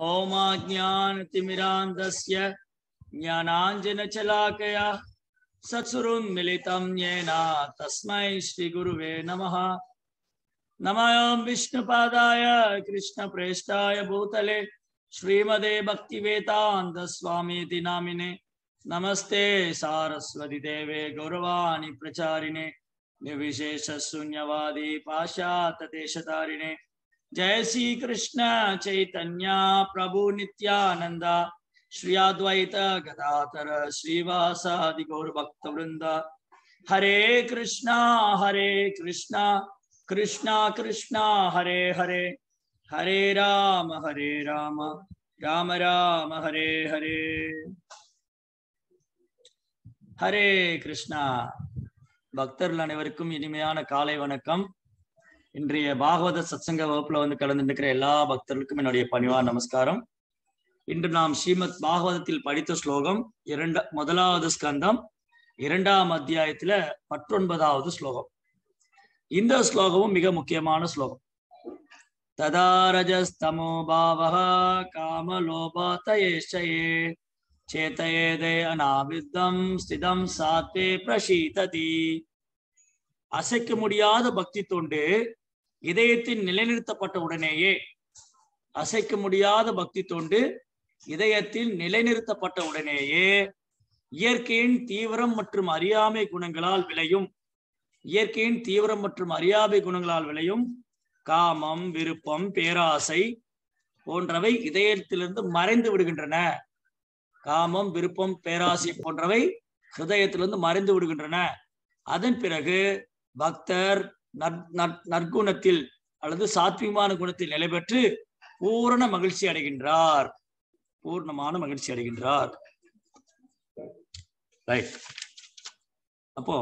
ओमाज्ञानतिमिरान्धस्य ज्ञानाञ्जनशलाकया सत्सुरुं मिलितं येन तस्मै श्रीगुरुवे नमः नमः विष्णुपादाय कृष्णप्रेष्ठाय भूतले श्रीमदे भक्तिवेदान्तस्वामीति नामिने नमस्ते सारस्वती देवे गौरवाणि प्रचारिणे निर्विशेषशून्यवादी पाशातदेशतारिणे जय श्री कृष्ण चैतन्य प्रभु नित्यानंद श्री अद्वैत गदाधर श्रीवासादि गौर भक्त वृंद हरे कृष्णा हरे कृष्णा कृष्णा कृष्णा हरे हरे हरे राम हरे राम राम राम हरे हरे ஹரே கிருஷ்ணா பக்தர்கள் அனைவருக்கும் இனிமையான காலை வணக்கம் இன்றைய பாகவத சத்சங்க வகுப்புல வந்து கலந்துருக்கிற எல்லா பக்தர்களுக்கும் என்னுடைய பணிவான நமஸ்காரம் இன்று நாம் ஸ்ரீமத் பாகவதத்தில் படித்த ஸ்லோகம் இரண்ட முதலாவது ஸ்கந்தம் இரண்டாம் அத்தியாயத்துல பத்தொன்பதாவது ஸ்லோகம் இந்த ஸ்லோகமும் மிக முக்கியமான ஸ்லோகம் ததா ரஜஸ்தமோ பாவக காமலோபாத்தயேஷயே சேதயேதே அனாவித்தம் ஸ்திதம் சாத்தே பிரசீததி அசைக்க முடியாத பக்தி தொண்டு இதயத்தில் நிலைநிறுத்தப்பட்ட உடனேயே அசைக்க முடியாத பக்தி தொண்டு இதயத்தில் நிலைநிறுத்தப்பட்ட உடனேயே இயற்கையின் தீவிரம் மற்றும் அறியாமை குணங்களால் விளையும் இயற்கையின் தீவிரம் மற்றும் அறியாமை குணங்களால் விளையும் காமம் விருப்பம் பேராசை போன்றவை இதயத்திலிருந்து மறைந்து விடுகின்றன காமம் விருப்பம் பேராசை போன்றவை ஹிருதயத்திலிருந்து மறைந்து விடுகின்றன அதன் பிறகு பக்தர் நற்குணத்தில் அல்லது சாத்வீகமான குணத்தில் நிலை பெற்று பூரண மகிழ்ச்சி அடைகின்றார் பூர்ணமான மகிழ்ச்சி அடைகின்றார் ரைட் அப்போ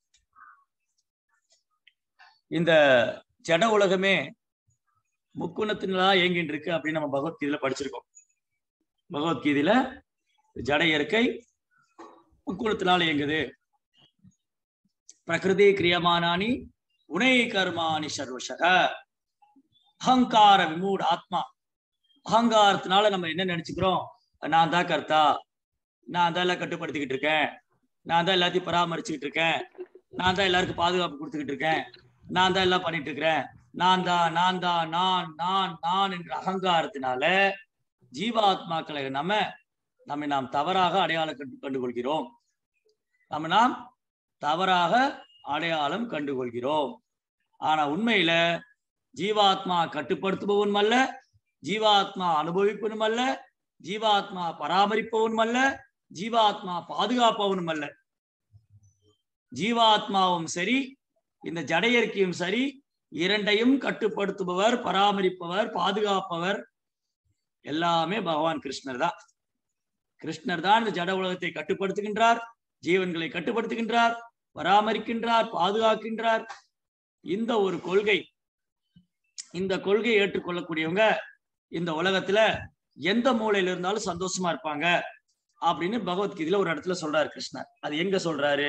இந்த ஜட உலகமே முக்குணத்தினலா இயங்கிட்டு இருக்கு அப்படின்னு நம்ம பகவத்கீதையில படிச்சிருக்கோம் பகவத்கீதையில ஜட இயற்கை முக்குணத்தினால் இயங்குது பிரகிருதி கிரியமானானி உனை கர்மானி சர்வசக அகங்கார விமூட் ஆத்மா அகங்காரத்தினால நம்ம என்ன நினைச்சுக்கிறோம் நான் தான் கர்த்தா நான் தான் எல்லாம் கட்டுப்படுத்திக்கிட்டு இருக்கேன் நான் தான் எல்லாத்தையும் பராமரிச்சுக்கிட்டு இருக்கேன் நான் தான் எல்லாருக்கும் பாதுகாப்பு கொடுத்துக்கிட்டு இருக்கேன் நான் தான் எல்லாம் பண்ணிட்டு இருக்கிறேன் நான் தான் நான் தான் நான் நான் நான் என்ற அகங்காரத்தினால ஜீவாத்மாக்களை நம்ம நம்மை நாம் தவறாக அடையாளம் கண்டு கண்டுகொள்கிறோம் நம்ம நாம் தவறாக அடையாளம் கண்டுகொள்கிறோம் ஆனா உண்மையில ஜீவாத்மா கட்டுப்படுத்துபவனும் அல்ல ஜீவாத்மா அனுபவிப்பவனும் அல்ல ஜீவாத்மா பராமரிப்பவனும் அல்ல ஜீவாத்மா பாதுகாப்பவனும் அல்ல ஜீவாத்மாவும் சரி இந்த ஜடையற்கையும் சரி இரண்டையும் கட்டுப்படுத்துபவர் பராமரிப்பவர் பாதுகாப்பவர் எல்லாமே பகவான் கிருஷ்ணர் தான் கிருஷ்ணர் தான் இந்த ஜட உலகத்தை கட்டுப்படுத்துகின்றார் ஜீவன்களை கட்டுப்படுத்துகின்றார் பராமரிக்கின்றார் பாதுகாக்கின்றார் இந்த ஒரு கொள்கை இந்த கொள்கையை ஏற்றுக்கொள்ளக்கூடியவங்க இந்த உலகத்துல எந்த மூலையில இருந்தாலும் சந்தோஷமா இருப்பாங்க அப்படின்னு பகவத்கீதையில ஒரு இடத்துல சொல்றாரு கிருஷ்ணர் அது எங்க சொல்றாரு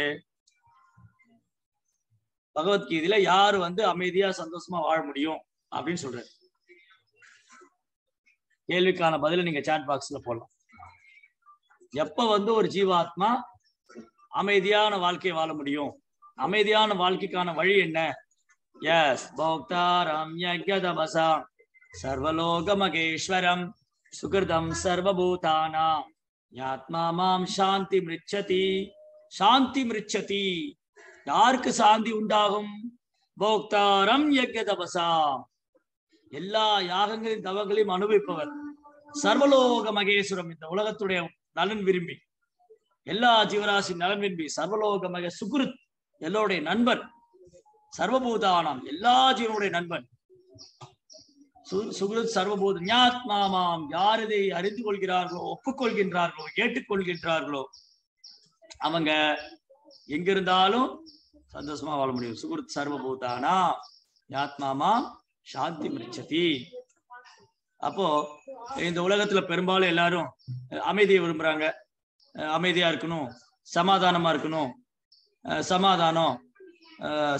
பகவத்கீதையில யாரு வந்து அமைதியா சந்தோஷமா வாழ முடியும் அப்படின்னு சொல்றாரு கேள்விக்கான பதில நீங்க சாட் பாக்ஸ்ல போடலாம் எப்ப வந்து ஒரு ஜீவாத்மா அமைதியான வாழ்க்கையை வாழ முடியும் அமைதியான வாழ்க்கைக்கான வழி என்ன எஸ் போக்தாரம் யஜதபசாம் சர்வலோக மகேஸ்வரம் சுகிருதம் சர்வபூதானாம் யாத்மா மாம் சாந்தி மிருச்சதி சாந்தி மிருச்சதி யாருக்கு சாந்தி உண்டாகும் போக்தாரம் யஜதபசாம் எல்லா யாகங்களின் தவங்களையும் அனுபவிப்பவர் சர்வலோக மகேஸ்வரம் இந்த உலகத்துடைய நலன் விரும்பி எல்லா ஜீவராசி நலன் விரும்பி சர்வலோக மக சுகுருத் எல்லோருடைய நண்பன் சர்வபூதானம் எல்லா ஜீவனுடைய நண்பன் சுகுருத் சர்வபூத ஞாத்மாமாம் யார் இதை அறிந்து கொள்கிறார்களோ ஒப்புக்கொள்கின்றார்களோ ஏற்றுக்கொள்கின்றார்களோ அவங்க எங்க இருந்தாலும் சந்தோஷமா வாழ முடியும் சுகுருத் சர்வபூதானா ஞாத்மாமாம் சாந்தி மிச்சதி அப்போ இந்த உலகத்துல பெரும்பாலும் எல்லாரும் அமைதியை விரும்புறாங்க அமைதியா இருக்கணும் சமாதானமா இருக்கணும் சமாதானம்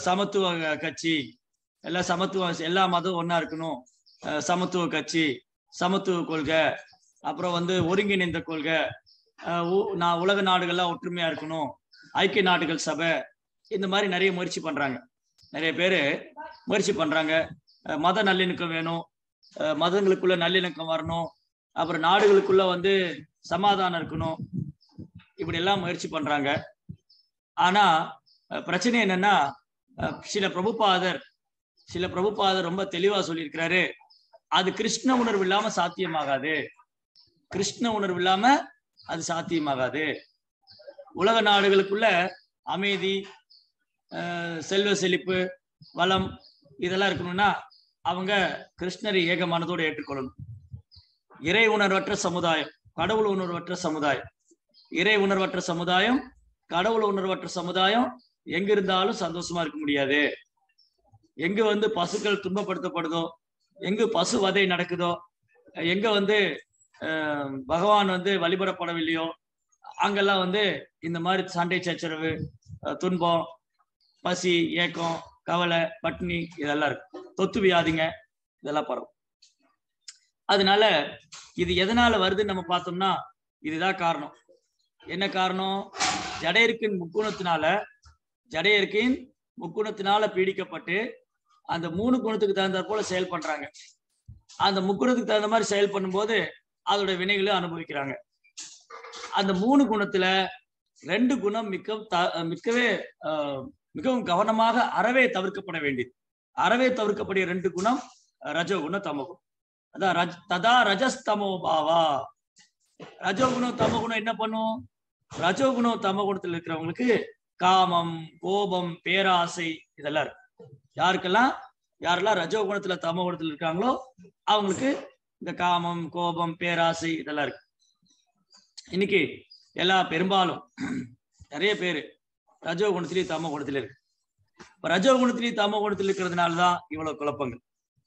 சமத்துவ கட்சி எல்லாம் சமத்துவம் எல்லா மதம் ஒன்னா இருக்கணும் சமத்துவ கட்சி சமத்துவ கொள்கை அப்புறம் வந்து ஒருங்கிணைந்த கொள்கை அஹ் உ- நான் உலக நாடுகள்லாம் ஒற்றுமையா இருக்கணும் ஐக்கிய நாடுகள் சபை இந்த மாதிரி நிறைய முயற்சி பண்றாங்க நிறைய பேர் முயற்சி பண்றாங்க அஹ் மத நல்லிணக்கம் வேணும் அஹ் மதங்களுக்குள்ள நல்லிணக்கம் வரணும் அப்புறம் நாடுகளுக்குள்ள வந்து சமாதானம் இருக்கணும் இப்படி எல்லாம் முயற்சி பண்றாங்க ஆனா அஹ் பிரச்சனை என்னன்னா அஹ் சில பிரபுபாதர் சில பிரபுபாதர் ரொம்ப தெளிவா சொல்லியிருக்கிறாரு அது கிருஷ்ண உணர்வு இல்லாம சாத்தியமாகாது கிருஷ்ண உணர்வு இல்லாம அது சாத்தியமாகாது உலக நாடுகளுக்குள்ள அமைதி அஹ் செல்வ செழிப்பு வளம் இதெல்லாம் இருக்கணும்னா அவங்க கிருஷ்ணரை ஏக மனதோடு ஏற்றுக்கொள்ளணும் இறை உணர்வற்ற சமுதாயம் கடவுள் உணர்வற்ற சமுதாயம் இறை உணர்வற்ற சமுதாயம் கடவுள் உணர்வற்ற சமுதாயம் எங்க இருந்தாலும் சந்தோஷமா இருக்க முடியாது எங்க வந்து பசுக்கள் துன்பப்படுத்தப்படுதோ எங்க பசு வதை நடக்குதோ எங்க வந்து அஹ், பகவான் வந்து வழிபடப்படவில்லையோ அங்கெல்லாம் வந்து இந்த மாதிரி சண்டை சச்சரவு அஹ், துன்பம் பசி ஏக்கம் கவலை பட்டினி இதெல்லாம் இருக்கு தொத்து வியாதிங்க இதெல்லாம் பரவும் அதனால இது எதனால வருதுன்னு நம்ம பார்த்தோம்னா இதுதான் காரணம் என்ன காரணம் ஜடையர்க்கின் முக்குணத்தினால ஜடையர்க்கின் முக்குணத்தினால பீடிக்கப்பட்டு அந்த மூணு குணத்துக்கு தகுந்தாற் போல செயல் பண்றாங்க அந்த முக்குணத்துக்கு தகுந்த மாதிரி செயல் பண்ணும்போது அதோட வினைகளை அனுபவிக்கிறாங்க அந்த மூணு குணத்துல ரெண்டு குணம் மிக்க த- மிக்கவே ஆஹ், மிகவும் கவனமாக அறவே தவிர்க்கப்பட வேண்டியது அறவே தவிர்க்கக்கூடிய ரெண்டு குணம் ரஜோகுணம் தமகுணம் அதான் ரஜ் ததா ரஜஸ்தமோ பாவா ரஜோகுணம் தமகுணம் என்ன பண்ணும் ரஜோகுணம் தமகுணத்துல இருக்கிறவங்களுக்கு காமம் கோபம் பேராசை இதெல்லாம் இருக்கு யாருக்கெல்லாம் யாரெல்லாம் ரஜோகுணத்துல தமகுணத்துல இருக்காங்களோ அவங்களுக்கு இந்த காமம் கோபம் பேராசை இதெல்லாம் இருக்கு இன்னைக்கு எல்லா பெரும்பாலும் நிறைய பேர் ரஜோ குணத்திலேயும் தமோ குணத்திலே இருக்கு இப்ப ரஜோ குணத்திலேயும் தமோ குணத்தில் இருக்கிறதுனால தான் இவ்வளவு குழப்பங்கள்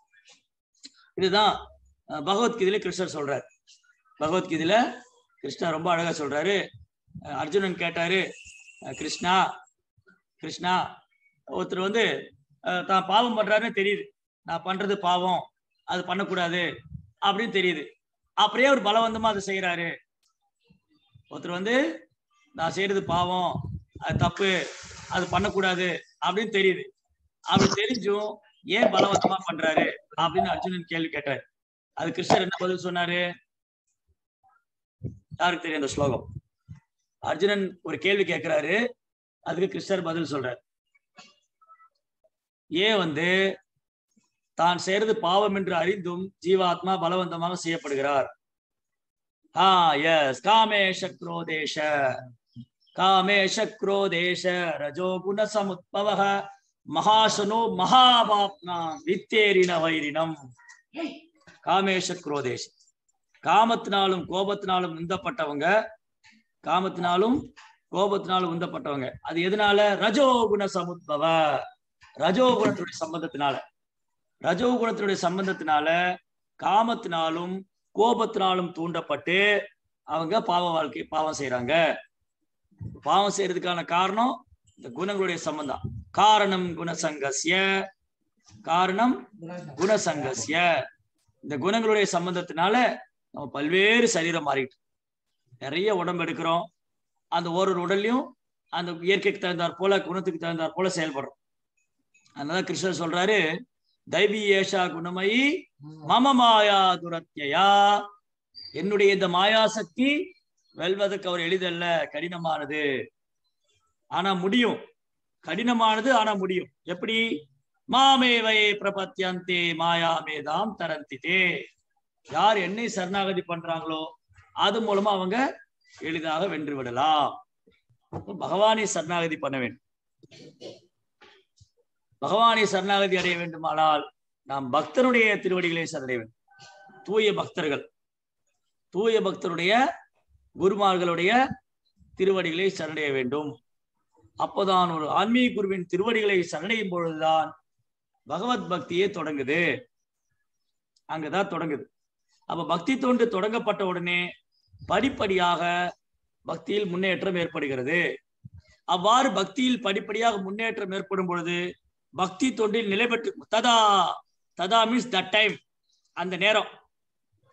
இதுதான் அஹ், பகவத்கீதையில கிருஷ்ணர் சொல்றாரு பகவத்கீதையில கிருஷ்ணா ரொம்ப அழகா சொல்றாரு அஹ், அர்ஜுனன் கேட்டாரு அஹ், கிருஷ்ணா கிருஷ்ணா ஒருத்தர் வந்து அஹ், தான் பாவம் பண்றாருன்னு தெரியுது நான் பண்றது பாவம் அது பண்ணக்கூடாது அப்படின்னு தெரியுது அப்படியே அவர் பலவந்தமா அதை செய்யறாரு ஒருத்தர் வந்து நான் செய்யறது பாவம் அது தப்பு அது பண்ணக்கூடாது அப்படின்னு தெரியுது அப்படி தெரிஞ்சும் ஏன் பலவந்தமா பண்றாரு அப்படின்னு அர்ஜுனன் கேள்வி கேட்டார் அது கிருஷ்ணர் என்ன பதில் சொன்னாரு யாருக்கு தெரியும் அந்த ஸ்லோகம் அர்ஜுனன் ஒரு கேள்வி கேட்கிறாரு அதுக்கு கிருஷ்ணர் பதில் சொல்றாரு ஏன் வந்து தான் செய்யறது பாவம் என்று அறிந்தும் ஜீவாத்மா பலவந்தமாக செய்யப்படுகிறார் ஆ எஸ் காமேஷ குரோதேஷ காமேஷ குரோதேஷ ரஜோகுண சமுத்பவ மகாசனோ மகாபாப்னா வித்தேரின வைரினம் காமேஷ குரோதேஷ காமத்தினாலும் கோபத்தினாலும் உந்தப்பட்டவங்க காமத்தினாலும் கோபத்தினாலும் உந்தப்பட்டவங்க அது எதனால ரஜோகுண சமுத்பவ ரஜோகுணத்துடைய சம்பந்தத்தினால ரஜோகுணத்தினுடைய சம்பந்தத்தினால காமத்தினாலும் கோபத்தினாலும் தூண்டப்பட்டு அவங்க பாவ வாழ்க்கை பாவம் செய்யறாங்க பாவம் செய்யறதுக்கான காரணம் இந்த குணங்களுடைய சம்பந்தம் காரணம் குணசங்கஸ்ய காரணம் குணசங்கஸ்ய இந்த குணங்களுடைய சம்பந்தத்தினால நம்ம பல்வேறு சரீரம் மாறிட்டு நிறைய உடம்பு எடுக்கிறோம் அந்த ஒரு ஒரு உடல்லையும் அந்த இயற்கைக்கு தகுந்தாற் போல குணத்துக்கு தகுந்தாற் போல செயல்படுறோம் அதனால கிருஷ்ணர் சொல்றாரு தைவி ஏஷா குணமயி மம மாயா துரத்தியா என்னுடைய இந்த மாயா சக்தி வெல்வதற்கு அவர் எளிதல்ல கடினமானது ஆனா முடியும் கடினமானது ஆனா முடியும் எப்படி மாமேவை பிரபத்தியந்தே மாயா மேதாம் தரந்திதே யார் என்னை சரணாகதி பண்றாங்களோ அது மூலமா அவங்க எளிதாக வென்று விடலாம் பகவானை சரணாகதி பண்ண வேண்டும் பகவானை சரணாகதி அடைய வேண்டுமானால் நாம் பக்தருடைய திருவடிகளை சரணடைய வேண்டும் தூய பக்தர்கள் தூய பக்தருடைய குருமார்களுடைய திருவடிகளை சரணடைய வேண்டும் அப்போதான் ஒரு ஆன்மீக குருவின் திருவடிகளை சரணடையும் பொழுதுதான் பகவத் பக்தியே தொடங்குது அங்கதான் தொடங்குது அப்ப பக்தி தொண்டு தொடங்கப்பட்ட உடனே படிப்படியாக பக்தியில் முன்னேற்றம் ஏற்படுகிறது அவ்வாறு பக்தியில் படிப்படியாக முன்னேற்றம் ஏற்படும் பொழுது பக்தி தொண்டில் நிலை பெற்று ததா ததா மீன்ஸ் தட் டைம் அந்த நேரம்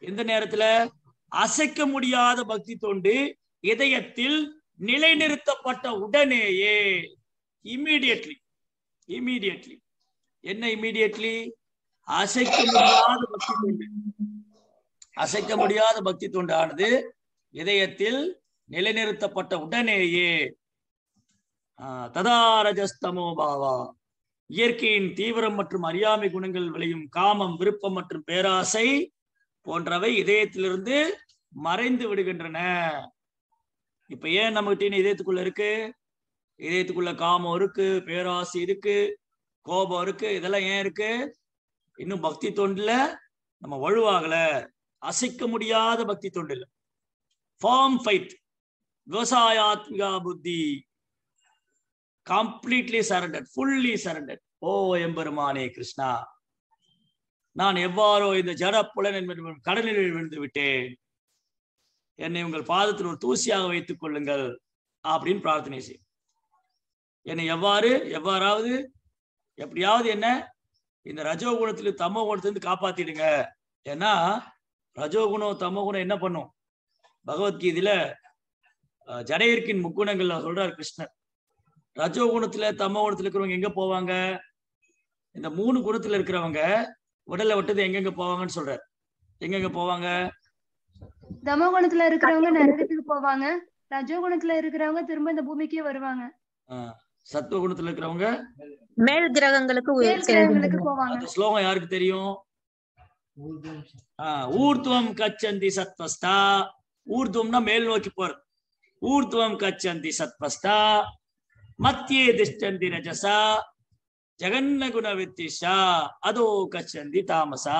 எந்த நேரத்துல அசைக்க முடியாத பக்தி தொண்டு இதயத்தில் நிலைநிறுத்தப்பட்ட உடனேயே இம்மீடியட்லி இம்மீடியட்லி என்ன இம்மீடியட்லி அசைக்க முடியாத பக்தி தொண்டு அசைக்க முடியாத பக்தி தொண்டானது இதயத்தில் நிலைநிறுத்தப்பட்ட உடனேயே ஆஹ், ததா ரஜஸ்தமோ பாவா இயற்கையின் தீவிரம் மற்றும் அறியாமை குணங்கள் விளையும் காமம் விருப்பம் மற்றும் பேராசை போன்றவை இதயத்திலிருந்து மறைந்து விடுகின்றன இப்ப ஏன் நம்மகிட்ட இதயத்துக்குள்ள இருக்கு இதயத்துக்குள்ள காமம் இருக்கு பேராசை இருக்கு கோபம் இருக்கு இதெல்லாம் ஏன் இருக்கு இன்னும் பக்தி தொண்டுல நம்ம வலுவாகல அசைக்க முடியாத பக்தி தொண்டில் ஃபார்ம் ஃபைட் விவசாயாத்மிகா புத்தி கம்ப்ளீட்லி சரண்டட் ஃபுல்லி சரண்டட் ஓ எம்பெருமானே கிருஷ்ணா நான் எவ்வாறோ இந்த ஜட புலன் என்பது கடலில் விழுந்து விட்டேன் என்னை உங்கள் பாதத்தில் ஒரு தூசியாக வைத்துக் கொள்ளுங்கள் அப்படின்னு பிரார்த்தனை செய் என்னை எவ்வாறு எவ்வாறாவது எப்படியாவது என்ன இந்த ரஜோகுணத்திலிருந்து தமோ குணத்திலிருந்து காப்பாத்திடுங்க ஏன்னா ரஜோகுணம் தமோ குணம் என்ன பண்ணும் பகவத்கீதையில அஹ், ஜடையர்க்கின் முக்குணங்கள்ல சொல்றார் கிருஷ்ணர் ரஜோகுணத்துல தமோ குணத்துல இருக்கிறவங்க எங்க போவாங்க இந்த மூணு குணத்துல இருக்கிறவங்க உடலை விட்டது எங்கெங்க போவாங்கன்னு சொல்றாரு எங்கெங்க போவாங்க தமோ குணத்துல இருக்கிறவங்க நரகத்துக்கு போவாங்க ரஜோ குணத்துல இருக்கிறவங்க திரும்ப இந்த பூமிக்கே வருவாங்க ஆஹ், சத்துவ குணத்துல இருக்கிறவங்க மேல் கிரகங்களுக்கு மேல் உயர் கிரகங்களுக்கு செல்கின்றனர். போவாங்க அந்த ஸ்லோகம் யாருக்கு தெரியும் ஆஹ், ஊர்த்துவம் கச்சந்தி சத்வஸ்தா ஊர்துவம்னா மேல் நோக்கி போறது ஊர்த்துவம் கச்சந்தி சத்வஸ்தா மத்தியே திஷ்டந்தி ரஜசா ஜெகன்ன குண வித்திஷா அதோ கச்சந்தி தாமசா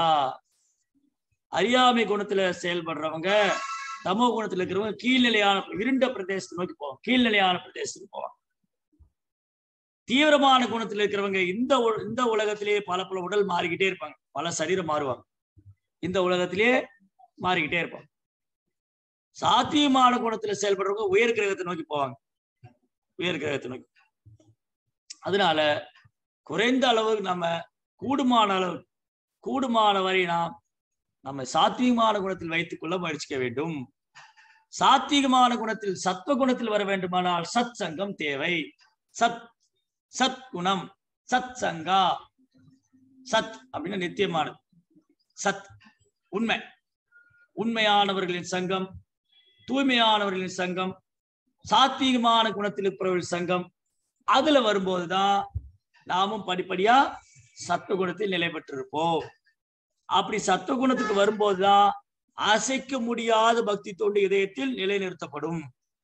அறியாமை குணத்துல செயல்படுறவங்க தமோ குணத்துல இருக்கிறவங்க கீழ்நிலையான இருண்ட பிரதேசத்தை நோக்கி போவாங்க கீழ்நிலையான பிரதேசத்துக்கு போவாங்க தீவிரமான குணத்துல இருக்கிறவங்க இந்த உ- இந்த உலகத்திலேயே பல பல உடல் மாறிக்கிட்டே இருப்பாங்க பல சரீரம் மாறுவாங்க இந்த உலகத்திலேயே மாறிக்கிட்டே இருப்பாங்க சாத்தியமான குணத்துல செயல்படுறவங்க உயர் கிரகத்தை நோக்கி போவாங்க உயர் கிரகத்தை நோக்கி அதனால குறைந்த அளவு நம்ம கூடுமான அளவு கூடுமான வரை நாம் நம்ம சாத்வீகமான குணத்தில் வைத்துக் கொள்ள முயற்சிக்க வேண்டும் சாத்வீகமான குணத்தில் சத்வ குணத்தில் வர வேண்டுமானால் சத் சங்கம் தேவை சத் சத் குணம் சத் சங்கா சத் அப்படின்னா நித்தியமானது சத் உண்மை உண்மையானவர்களின் சங்கம் தூய்மையானவர்களின் சங்கம் சாத்வீகமான குணத்தில் இருக்கிறவர்கள் சங்கம் அதுல வரும்போதுதான் நாமும் படிப்படியா சத்துவ குணத்தில் நிலை பெற்றிருப்போம் அப்படி சத்துவ குணத்துக்கு வரும்போதுதான் அசைக்க முடியாத பக்தி தொண்டு இதயத்தில் நிலைநிறுத்தப்படும்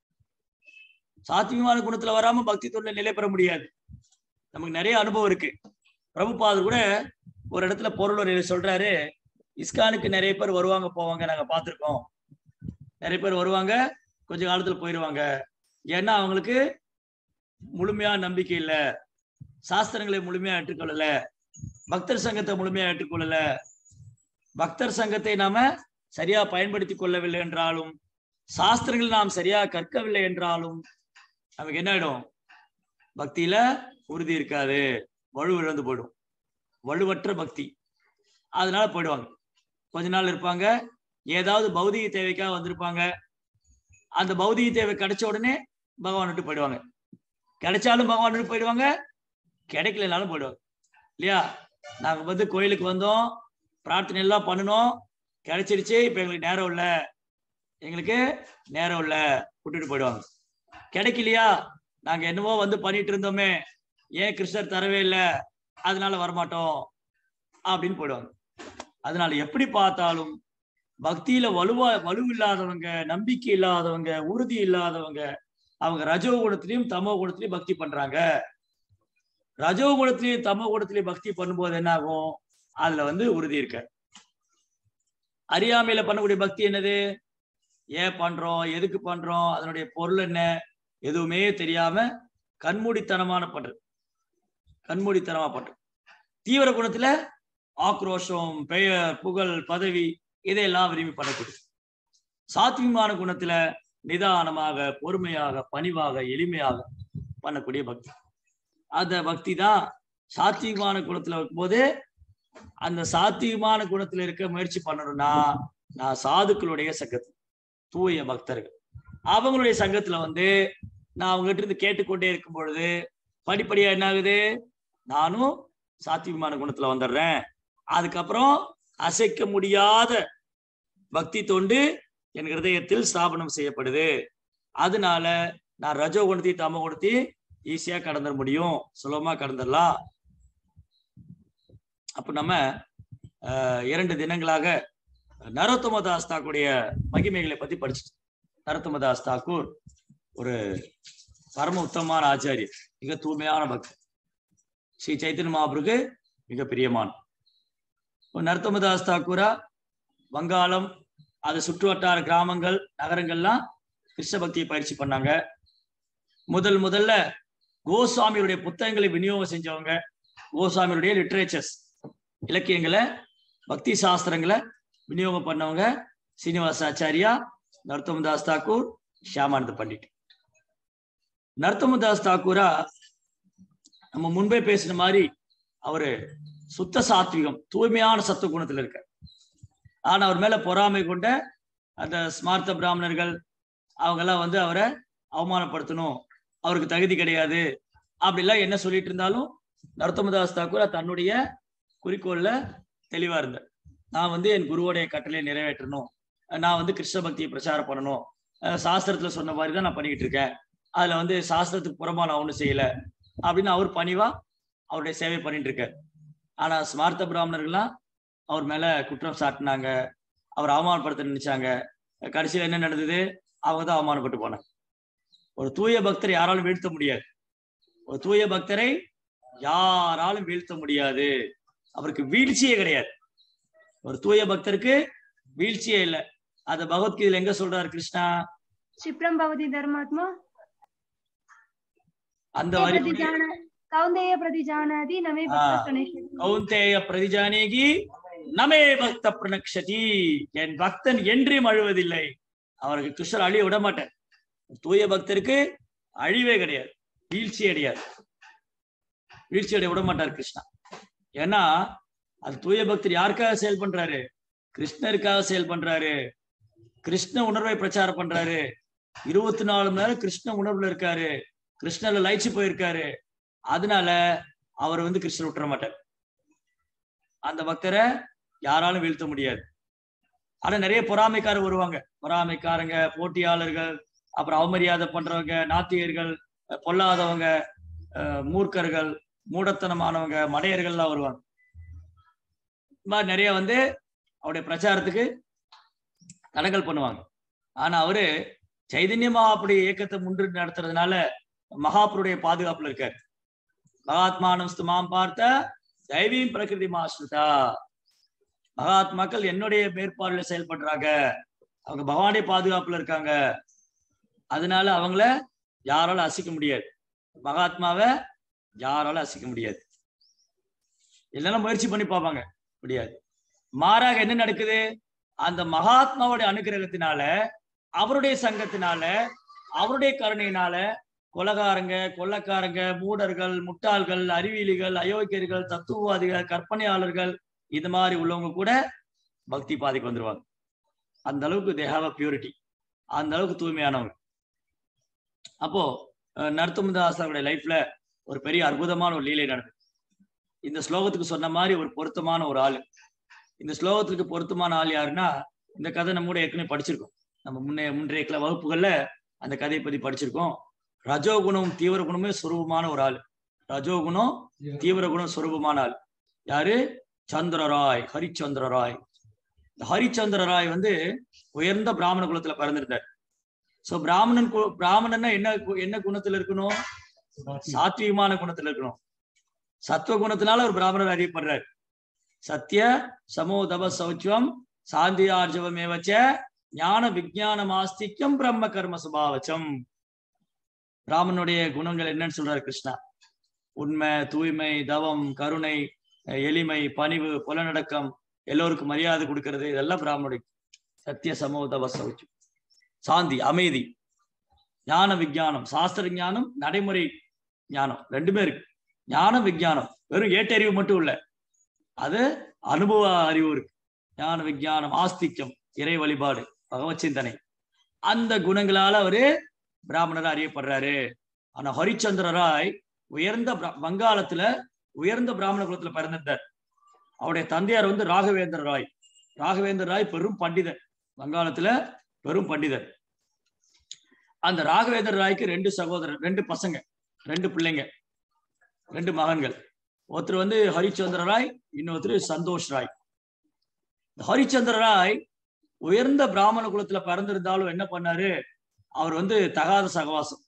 சாத்வீகமான குணத்துல வராம பக்தி தொண்டு நிலை பெற முடியாது நமக்கு நிறைய அனுபவம் இருக்கு பிரபுபாதர் கூட ஒரு இடத்துல பொருள் ஒரு சொல்றாரு இஸ்கானுக்கு நிறைய பேர் வருவாங்க போவாங்க நாங்க பார்த்திருக்கோம் நிறைய பேர் வருவாங்க கொஞ்ச காலத்துல போயிடுவாங்க ஏன்னா அவங்களுக்கு முழுமையா நம்பிக்கை இல்ல சாஸ்திரங்களை முழுமையா ஏற்றுக்கொள்ளல பக்தர் சங்கத்தை முழுமையா ஏற்றுக்கொள்ளல பக்தர் சங்கத்தை நாம சரியா பயன்படுத்தி கொள்ளவில்லை என்றாலும் சாஸ்திரங்கள் நாம் சரியா கற்கவில்லை என்றாலும் நமக்கு என்ன ஆயிடும் பக்தியில உறுதி இருக்காது வலு இழந்து போயிடும் வலுவற்ற பக்தி அதனால போயிடுவாங்க கொஞ்ச நாள் இருப்பாங்க ஏதாவது பௌதிக தேவைக்காக வந்திருப்பாங்க அந்த பௌதிக தேவை கிடைச்ச உடனே பகவான் விட்டு போயிடுவாங்க கிடைச்சாலும் பகவான் விட்டு போயிடுவாங்க கிடைக்கலனாலும் போயிடுவாங்க இல்லையா நாங்க வந்து கோயிலுக்கு வந்தோம் பிரார்த்தனை எல்லாம் பண்ணணும் கிடைச்சிருச்சு இப்ப எங்களுக்கு நேரம் இல்ல எங்களுக்கு நேரம் இல்ல விட்டுட்டு போயிடுவாங்க கிடைக்கலையா நாங்க என்னவோ வந்து பண்ணிட்டு இருந்தோமே ஏன் கிருஷ்ணர் தரவே இல்லை அதனால வரமாட்டோம் அப்படின்னு போயிடுவாங்க அதனால எப்படி பார்த்தாலும் பக்தியில வலுவா வலு இல்லாதவங்க நம்பிக்கை இல்லாதவங்க உறுதி இல்லாதவங்க அவங்க ரஜோ குணத்திலையும் தமோ குணத்திலையும் பக்தி பண்றாங்க ரஜோ குணத்திலையும் தமோ குணத்திலையும் பக்தி பண்ணும்போது என்ன ஆகும் அதுல வந்து உறுதி இருக்க அறியாமையில பண்ணக்கூடிய பக்தி என்னது ஏன் பண்றோம் எதுக்கு பண்றோம் அதனுடைய பொருள் என்ன எதுவுமே தெரியாம கண்மூடித்தனமான பண்றது கண்மூடித்தனமா பண்றது தீவிர குணத்துல ஆக்ரோஷம் பெயர் புகழ் பதவி இதையெல்லாம் விரும்பி பண்ணக்கூடிய சாத்வீகமான குணத்துல நிதானமாக பொறுமையாக பணிவாக எளிமையாக பண்ணக்கூடிய பக்தி அந்த பக்தி தான் சாத்வீகமான குணத்துல இருக்கும்போது அந்த சாத்வீகமான குணத்துல இருக்க முயற்சி பண்ணணும்னா நான் சாதுக்களுடைய சங்கத்தில் தூய பக்தர்கள் அவங்களுடைய சங்கத்துல வந்து நான் அவங்ககிட்ட இருந்து கேட்டுக்கொண்டே இருக்கும் பொழுது படிப்படியா என்ன ஆகுது நானும் சாத்விகமான குணத்துல வந்துடுறேன் அதுக்கப்புறம் அசைக்க முடியாத பக்தி தொண்டு என் ஹிருதயத்தில் ஸ்தாபனம் செய்யப்படுது அதனால நான் ரஜோ குணத்தை தம குணத்தை ஈஸியா கடந்துட முடியும் சுலபமா கடந்துடலாம் அப்ப நம்ம அஹ், இரண்டு தினங்களாக நரோத்தம தாஸ் தாக்குடைய மகிமைகளை பத்தி படிச்சுட்டு நரோத்தம தாஸ் தாக்கூர் ஒரு பரம உத்தமமான ஆச்சாரியர் மிக தூய்மையான பக்தர் ஸ்ரீ சைத்தன்ய மகாபுருக்கு மிக பிரியமான நரத்தமதாஸ் தாக்கூரா வங்காளம் அது சுற்று வட்டார கிராமங்கள் நகரங்கள்லாம் கிருஷ்ண பக்தியை பயிற்சி பண்ணாங்க முதல் முதல்ல கோஸ்வாமியுடைய புத்தகங்களை விநியோகம் செஞ்சவங்க கோஸ்வாமியுடைய லிட்ரேச்சர்ஸ் இலக்கியங்களை பக்தி சாஸ்திரங்களை விநியோகம் பண்ணவங்க சீனிவாசாச்சாரியா நரத்தமதாஸ் தாக்கூர் ஷியாமானந்த பண்டிட் நரத்தமதாஸ் தாக்கூரா நம்ம முன்பே பேசின மாதிரி அவரு சுத்த சாத்விகம் தூய்மையான சத்துவ குணத்துல இருக்க ஆனா அவர் மேல பொறாமை கொண்ட அந்த ஸ்மார்த்த பிராமணர்கள் அவங்க எல்லாம் வந்து அவரை அவமானப்படுத்தணும் அவருக்கு தகுதி கிடையாது அப்படிலாம் என்ன சொல்லிட்டு இருந்தாலும் நரத்தமதாஸ் தாக்கூர் தன்னுடைய குறிக்கோள்ல தெளிவா இருந்தார் நான் வந்து என் குருவோடைய கட்டளையை நிறைவேற்றணும் நான் வந்து கிருஷ்ண பக்தியை பிரச்சாரம் பண்ணணும் அஹ் சாஸ்திரத்துல சொன்ன மாதிரி தான் நான் பண்ணிக்கிட்டு இருக்கேன் அதுல வந்து சாஸ்திரத்துக்கு புறமா நான் ஒண்ணும் செய்யல அப்படின்னு அவர் பணிவா அவருடைய சேவை பண்ணிட்டு இருக்கார் ஆனா ஸ்மார்த்த பிராமணர்கள்லாம் அவர் மேல குற்றம் சாட்டினாங்க அவர் அவமானப்படுத்த நினைச்சாங்க கடைசியில் என்ன நடந்தது அவங்க தான் அவமானப்பட்டு போனாங்க ஒரு தூய பக்தரை யாராலும் வீழ்த்த முடியாது ஒரு தூய பக்தரை யாராலும் வீழ்த்த முடியாது அவருக்கு வீழ்ச்சியே கிடையாது ஒரு தூய பக்தருக்கு வீழ்ச்சியே இல்லை அத பகவத்கீதையில எங்க சொல்றாரு கிருஷ்ணா क्षिप्रम भवति धर्मात्मा அந்த ते வரி प्रतिजान कौन्तेय प्रतिजानाति न मे ஆ. भक्तः प्रणश्यति கௌந்தேய பிரதிஜானேகி நமே பக்த பிரணக்ஷதி என் பக்தன் என்றும் அழுவதில்லை அவருக்கு கிருஷ்ணர் அழிய விட மாட்டார் தூய பக்தருக்கு அழிவே கிடையாது வீழ்ச்சி கிடையாது வீழ்ச்சி அடைய விட மாட்டார் கிருஷ்ணா ஏன்னா அது தூய பக்தர் யாருக்காக செயல் பண்றாரு கிருஷ்ணருக்காக செயல் பண்றாரு கிருஷ்ண உணர்வை பிரச்சாரம் பண்றாரு இருபத்தி நாலு மணி நேரம் கிருஷ்ண உணர்வுல இருக்காரு கிருஷ்ணர்ல லயிச்சு போயிருக்காரு அதனால அவர் வந்து கிருஷ்ணர் விட்டுற மாட்டார் அந்த பக்தரை யாராலும் வீழ்த்த முடியாது ஆனா நிறைய பொறாமைக்காரர் வருவாங்க பொறாமைக்காரங்க போட்டியாளர்கள் அப்புறம் அவமரியாதை பண்றவங்க நாத்திகர்கள் அஹ் பொல்லாதவங்க அஹ் மூர்க்கர்கள் மூடத்தனமானவங்க மடையர்கள்லாம் வருவாங்க இந்த மாதிரி நிறைய வந்து அவருடைய பிரச்சாரத்துக்கு தடங்கல் பண்ணுவாங்க ஆனா அவரு சைதன்ய மகாபுடைய இயக்கத்தை முன்னிட்டு நடத்துறதுனால மகாபுருடைய பாதுகாப்புல இருக்காரு மகாத்மானம் ஸ்துமாம் பார்த்த தெய்வீம் பிரகிருதி மாஸ்ருதா மகாத்மாக்கள் என்னுடைய மேற்பார்வையில செயல்படுறாங்க அவங்க பகவானுடைய பாதுகாப்புல இருக்காங்க அதனால அவங்கள யாரால அசைக்க முடியாது மகாத்மாவை யாரால அசைக்க முடியாது இல்லைன்னா முயற்சி பண்ணி பார்ப்பாங்க முடியாது மாறாக என்ன நடக்குது அந்த மகாத்மாவுடைய அனுகிரகத்தினால அவருடைய சங்கத்தினால அவருடைய கருணையினால கொலகாரங்க கொள்ளக்காரங்க மூடர்கள் முட்டாள்கள் அறிவியலிகள் அயோக்கியர்கள் தத்துவவாதிகள் கற்பனையாளர்கள் இது மாதிரி உள்ளவங்க கூட பக்தி பாதைக்கு வந்துருவாங்க அந்த அளவுக்கு தே ஹாவ் அ பியூரிட்டி அந்த அளவுக்கு தூய்மையானவங்க அப்போ அஹ், நரசிம்மதாசருடைய லைஃப்ல ஒரு பெரிய அற்புதமான ஒரு லீலை நடந்தது இந்த ஸ்லோகத்துக்கு சொன்ன மாதிரி ஒரு பொருத்தமான ஒரு ஆளு இந்த ஸ்லோகத்துக்கு பொருத்தமான ஆள் யாருன்னா இந்த கதை நம்ம கூட ஏற்கனவே படிச்சிருக்கோம் நம்ம முன்னே முன்றைய கிள- வகுப்புகள்ல அந்த கதையை பத்தி படிச்சிருக்கோம் ரஜோகுணம் தீவிர குணமே சுரூபமான ஒரு ஆள் ரஜோகுணம் தீவிர குணம் சுரூபமான ஆள் யாரு சந்திரராய் ஹரிச்சந்திர ராய் இந்த ஹரிச்சந்திர ராய் வந்து உயர்ந்த பிராமண குலத்துல பிறந்திருந்தார் சோ பிராமணன் கு- பிராமணன்னா என்ன கு- என்ன குணத்துல இருக்கணும் சாத்வீகமான குணத்துல இருக்கணும் சத்துவ குணத்தினால ஒரு பிராமணர் அறியப்படுறார் சத்திய சமோ தப சௌச்சம் சாந்தி ஆர்ஜவமேவச்ச ஞான விஜயான ஆஸ்திக்யம் பிரம்ம கர்ம சுபாவச்சம் பிராமணனுடைய குணங்கள் என்னன்னு சொல்றாரு கிருஷ்ணா உண்மை தூய்மை தவம் கருணை அஹ் எளிமை பணிவு புலனடக்கம் எல்லோருக்கும் மரியாதை கொடுக்கிறது இதெல்லாம் பிராமணுடைய சத்திய சமோ தப சௌச்சம் சாந்தி அமைதி ஞான விஞ்ஞானம் சாஸ்திர ஞானம் நடைமுறை ஞானம் ரெண்டுமே இருக்கு ஞானம் விஞ்ஞானம் வெறும் ஏட்டறிவு மட்டும் இல்ல அது அனுபவ அறிவு இருக்கு ஞான விஞ்ஞானம் ஆஸ்திக்கம் இறை வழிபாடு பகவத் சிந்தனை அந்த குணங்களால அவரு பிராமணரா அறியப்படுறாரு ஆனா ஹரிச்சந்திர ராய் உயர்ந்த பிர- வங்காளத்துல உயர்ந்த பிராமண குலத்துல பிறந்திருந்தார் அவருடைய தந்தையார் வந்து ராகவேந்திர ராய் ராகவேந்திர ராய் பெரும் பண்டிதர் வங்காளத்துல பெரும் பண்டிதர் அந்த ராகவேந்திர ராய்க்கு ரெண்டு சகோதரர் ரெண்டு பசங்க ரெண்டு பிள்ளைங்க ரெண்டு மகன்கள் ஒருத்தர் வந்து ஹரிச்சந்திர ராய் இன்னொருத்தர் சந்தோஷ் ராய் இந்த ஹரிச்சந்திர ராய் உயர்ந்த பிராமண குலத்துல பிறந்திருந்தாலும் என்ன பண்ணாரு அவர் வந்து தகாத சகவாசம்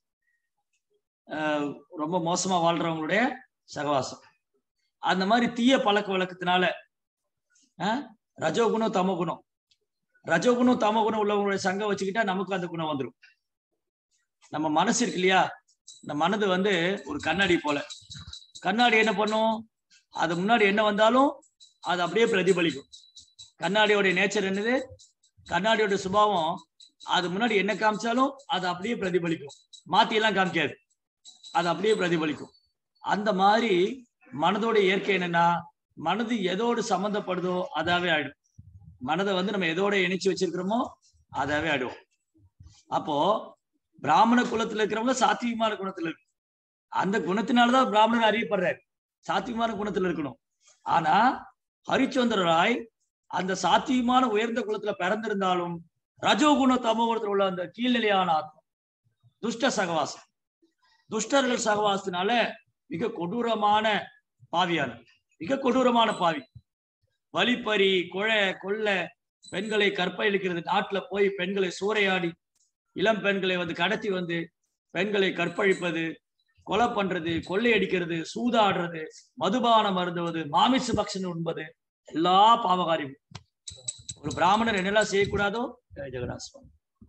ஆஹ் ரொம்ப மோசமா வாழ்றவங்களுடைய சகவாசம் அந்த மாதிரி தீய பழக்க வழக்கத்தினால ஆஹ் ரஜோகுணம் தமகுணம் ரஜோகுணம் தமகுணம் உள்ளவங்களுடைய சங்கம் வச்சுக்கிட்டா நமக்கு அந்த குணம் வந்துடும் நம்ம மனசு இருக்கு இல்லையா இந்த மனது வந்து ஒரு கண்ணாடி போல கண்ணாடி என்ன பண்ணும் அது முன்னாடி என்ன வந்தாலும் அது அப்படியே பிரதிபலிக்கும் கண்ணாடியோடைய நேச்சர் என்னது கண்ணாடியோட சுபாவம் அது முன்னாடி என்ன காமிச்சாலும் அது அப்படியே பிரதிபலிக்கும் மாத்தி எல்லாம் காமிக்காது அது அப்படியே பிரதிபலிக்கும் அந்த மாதிரி மனதோட இயற்கை என்னன்னா மனது எதோடு சம்மந்தப்படுதோ அதாவே ஆயிடும் மனதை வந்து நம்ம எதோட இணைச்சு வச்சிருக்கிறோமோ அதாவே ஆயிடுவோம் அப்போ பிராமண குலத்துல இருக்கிறவங்க சாத்வீகமான குணத்துல இருக்கு அந்த குணத்தினாலதான் பிராமணன் அறியப்படுறாரு சாத்வீகமான குணத்துல இருக்கணும் ஆனா ஹரிச்சந்திர ராய் அந்த சாத்வீகமான உயர்ந்த குலத்துல பிறந்திருந்தாலும் ரஜோகுண தமோ குணத்துல உள்ள அந்த கீழ்நிலையான ஆத்மா துஷ்ட சகவாசம் துஷ்டர்கள் சகவாசத்தினால மிக கொடூரமான பாவியான மிக கொடூரமான பாவி வழிப்பறி கொலை கொள்ளை பெண்களை கற்பழிக்கிறது நாட்டுல போய் பெண்களை சூறையாடி இளம் பெண்களை வந்து கடத்தி வந்து பெண்களை கற்பழிப்பது கொலை பண்றது கொள்ளையடிக்கிறது சூதாடுறது மதுபானம் அருந்துவது மாமிச பக்ஷன் உண்பது எல்லா பாவகாரியம் ஒரு பிராமணர் என்னெல்லாம் செய்யக்கூடாதோ ஜெய ஜெகநாத் சுவாமி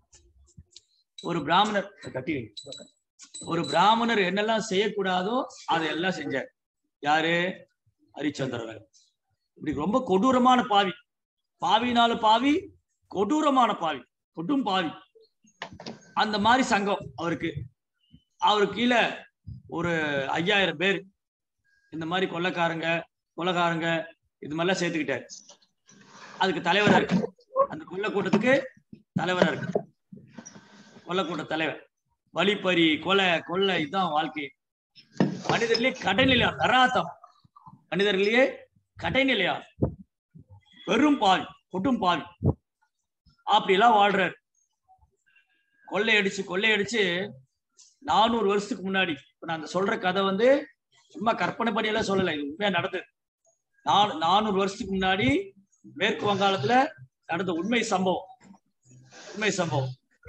ஒரு பிராமணர் கட்டி வை. ஒரு பிராமணர் என்னெல்லாம் செய்யக்கூடாதோ அதையெல்லாம் செஞ்சார் யாரு ஹரிச்சந்திரன் இப்படி ரொம்ப கொடூரமான பாவி பாவினால பாவி கொடூரமான பாவி கொடும் பாவி அந்த மாதிரி சங்கம் அவருக்கு அவருக்கு கீழே ஒரு ஐயாயிரம் பேர் இந்த மாதிரி கொள்ளைக்காரங்க கொலைகாரங்க இது மாதிரிலாம் சேர்த்துக்கிட்டாரு அதுக்கு தலைவரா இருக்கு அந்த கொள்ளை கூட்டத்துக்கு தலைவரா இருக்கு கொள்ளை கூட்ட தலைவர் வழிப்பறி கொலை கொள்ளை இதுதான் வாழ்க்கை மனிதர்களே கடைநிலையா தராத்தம் மனிதர்களே கடைநிலையா பெரும் பாவி கொட்டும் பாவி அப்படிலாம் வாழ்றாரு கொள்ளையடிச்சு கொள்ளையடிச்சு நானூறு வருஷத்துக்கு முன்னாடி இப்ப நான் அந்த சொல்ற கதை வந்து சும்மா கற்பனை பண்ணி எல்லாம் சொல்லல இது உண்மையா நடந்தது நான் நானூறு வருஷத்துக்கு முன்னாடி மேற்கு வங்காளத்துல நடந்த உண்மை சம்பவம் உண்மை சம்பவம்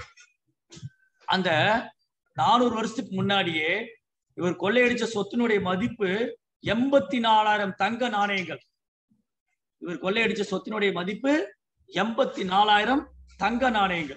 அந்த நானூறு வருஷத்துக்கு முன்னாடியே இவர் கொள்ளையடிச்ச சொத்தினுடைய மதிப்பு எண்பத்தி நாலாயிரம் தங்க நாணயங்கள் இவர் கொள்ளையடிச்ச சொத்தினுடைய மதிப்பு எண்பத்தி நாலாயிரம் தங்க நாணயங்கள்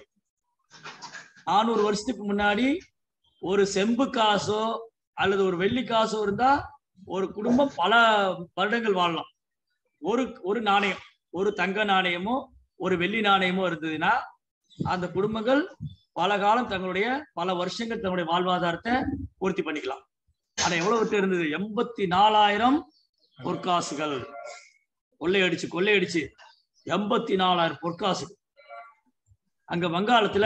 நானூறு வருஷத்துக்கு முன்னாடி ஒரு செம்பு காசோ அல்லது ஒரு வெள்ளி காசோ இருந்தா ஒரு குடும்பம் பல வருடங்கள் வாழலாம் ஒரு ஒரு நாணயம் ஒரு தங்க நாணயமோ ஒரு வெள்ளி நாணயமோ இருந்ததுன்னா அந்த குடும்பங்கள் பல காலம் தங்களுடைய பல வருஷங்கள் தங்களுடைய வாழ்வாதாரத்தை பூர்த்தி பண்ணிக்கலாம் ஆனா எவ்வளவு விட்டு இருந்தது எண்பத்தி நாலாயிரம் பொற்காசுகள் கொள்ளையடிச்சு கொள்ளையடிச்சு எண்பத்தி நாலாயிரம் பொற்காசு அங்க வங்காளத்துல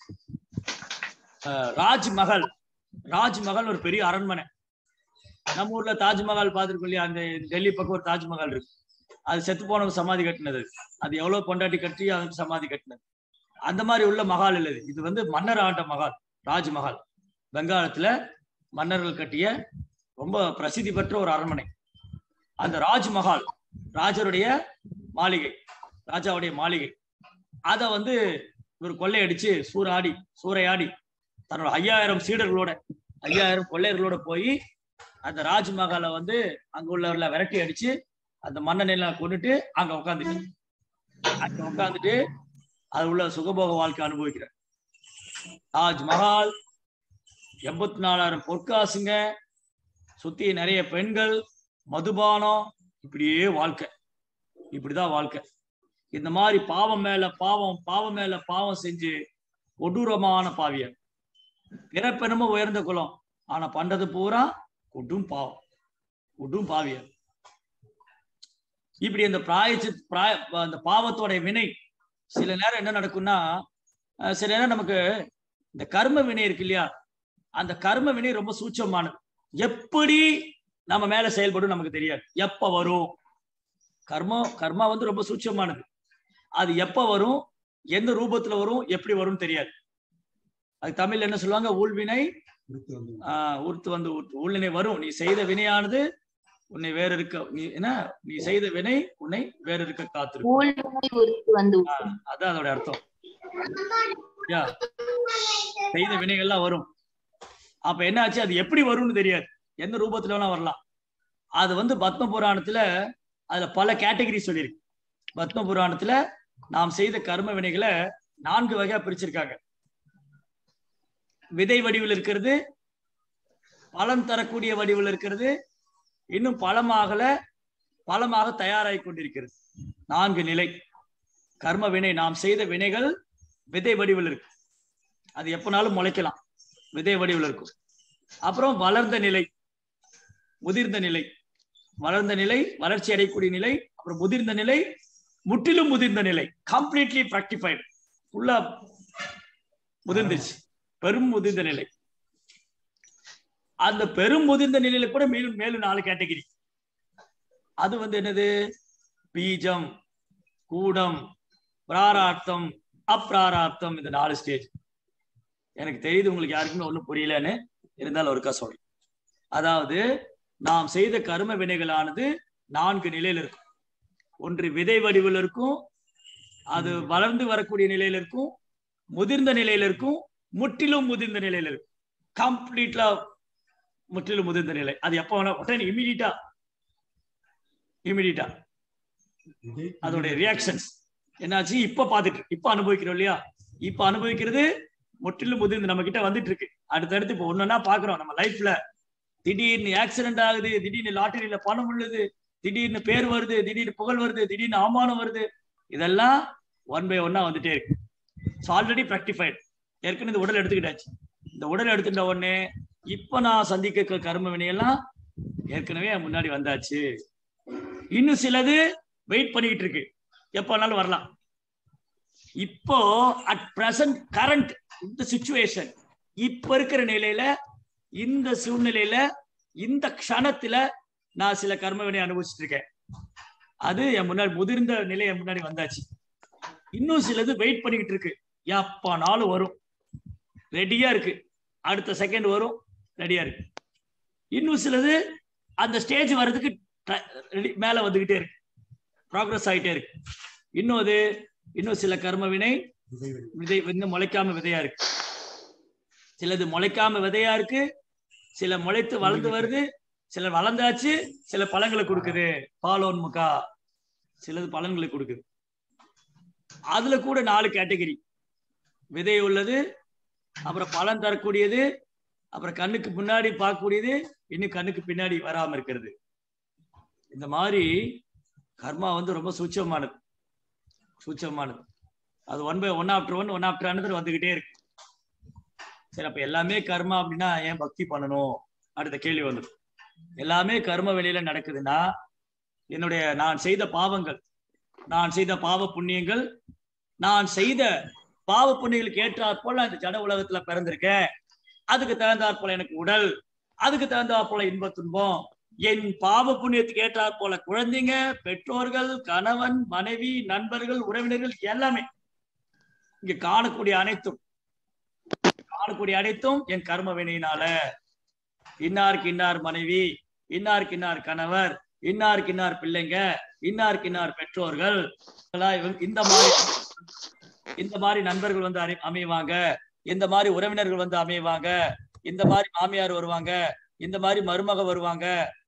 அஹ், ராஜ்மஹல் ராஜ்மஹல் ஒரு பெரிய அரண்மனை நம்ம ஊர்ல தாஜ்மஹால் பார்த்துருக்கோம் இல்லையா அந்த டெல்லி பக்கம் ஒரு தாஜ்மஹால் இருக்கு அது செத்து போனவங்க சமாதி கட்டினது அது எவ்வளவு பொண்டாட்டி கட்டி அதுக்கு சமாதி கட்டினது அந்த மாதிரி உள்ள மகால் இல்லது இது வந்து மன்னர் ஆண்ட மகால் ராஜ்மஹால் பெங்காலத்துல மன்னர்கள் கட்டிய ரொம்ப பிரசித்தி பெற்ற ஒரு அரண்மனை அந்த ராஜ்மஹால் ராஜருடைய மாளிகை ராஜாவுடைய மாளிகை அதை வந்து இவர் கொள்ளையடிச்சு சூறாடி சூறையாடி தன்னோட ஐயாயிரம் சீடர்களோட ஐயாயிரம் கொள்ளையர்களோட போய் அந்த ராஜ்மஹாலை வந்து அங்க உள்ளவர்ல விரட்டி அடிச்சு அந்த மன்னனை எல்லாம் கொண்டுட்டு அங்க உட்காந்துட்டு அங்க உட்காந்துட்டு அது உள்ள சுகபோக வாழ்க்கை அனுபவிக்கிறார் தாஜ்மஹால் எண்பத்தி நாலாயிரம் பொற்காசுங்க சுத்தி நிறைய பெண்கள் மதுபானம் இப்படியே வாழ்க்கை இப்படிதான் வாழ்க்கை இந்த மாதிரி பாவம் மேல பாவம் பாவம் மேல பாவம் செஞ்சு கொடூரமான பாவியர் பிறப்பெனமோ உயர்ந்த குலம் ஆனா பண்றது பூரா கொடும் பாவம் கொடும் பாவியர் இப்படி அந்த பிராயச்சு பிராய அந்த பாவத்தோட வினை சில நேரம் என்ன நடக்கும்னா அஹ் சில நேரம் நமக்கு இந்த கர்ம வினை இருக்கு இல்லையா அந்த கர்ம வினை ரொம்ப சூட்சமானது எப்படி நம்ம மேல செயல்படும் நமக்கு தெரியாது எப்ப வரும் கர்மம் கர்மா வந்து ரொம்ப சூட்சமானது அது எப்ப வரும் எந்த ரூபத்துல வரும் எப்படி வரும்னு தெரியாது அது தமிழ்ல என்ன சொல்லுவாங்க ஊழ்வினை ஆஹ் உருத்து வந்து உருத்து. ஊழ்வினை வரும் நீ செய்த வினையானது உன்னை வேற இருக்க நீ என்ன நீ செய்த வினை உன்னை வேற இருக்க காத்திருக்கும் ஊழ்வினை உறுத்து வந்து அதான் அதோட அர்த்தம் யா செய்த வினைகள்லாம் வரும் அப்ப என்ன ஆச்சு அது எப்படி வரும்னு தெரியாது எந்த ரூபத்துல வேணா வரலாம் அது வந்து பத்ம புராணத்துல அதுல பல கேட்டகரி சொல்லியிருக்கு பத்ம புராணத்துல நாம் செய்த கர்ம வினைகளை நான்கு வகையா பிரிச்சிருக்காங்க விதை வடிவில் இருக்கிறது பலன் தரக்கூடிய வடிவில் இருக்கிறது இன்னும் பழமாகல பழமாக தயாராகி கொண்டிருக்கிறது நான்கு நிலை கர்ம வினை நாம் செய்த வினைகள் விதை வடிவில் இருக்கு அது எப்பனாலும் முளைக்கலாம் விதை வடிவில் இருக்கும் அப்புறம் வளர்ந்த நிலை முதிர்ந்த நிலை வளர்ந்த நிலை வளர்ச்சி அடையக்கூடிய நிலை அப்புறம் முதிர்ந்த நிலை முற்றிலும் முதிர்ந்த நிலை கம்ப்ளீட்லி ப்ராக்டிஃபைடு ஃபுல்லா முதிர்ந்துச்சு பெரும் முதிர்ந்த நிலை அந்த பெரும் முதிர்ந்த நிலையில கூட மேலும் மேலும் நாலு கேட்டகிரி அது வந்து என்னது பீஜம் கூடம் பிராரார்த்தம் அப்பிராரார்த்தம் இந்த நாலு ஸ்டேஜ் எனக்கு தெரியுது உங்களுக்கு யாருக்குமே ஒண்ணும் புரியலன்னு இருந்தாலும் ஒருக்கா சொல்றேன் அதாவது நாம் செய்த கர்ம வினைகளானது நான்கு நிலையில இருக்கும் ஒன்று விதை வடிவில் இருக்கும் அது வளர்ந்து வரக்கூடிய நிலையில இருக்கும் முதிர்ந்த நிலையில இருக்கும் முற்றிலும் முதிர்ந்த நிலையில இருக்கும் கம்ப்ளீட்லா முற்றிலும் முதிர்ந்த நிலை அது எப்போ வேணா உடனே இமீடியட்டா இமீடியட்டா அதோடைய ரியாக்ஷன்ஸ் என்னாச்சு இப்ப பாத்துட்டு இருக்கு. இப்ப அனுபவிக்கிறோம் இல்லையா இப்ப அனுபவிக்கிறது முற்றிலும் முதிர்ந்து நம்ம கிட்ட வந்துட்டு இருக்கு அடுத்தடுத்து இப்ப ஒன்னொன்னா பாக்குறோம் நம்ம லைஃப்ல திடீர்னு ஆக்சிடென்ட் ஆகுது திடீர்னு லாட்டரியில பணம் விழுது திடீர்னு பேர் வருது திடீர்னு புகழ் வருது திடீர்னு அவமானம் வருது இதெல்லாம் ஒன் பை ஒன்னா வந்துட்டே இருக்கு ஸோ ஆல்ரெடி ப்ராக்டிஃபைடு ஏற்கனவே இந்த உடல் எடுத்துக்கிட்டாச்சு இந்த உடல் எடுத்துட்ட உடனே இப்ப நான் சந்திக்க கர்ம வினையெல்லாம் ஏற்கனவே என் முன்னாடி வந்தாச்சு இன்னும் சிலது வெயிட் பண்ணிக்கிட்டு இருக்கு எப்ப வேணாலும் வரலாம் இப்போ அட் பிரசன்ட் கரண்ட் இந்த சுச்சுவேஷன் இப்ப இருக்கிற நிலையில இந்த சூழ்நிலையில இந்த க்ஷணத்துல நான் சில கர்ம வினை அனுபவிச்சுட்டு இருக்கேன் அது என் முன்னாடி முதிர்ந்த நிலை என் முன்னாடி வந்தாச்சு இன்னும் சிலது வெயிட் பண்ணிக்கிட்டு இருக்கு எப்பனாலும் வரும் ரெடியா இருக்கு அடுத்த செகண்ட் வரும் ரெடியா இருக்கு இன்னும் சிலது அந்த ஸ்டேஜ் வர்றதுக்கு ட- ready- மேல வந்துகிட்டே இருக்கு ப்ராக்ரஸ் ஆயிட்டே இருக்கு இன்னும் அது இன்னும் சில கர்ம வினை விதை இன்னும் முளைக்காம விதையா இருக்கு சிலது முளைக்காம விதையா இருக்கு சில முளைத்து வளர்ந்து வருது சில வளர்ந்தாச்சு சில பழங்களை கொடுக்குது பாலோன்முகா சிலது பலன்களை கொடுக்குது அதுல கூட நாலு கேட்டகரி விதை உள்ளது அப்புறம் பலன் தரக்கூடியது அப்புறம் கண்ணுக்கு முன்னாடி பார்க்கக்கூடியது இன்னும் கண்ணுக்கு பின்னாடி வராம இருக்கிறது இந்த மாதிரி கர்மா வந்து ரொம்ப சூட்சமானது சூட்சமானது அது one by one after one one after another வந்துகிட்டே இருக்கு சரி அப்ப எல்லாமே கர்மா அப்படின்னா ஏன் பக்தி பண்ணணும் அடுத்த கேள்வி வந்துடும் எல்லாமே கர்ம வெளியில நடக்குதுன்னா என்னுடைய நான் செய்த பாவங்கள் நான் செய்த பாவ புண்ணியங்கள் நான் செய்த பாவ புண்ணியங்களுக்கு ஏற்றாற் போல இந்த ஜட உலகத்துல பிறந்திருக்கேன் அதுக்கு தகுந்தாற் போல எனக்கு உடல் அதுக்கு தகுந்தாற் போல இன்ப துன்பம் என் பாவ புண்ணியத்துக்கு ஏற்றாற் போல குழந்தைங்க பெற்றோர்கள் கணவன் மனைவி நண்பர்கள் உறவினர்கள் எல்லாமே இங்க காணக்கூடிய அனைத்தும் காணக்கூடிய அனைத்தும் என் கர்ம வினையினால இன்னாருக்கு இன்னார் மனைவி இன்னாருக்கு இன்னார் கணவர் இன்னாருக்கு இன்னார் பிள்ளைங்க இன்னாருக்கு இன்னார் பெற்றோர்கள் இதெல்லாம் இவங்க- இந்த மாதிரி இந்த மாதிரி நண்பர்கள் வந்து அறி- அமைவாங்க இந்த மாதிரி உறவினர்கள் வந்து அமைவாங்க இந்த மாதிரி மாமியார் வருவாங்க இந்த மாதிரி மருமக வருவாங்க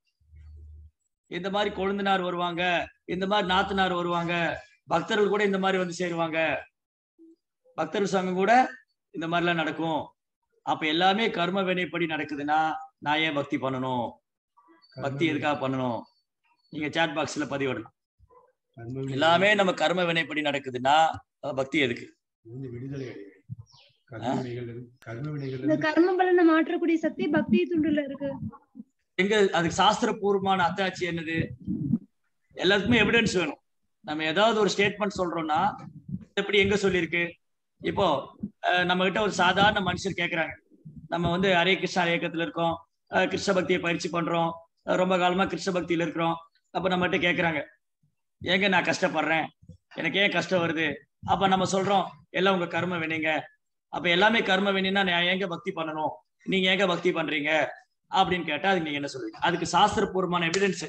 இந்த மாதிரி கொழுந்தனார் வருவாங்க இந்த மாதிரி நாத்தனார் வருவாங்க பக்தர்கள் கூட இந்த மாதிரி வந்து சேருவாங்க பக்தர்கள் சங்கம் கூட இந்த மாதிரிலாம் நடக்கும் அப்ப எல்லாமே கர்ம வினைப்படி நடக்குதுன்னா நான் ஏன் பக்தி பண்ணணும் பக்தி எதுக்காக பண்ணணும் நீங்க சாட் பாக்ஸ்ல பதிவிடலாம் எல்லாமே நம்ம கர்ம வினைப்படி நடக்குதுன்னா அப்ப பக்தி எதுக்கு விடுதலை அடைய கர்ம வினைகள் கர்ம வினைகள் இந்த கர்ம பலனை மாற்றக்கூடிய சக்தி பக்தி துண்டுல இருக்கு எங்க அதுக்கு சாஸ்திரபூர்வமான அத்தாட்சி என்னது எல்லாத்துக்குமே எவிடன்ஸ் வேணும் நம்ம ஏதாவது ஒரு ஸ்டேட்மெண்ட் சொல்றோம்னா எப்படி எங்க சொல்லியிருக்கு இப்போ அஹ், நம்ம கிட்ட ஒரு சாதாரண மனுஷர் கேக்குறாங்க நம்ம வந்து ஹரே கிருஷ்ணா இயக்கத்துல இருக்கோம் அஹ், கிருஷ்ண பக்தியை பயிற்சி பண்றோம் அஹ், ரொம்ப காலமா கிருஷ்ண பக்தியில இருக்கிறோம் அப்ப நம்ம கிட்ட கேக்குறாங்க ஏங்க நான் கஷ்டப்படுறேன் எனக்கு ஏன் கஷ்டம் வருது அப்ப நம்ம சொல்றோம் எல்லாம் உங்க கர்ம வினைங்க அப்ப எல்லாமே கர்ம வினைன்னா நான் ஏங்க பக்தி பண்ணணும் நீங்க ஏங்க பக்தி பண்றீங்க அப்படின்னு கேட்டா அதுக்கு நீங்க என்ன சொல்றீங்க அதுக்கு சாஸ்திரபூர்வமான எவிடன்ஸ்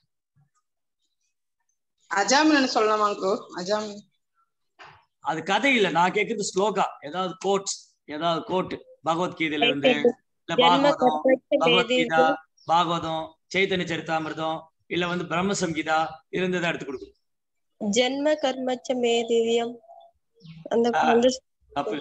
அஜாமின்னு சொல்லலாமா ப்ரோ அஜாமின் அது கதை இல்ல நான் கேக்குறது ஸ்லோகா ஏதாவது கோட் ஏதாவது கோட் பகவத்கீதையில இருந்து இல்ல ஜென்ம பாகவதம் கர்மச்ச பகவத்கீதா மேதியம் பாகவதம் சைத்தன்ய சரிதாமிர்தம் இல்ல வந்து பிரம்ம சங்கீதா இருந்ததை எடுத்து கொடுக்கும் ஜென்ம கர்மச்ச மேதியம் அந்த ஆ. அந்த தப்பு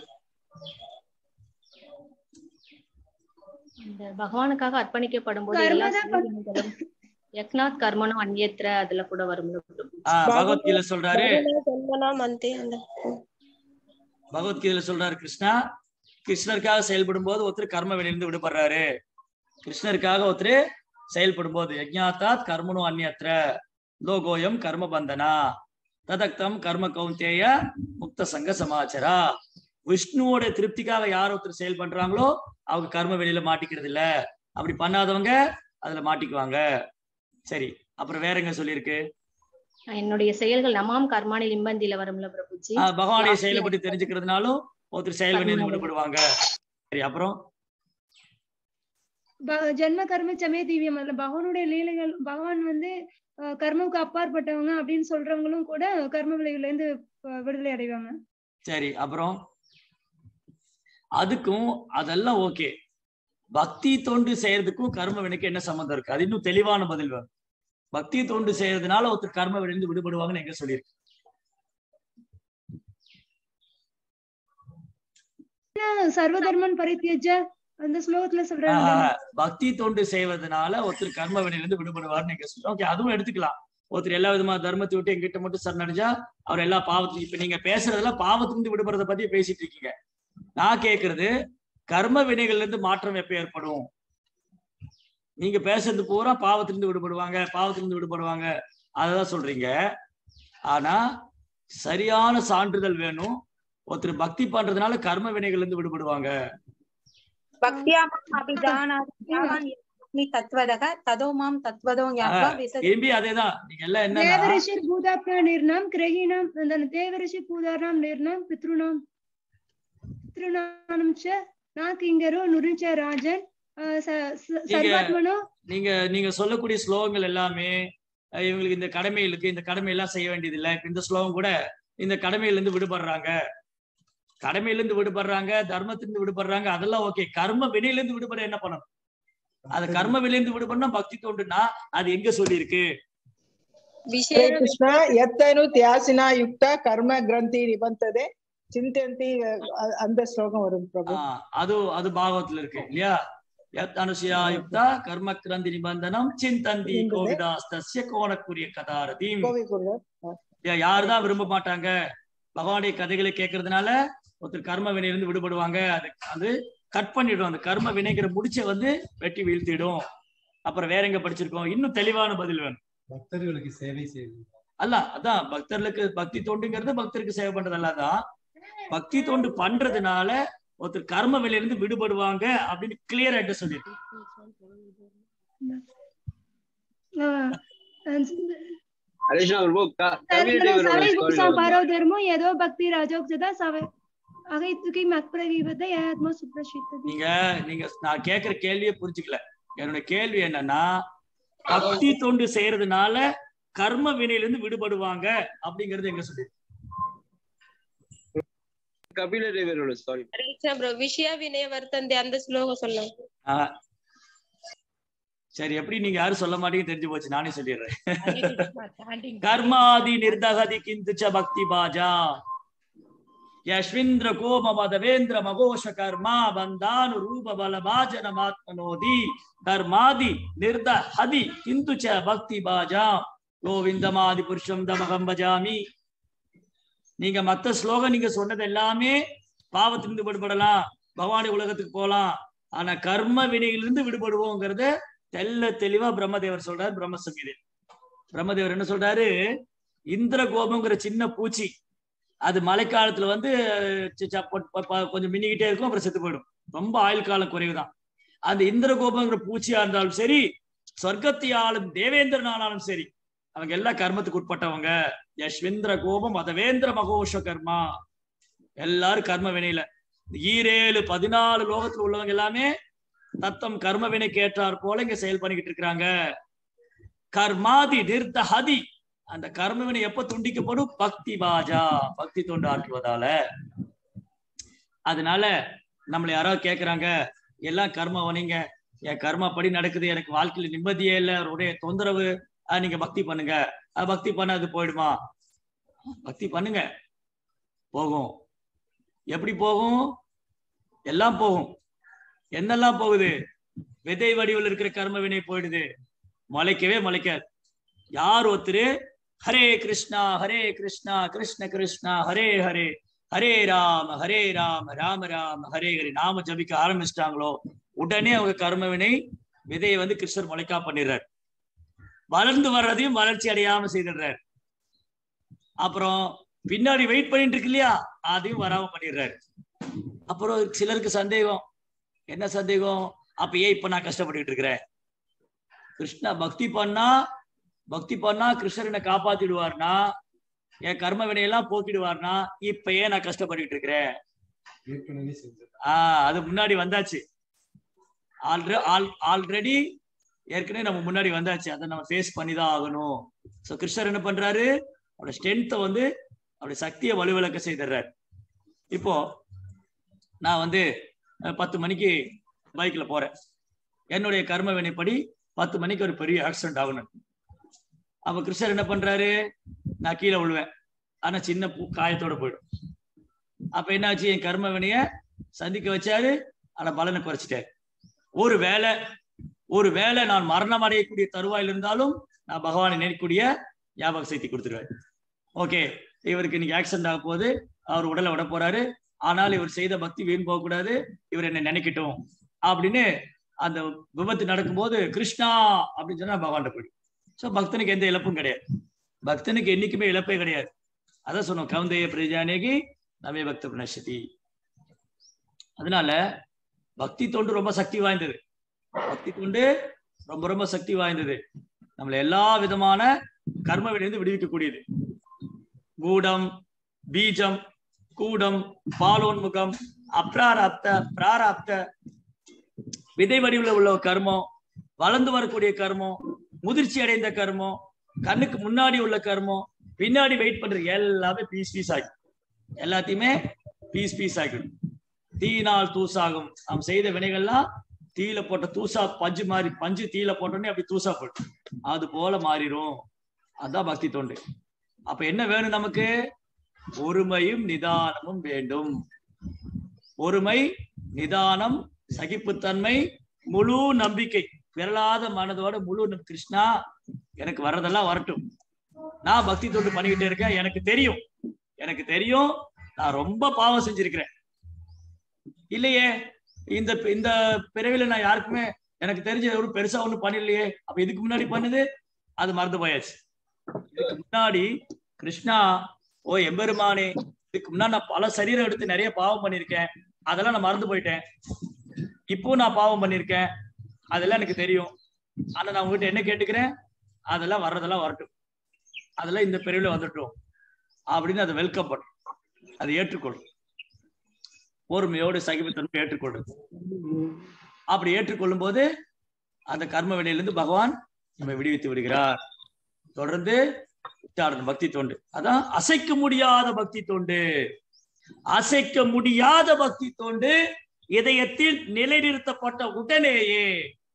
இந்த பகவானுக்காக அர்ப்பணிக்கப்படும் போது எல்லா கர்மதான் பண்- செயல்களும் யக்னாத் கர்மனும் அந்நியத்திர அதுல கூட வரும்ல ஆஹ் பகவத்கீதையில சொல்றாரு பகுனா ஜென்மனாம் அந்தே அந்த பகவத்கீதையில சொல்றாரு கிருஷ்ணா கிருஷ்ணருக்காக செயல்படும் போது ஒருத்தர் கர்ம வெளியிருந்து விடுபடுறாரு கிருஷ்ணருக்காக ஒருத்தர் செயல்படும் போது யஜ்ஞாத்தாத் கர்மனு அந்நியத்திர லோகோயம் கர்ம பந்தனா ததக்தம் கர்ம கௌந்தேய முக்த சங்க சமாச்சரா விஷ்ணுவோட திருப்திக்காக யார் ஒருத்தர் செயல் பண்றாங்களோ அவங்க கர்ம வெளியில மாட்டிக்கிறது இல்ல அப்படி பண்ணாதவங்க அதுல மாட்டிக்குவாங்க சரி அப்புறம் வேற எங்க சொல்லியிருக்கு என்னுடைய செயல்கள் நமாம் கர்மானி லிம்பந்தில வரும்ல பிரபுஜி ஆஹ் பகவானுடைய வாக்கியம் செயலை பற்றி தெரிஞ்சுக்கிறதுனாலும் ஒருத்தர் செயல் வெளியில கர்ம வெளி. விடுபடுவாங்க சரி அப்புறம் ப- ஜென்ம கர்ம சமய தீவியம் அதுல பகவானுடைய லீலைகள் பகவான் வந்து அஹ், கர்மவுக்கு அப்பாற்பட்டவங்க அப்படின்னு சொல்றவங்களும் கூட கர்ம விளைவுல இருந்து அஹ், விடுதலை அடைவாங்க சரி அப்புறம் அதுக்கும் அதெல்லாம் ஓகே பக்தி தொண்டு செய்யறதுக்கும் கர்ம வினைக்கு என்ன சம்மந்தம் இருக்கு அது இன்னும் தெளிவான பதில் வரும் பக்தி தொண்டு செய்யறதுனால ஒருத்தர் கர்ம வினைந்து விடுபடுவாங்கன்னு எங்க சொல்லியிருக்கு சர்வ தர்மன் பரித்தியஜ அந்த ஸ்லோகத்துல சொல்றாங்க ஆஹ் பக்தி தொண்டு செய்வதனால ஒருத்தர் கர்ம வினையிலிருந்து விடுபடுவார்னு நீங்க சொல்றோம் ஓகே அதுவும் எடுத்துக்கலாம் ஒருத்தர் எல்லா விதமான தர்மத்தை விட்டு எங்கிட்ட மட்டும் சரணடைஞ்சா அவர் எல்லா பாவத்தையும் இப்ப நீங்க பேசுறதெல்லாம் பாவத்திலிருந்து விடுபடுறத பத்தி பேசிட்டு இருக்கீங்க நான் கேக்குறது கர்ம வினைகள்ல இருந்து மாற்றம் எப்ப ஏற்படும் நீங்க பேசுறது பூரா பாவத்திலிருந்து விடுபடுவாங்க பாவத்திலிருந்து விடுபடுவாங்க அததான் சொல்றீங்க ஆனா சரியான சான்றிதழ் வேணும் ஒருத்தர் பக்தி பண்றதுனால கர்ம வினைகள்ல இருந்து விடுபடுவாங்க भक्त्या माम् अभिजानाति यावान् अस्मि तत्त्वदः ततो मां तत्त्वदो ज्ञात्वा विसर्ज திரும்பி அதேதான் நீங்க எல்லாம் என்னன்னா தேவரிஷி பூதாத்மா நிர்ணம் கிரகிணாம் அந்த தேவரிஷி பூதாராம் நிர்ணம் பித்ருணாம் பித்ருணாம் ச நாக்கிங்கரோ நுரிச்ச ராஜன் அஹ், ச- ச- நீங்க- சர்வாத்மனோ நீங்க நீங்க சொல்லக்கூடிய ஸ்லோகங்கள் எல்லாமே அஹ், இவங்களுக்கு இந்த கடமை இருக்கு இந்த கடமை எல்லாம் செய்ய வேண்டியது இல்ல இப்ப இந்த ஸ்லோகம் கூட இந்த கடமையில இருந்து விடுபடுறாங்க கடமையில இருந்து விடுபடுறாங்க தர்மத்திலிருந்து விடுபடுறாங்க அதெல்லாம் ஓகே கர்ம வினையில இருந்து விடுபட என்ன பண்ணணும் அது கர்ம வினையிலிருந்து விடுபடணும் பக்தி தோண்டுனா அது எங்க சொல்லியிருக்கு ಹರೇ ವಿಶೇಷ ಕೃಷ್ಣ ಎತ್ತನು ತ್ಯಾಸಿನ ಯುಕ್ತ ಕರ್ಮ ಗ್ರಂಥಿ ನಿಬಂತದೆ ಚಿಂತಂತಿ ಅ- அந்த ஸ்லோகம் வரும் பிரபு ஆஹ் அது அது பாகவத்துல இருக்கு இல்லையா யத் அனுசயா யுக்தா கர்ம கிரந்தி நிபந்தனம் சிந்தந்தி இருந்தது. கோவிதாஸ்தஸ்ய கோணக்குரிய கதாரதீம் கோவை குருவர் யா- யாருதான் விரும்ப மாட்டாங்க பகவானுடைய கதைகளை கேட்கறதுனால ஒருத்தர் கர்ம வினையிலிருந்து விடுபடுவாங்க அது அது கட் பண்ணிடும் அந்த கர்ம வினைங்கிற முடிச்ச வந்து வெட்டி வீழ்த்திடும் அப்புறம் வேற எங்க படிச்சிருக்கோம் இன்னும் தெளிவான பதில் வேணும் பக்தர்களுக்கு சேவை செய்வது அல்ல அதான் பக்தர்களுக்கு பக்தி தொண்டுங்கிறது பக்தருக்கு சேவை பண்றது அல்லாதான் பக்தி தொண்டு பண்றதுனால ஒருத்தர் கர்ம வினையிலிருந்து விடுபடுவாங்க அப்படின்னு கிளியர் ஆயிட்டு சொல்லியிருக்கு அஹ், அஹ், ஹரிஷ்ணா பிரபு க- கவிதை சர்வ ஒரு சவை story குப்சாம் வருது. பரோ தர்மோ ஏதோ பக்தி ராஜோக் ஜதா சவை அகைத்துகி மக்பிரகிபத ஆத்மா சுப்ரஷித்ததி நீங்க நீங்க நான் கேக்குற கேள்வியே புரிஞ்சுக்கல என்னோட கேள்வி என்னன்னா பக்தி தொண்டு செய்யறதுனால கர்ம வினையிலிருந்து விடுபடுவாங்க அப்படிங்கறது எங்க சொல்லி கபில தேவரோட ஸ்டாரி ಹರೀಶ ಬ್ರೋ ವಿಷಯ ವಿನಯ ವರ್ತಂದೆ அந்த ஸ்லோகம் சொல்லுங்க சரி எப்படி நீங்க யாரும் சொல்ல மாட்டீங்க தெரிஞ்சு போச்சு நானே சொல்லிடுறேன் கர்மாதி நிர்தகதி கிந்துச்ச பக்தி பாஜா யஸ்விந்திர கோம மதவேந்திர மகோஷ கர்மா பந்தானு ரூப பல பாஜன மாத்மனோதி கர்மாதி நிர்த ஹதி கிந்துச்ச பக்தி பாஜா கோவிந்தமாதி புருஷம் தமகம் பஜாமி நீங்க மத்த ஸ்லோகம் நீங்க சொன்னது எல்லாமே பாவத்திலிருந்து விடுபடலாம் பவானி உலகத்துக்கு போலாம் ஆனா கர்ம வினையிலிருந்து விடுபடுவோங்கிறத தெல்ல தெளிவா பிரம்மதேவர் சொல்றாரு பிரம்மசங்கீதை பிரம்மதேவர் என்ன சொல்றாரு இந்திர கோபங்கிற சின்ன பூச்சி அது மழைக்காலத்துல வந்து சி- ச- பொ- பொ- பொ- கொஞ்சம் மின்னிக்கிட்டே இருக்கும் அப்புறம் செத்து போயிடும் ரொம்ப ஆயுள் காலம் குறைவுதான் அந்த இந்திரகோபங்கிற பூச்சியா இருந்தாலும் சரி சொர்க்கத்தை ஆளும் தேவேந்திரன் ஆனாலும் சரி அவங்க எல்லாம் கர்மத்துக்கு உட்பட்டவங்க யஷ்விந்திர கோபம் அதவேந்திர மகோஷ கர்மா எல்லாரும் கர்ம வினையில இந்த ஈரேழு பதினாலு லோகத்துல உள்ளவங்க எல்லாமே தத்தம் கர்ம வினை கேட்டார் போல இங்க செயல் பண்ணிக்கிட்டு இருக்கிறாங்க கர்மாதி நிர்த்த ஹதி அந்த கர்ம வினை எப்ப துண்டிக்கப்படும் பக்தி பாஜா பக்தி தொண்டு ஆற்றுவதால அதனால நம்மளை யாராவது கேக்குறாங்க எல்லாம் கர்ம வணிங்க என் கர்மா படி நடக்குது எனக்கு வாழ்க்கையில நிம்மதியே இல்ல ஒரே தொந்தரவு அஹ் நீங்க பக்தி பண்ணுங்க அஹ் பக்தி பண்ண அது போயிடுமா பக்தி பண்ணுங்க போகும் எப்படி போகும் எல்லாம் போகும் என்னெல்லாம் போகுது விதை வடிவில் இருக்கிற கர்ம வினை போயிடுது முளைக்கவே முளைக்காது யார் ஒருத்தரு ஹரே கிருஷ்ணா ஹரே கிருஷ்ணா கிருஷ்ண கிருஷ்ணா ஹரே ஹரே ஹரே ராம ஹரே ராம ராம ராம ஹரே ஹரே நாம ஜபிக்க ஆரம்பிச்சிட்டாங்களோ உடனே அவங்க கர்ம வினை விதையை வந்து கிருஷ்ணர் முளைக்கா பண்ணிடுறார் வளர்ந்து வர்றதையும் வளர்ச்சி அடையாம செய்திடுறார் அப்புறம் பின்னாடி வெயிட் பண்ணிட்டு இருக்கு இல்லையா அதையும் வராம பண்ணிடுறாரு அப்புறம் சிலருக்கு சந்தேகம் என்ன சந்தேகம் அப்ப ஏன் இப்ப நான் கஷ்டப்பட்டுக்கிட்டு இருக்கிறேன் கிருஷ்ணா பக்தி பண்ணா பக்தி பண்ணா கிருஷ்ணர் என்னை காப்பாத்திடுவார்னா என் கர்ம வினையெல்லாம் போக்கிடுவார்னா இப்ப ஏன் நான் கஷ்டப்பட்டுக்கிட்டு இருக்கிறேன் ஏற்கனவே செஞ்சது ஆஹ் அது முன்னாடி வந்தாச்சு ஆல்ரெடி ஆல்ரெடி ஏற்கனவே நம்ம முன்னாடி வந்தாச்சு அதை நம்ம ஃபேஸ் பண்ணி தான் ஆகணும் ஸோ கிருஷ்ணர் என்ன பண்றாரு அவரோட ஸ்ட்ரென்த்தை வந்து அவருடைய சக்தியை வலுவிளக்க செய்துடுறாரு இப்போ நான் வந்து அஹ், பத்து மணிக்கு பைக்ல போறேன் என்னுடைய கர்ம வினைப்படி பத்து மணிக்கு ஒரு பெரிய ஆக்சிடென்ட் ஆகணும் அப்ப கிருஷ்ணர் என்ன பண்றாரு நான் கீழே விழுவேன் ஆனா சின்ன பூ காயத்தோட போயிடும் அப்ப என்னாச்சு என் கர்ம வினைய சந்திக்க வச்சாரு ஆனா பலனை குறைச்சிட்டாரு ஒரு வேளை ஒரு வேளை நான் மரணம் அடையக்கூடிய தருவாயில் இருந்தாலும் நான் பகவானை நினைக்கக்கூடிய ஞாபக சக்தி கொடுத்துருவேன் ஓகே இவருக்கு இன்னைக்கு ஆக்சிடென்ட் ஆக போகுது அவர் உடலை விட போறாரு ஆனால் இவர் செய்த பக்தி வீண் போக கூடாது இவர் என்ன நினைக்கட்டும் அப்படின்னு அந்த விபத்து நடக்கும்போது கிருஷ்ணா அப்படின்னு சொன்னா பகவான் போயிடும் ஸோ பக்தனுக்கு எந்த இழப்பும் கிடையாது பக்தனுக்கு என்னைக்குமே இழப்பே கிடையாது அதான் சொன்னோம் கவுந்தைய பிரஜானேகி நவே பக்த பிரணசதி அதனால பக்தி தொண்டு ரொம்ப சக்தி வாய்ந்தது பக்தி தொண்டு ரொம்ப ரொம்ப சக்தி வாய்ந்தது நம்மளை எல்லா விதமான கர்ம வினைந்து விடுவிக்கக்கூடியது கூடம் பீஜம் கூடம் பாலோன்முகம் அப்ராராப்த பிராராப்த விதை வடிவில் உள்ள கர்மம் வளர்ந்து வரக்கூடிய கர்மம் முதிர்ச்சி அடைந்த கர்மம் கண்ணுக்கு முன்னாடி உள்ள கர்மம் பின்னாடி வெயிட் பண்றது எல்லாமே பீஸ் பீஸ் ஆகும் எல்லாத்தையுமே பீஸ் பீஸ் ஆகிடும் தீயினால் தூசாகும் நாம் செய்த வினைகள்லாம் தீயில போட்ட தூசா பஞ்சு மாதிரி பஞ்சு தீயில போட்டோன்னே அப்படி தூசா போயிடும் அது போல மாறிடும் அதான் பக்தி தொண்டு அப்ப என்ன வேணும் நமக்கு ஒருமையும் நிதானமும் வேண்டும் ஒருமை நிதானம் சகிப்புத்தன்மை முழு நம்பிக்கை பிறலாத மனதோட முழு நம்- கிருஷ்ணா எனக்கு வர்றதெல்லாம் வரட்டும் நான் பக்தி தொண்டு பண்ணிக்கிட்டே இருக்கேன் எனக்கு தெரியும் எனக்கு தெரியும் நான் ரொம்ப பாவம் செஞ்சிருக்கிறேன் இல்லையே இந்த இந்த பிறவில நான் யாருக்குமே எனக்கு தெரிஞ்ச ஒரு பெருசா ஒண்ணும் பண்ணலையே அப்ப இதுக்கு முன்னாடி பண்ணுது அது மறந்து போயாச்சு இதுக்கு முன்னாடி கிருஷ்ணா ஓ எம்பெருமானே இதுக்கு முன்னாடி நான் பல சரீரம் எடுத்து நிறைய பாவம் பண்ணியிருக்கேன் அதெல்லாம் நான் மறந்து போயிட்டேன் இப்போ நான் பாவம் பண்ணியிருக்கேன் அதெல்லாம் எனக்கு தெரியும் ஆனா நான் உங்ககிட்ட என்ன கேட்டுக்கிறேன் அதெல்லாம் வர்றதெல்லாம் வரட்டும் அதெல்லாம் இந்த பிரிவுல வந்துட்டோம் அப்படின்னு அதை வெல்கம் பண்ணும் அதை ஏற்றுக்கொள்ளும் பொறுமையோடு சகிப்புத்தன்மை ஏற்றுக்கொள்ளும் அப்படி ஏற்றுக்கொள்ளும் போது அந்த கர்ம வினையிலிருந்து பகவான் நம்மை விடுவித்து விடுகிறார் தொடர்ந்து உச்சாடனம் பக்தி தொண்டு அதான் அசைக்க முடியாத பக்தி தொண்டு அசைக்க முடியாத பக்தி தொண்டு இதயத்தில் நிலைநிறுத்தப்பட்ட உடனேயே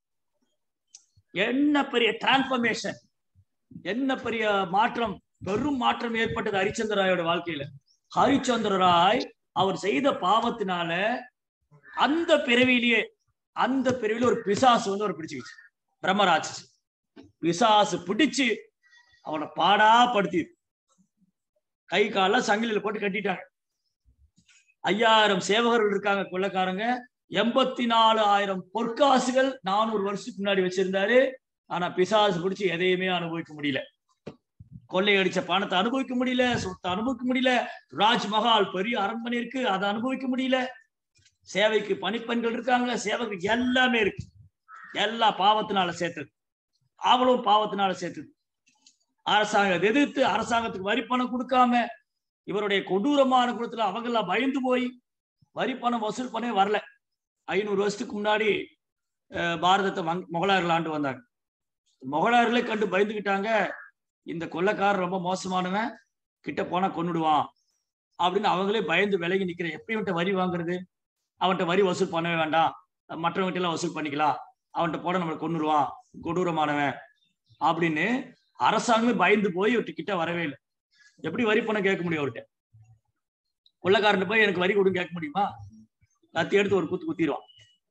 என்ன பெரிய டிரான்ஸ்பர்மேஷன் என்ன பெரிய மாற்றம் பெரும் மாற்றம் ஏற்பட்டது ஹரிச்சந்திர ராயோட வாழ்க்கையில ஹரிச்சந்திர ராய் அவர் செய்த பாவத்தினால அந்த பிறவியிலேயே அந்த பிறவியில ஒரு பிசாசு வந்து அவர் பிடிச்சுக்கிச்சு பிரம்மராட்சஸ் பிசாசு பிடிச்சு அவனை பாடா படுத்தி கை கால சங்கிலில போட்டு கட்டிட்டாங்க ஐயாயிரம் சேவகர்கள் இருக்காங்க கொள்ளக்காரங்க எண்பத்தி நாலு ஆயிரம் பொற்காசுகள் நானூறு வருஷத்துக்கு முன்னாடி வச்சிருந்தாரு ஆனா பிசாசு பிடிச்சு எதையுமே அனுபவிக்க முடியல கொள்ளையடிச்ச பணத்தை அனுபவிக்க முடியல சொத்தை அனுபவிக்க முடியல ராஜ்மஹால் பெரிய அரண்மனை இருக்கு அதை அனுபவிக்க முடியல சேவைக்கு பணிப்பெண்கள் இருக்காங்க சேவைக்கு எல்லாமே இருக்கு எல்லா பாவத்தினால சேர்த்தது அவளும் பாவத்தினால சேர்த்தது அரசாங்கத்தை எதிர்த்து அரசாங்கத்துக்கு வரி பணம் கொடுக்காம இவருடைய கொடூரமான குணத்துல அவங்க எல்லாம் பயந்து போய் வரி பணம் வசூல் பண்ணவே வரல ஐநூறு வருஷத்துக்கு முன்னாடி அஹ், பாரதத்தை வங்- முகலாயர்கள் ஆண்டு வந்தாங்க முகலாயர்களே கண்டு பயந்துக்கிட்டாங்க இந்த கொள்ளைக்காரன் ரொம்ப மோசமானவன் கிட்ட போனா கொன்னுடுவான் அப்படின்னு அவங்களே பயந்து விலகி நிக்கிற எப்படி இவன்ட்ட வரி வாங்குறது அவன்கிட்ட வரி வசூல் பண்ணவே வேண்டாம் மற்றவங்கிட்ட எல்லாம் வசூல் பண்ணிக்கலாம் அவன்கிட்ட போட நம்மளை கொன்னுடுவான் கொடூரமானவன் அப்படின்னு அரசாங்கமே பயந்து போய் இவர்கிட்ட கிட்ட வரவே இல்லை எப்படி வரி பணம் கேட்க முடியும் அவர்கிட்ட கொள்ளைக்காரன் போய் எனக்கு வரி கொடுன்னு கேட்க முடியுமா கத்தி எடுத்து ஒரு குத்து குத்திடுவான்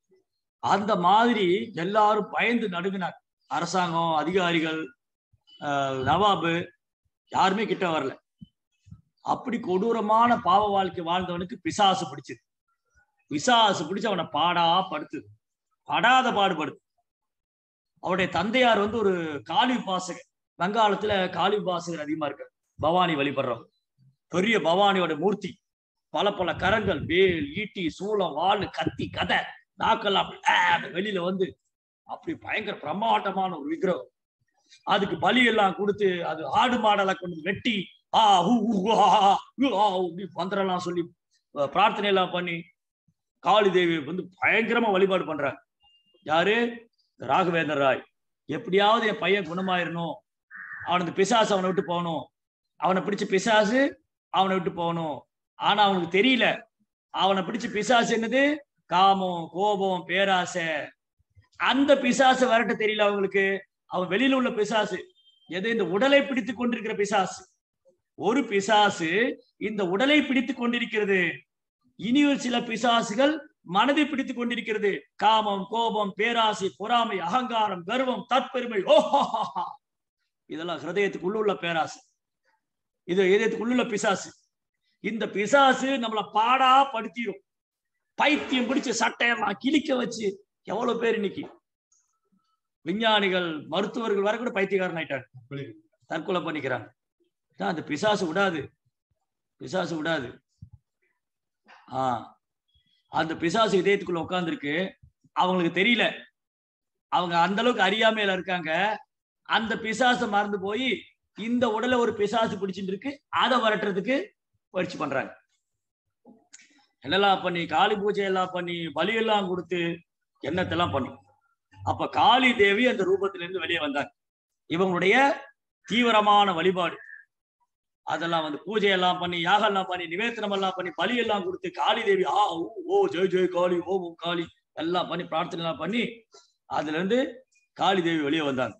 அந்த மாதிரி எல்லாரும் பயந்து நடுங்கினார் அரசாங்கம் அதிகாரிகள் ஆஹ், நவாபு யாருமே கிட்ட வரல அப்படி கொடூரமான பாவ வாழ்க்கை வாழ்ந்தவனுக்கு பிசாசு பிடிச்சது பிசாசு பிடிச்சு அவனை பாடா படுத்துது படாத பாடுபடுது அவருடைய தந்தையார் வந்து ஒரு காளி உபாசகர் வங்காளத்துல காளி உபாசகர் அதிகமா இருக்கு பவானி வழிபடுறவங்க பெரிய பவானியோட மூர்த்தி பல பல கரங்கள் வேல் ஈட்டி சூளம் வாள் கத்தி கதை நாக்கெல்லாம் அப்படி ஆன்னு வெளியில வந்து அப்படி பயங்கர பிரம்மாண்டமான ஒரு விக்கிரகம் அதுக்கு பலி எல்லாம் கொடுத்து அது ஆடு மாடெல்லாம் கொண்டு வந்து வெட்டி ஆ ஹூ ஹூ, ஆ, ஆ, ஹூ, ஆ, இப்படி மந்திரம்லாம் சொல்லி அஹ், பிரார்த்தனை எல்லாம் பண்ணி காளி தேவி வந்து பயங்கரமா வழிபாடு பண்றாங்க யாரு ராகவேந்தர் ராய் எப்படியாவது என் பையன் குணமாயிரணும் அவனுக்கு பிசாசு அவனை விட்டு போகணும் அவனை பிடிச்ச பிசாசு அவனை விட்டு போகணும் ஆனா அவனுக்கு தெரியல அவனை பிடிச்ச பிசாசு என்னது காமம் கோபம் பேராசை அந்த பிசாசு வரட்ட தெரியல அவங்களுக்கு அவன் வெளியில உள்ள பிசாசு எது இந்த உடலை பிடித்து கொண்டிருக்கிற பிசாசு ஒரு பிசாசு இந்த உடலை பிடித்து கொண்டிருக்கிறது இனி ஒரு சில பிசாசுகள் மனதை பிடித்துக் கொண்டிருக்கிறது காமம் கோபம் பேராசை பொறாமை அகங்காரம் கர்வம் தற்பெருமை ஓஹோ இதெல்லாம் ஹிருதயத்துக்குள்ள உள்ள பேராசை இது இதயத்துக்குள்ள பிசாசு இந்த பிசாசு நம்மள பாடா படுத்திடும் பைத்தியம் பிடிச்ச சட்டையெல்லாம் கிழிக்க வச்சு எவ்வளவு பேர் இன்னைக்கு விஞ்ஞானிகள் மருத்துவர்கள் வரை கூட பைத்தியக்காரன் ஆயிட்டாங்க தற்கொலை பண்ணிக்கிறாங்க அதான் அந்த பிசாசு விடாது பிசாசு விடாது ஆஹ் அந்த பிசாசு இதயத்துக்குள்ள உட்கார்ந்துருக்கு அவங்களுக்கு தெரியல அவங்க அந்த அளவுக்கு அறியாமையில இருக்காங்க அந்த பிசாசை மறந்து போய் இந்த உடலை ஒரு பிசாசு பிடிச்சிட்டு இருக்கு அதை வரட்டுறதுக்கு முயற்சி பண்றாங்க என்னெல்லாம் பண்ணி காளி பூஜை எல்லாம் பண்ணி பலி எல்லாம் கொடுத்து என்னத்தெல்லாம் பண்ணி அப்ப காளி தேவி அந்த ரூபத்துல இருந்து வெளியே வந்தாங்க இவங்களுடைய தீவிரமான வழிபாடு அதெல்லாம் வந்து பூஜை எல்லாம் பண்ணி யாகம் எல்லாம் பண்ணி நிவேத்தனம் எல்லாம் பண்ணி பலி எல்லாம் கொடுத்து காளி தேவி ஆ ஊ, ஓ ஜெய் ஜெய் காளி ஓ ஓ காளி எல்லாம் பண்ணி பிரார்த்தனை எல்லாம் பண்ணி அதுல இருந்து காளி தேவி வெளியே வந்தாங்க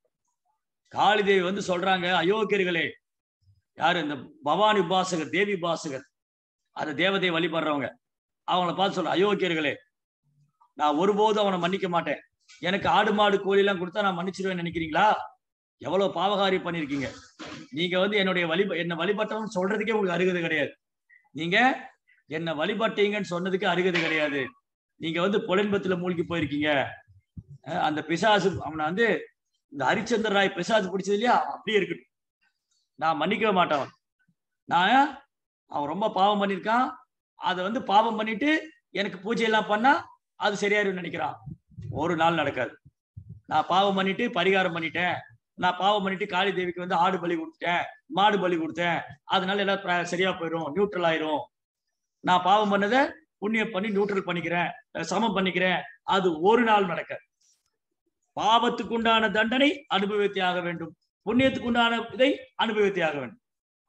காளி தேவி வந்து சொல்றாங்க அயோக்கியர்களே யாரு இந்த பவானி உபாசகர் தேவி உபாசகர் அந்த தேவதையை வழிபடுறவங்க அவங்கள பார்த்து சொல்ற அயோக்கியர்களே நான் ஒருபோதும் அவனை மன்னிக்க மாட்டேன் எனக்கு ஆடு மாடு கோழி எல்லாம் கொடுத்தா நான் மன்னிச்சிருவேன்னு நினைக்கிறீங்களா எவ்வளவு பாவகாரி பண்ணிருக்கீங்க நீங்க வந்து என்னுடைய வழி என்ன வழிபட்டவன் சொல்றதுக்கே உங்களுக்கு அருகதை கிடையாது நீங்க என்ன வழிபட்டீங்கன்னு சொன்னதுக்கு அருகதை கிடையாது நீங்க வந்து புலன்பத்துல மூழ்கி போயிருக்கீங்க அஹ் அந்த பிசாசு அவனை வந்து இந்த ஹரிச்சந்திர ராய் பிசாசு பிடிச்சது இல்லையா அப்படியே இருக்கட்டும் நான் மன்னிக்கவே மாட்டேன் அவன். நான் அவன் ரொம்ப பாவம் பண்ணியிருக்கான் அதை வந்து பாவம் பண்ணிட்டு எனக்கு பூஜை எல்லாம் பண்ணா அது சரியாயிரும்னு நினைக்கிறான் ஒரு நாள் நடக்காது நான் பாவம் பண்ணிட்டு பரிகாரம் பண்ணிட்டேன் நான் பாவம் பண்ணிட்டு காளி தேவிக்கு வந்து ஆடு பலி கொடுத்துட்டேன் மாடு பலி கொடுத்தேன் அதனால எல்லாம் பிர- சரியா போயிடும் நியூட்ரல் ஆயிரும் நான் பாவம் பண்ணதை புண்ணியம் பண்ணி நியூட்ரல் பண்ணிக்கிறேன் அஹ் சமம் பண்ணிக்கிறேன் அது ஒரு நாள் நடக்காது பாவத்துக்கு உண்டான தண்டனை அனுபவித்தே ஆக வேண்டும் புண்ணியத்துக்கு உண்டான இதை அனுபவித்தே ஆக வேண்டும்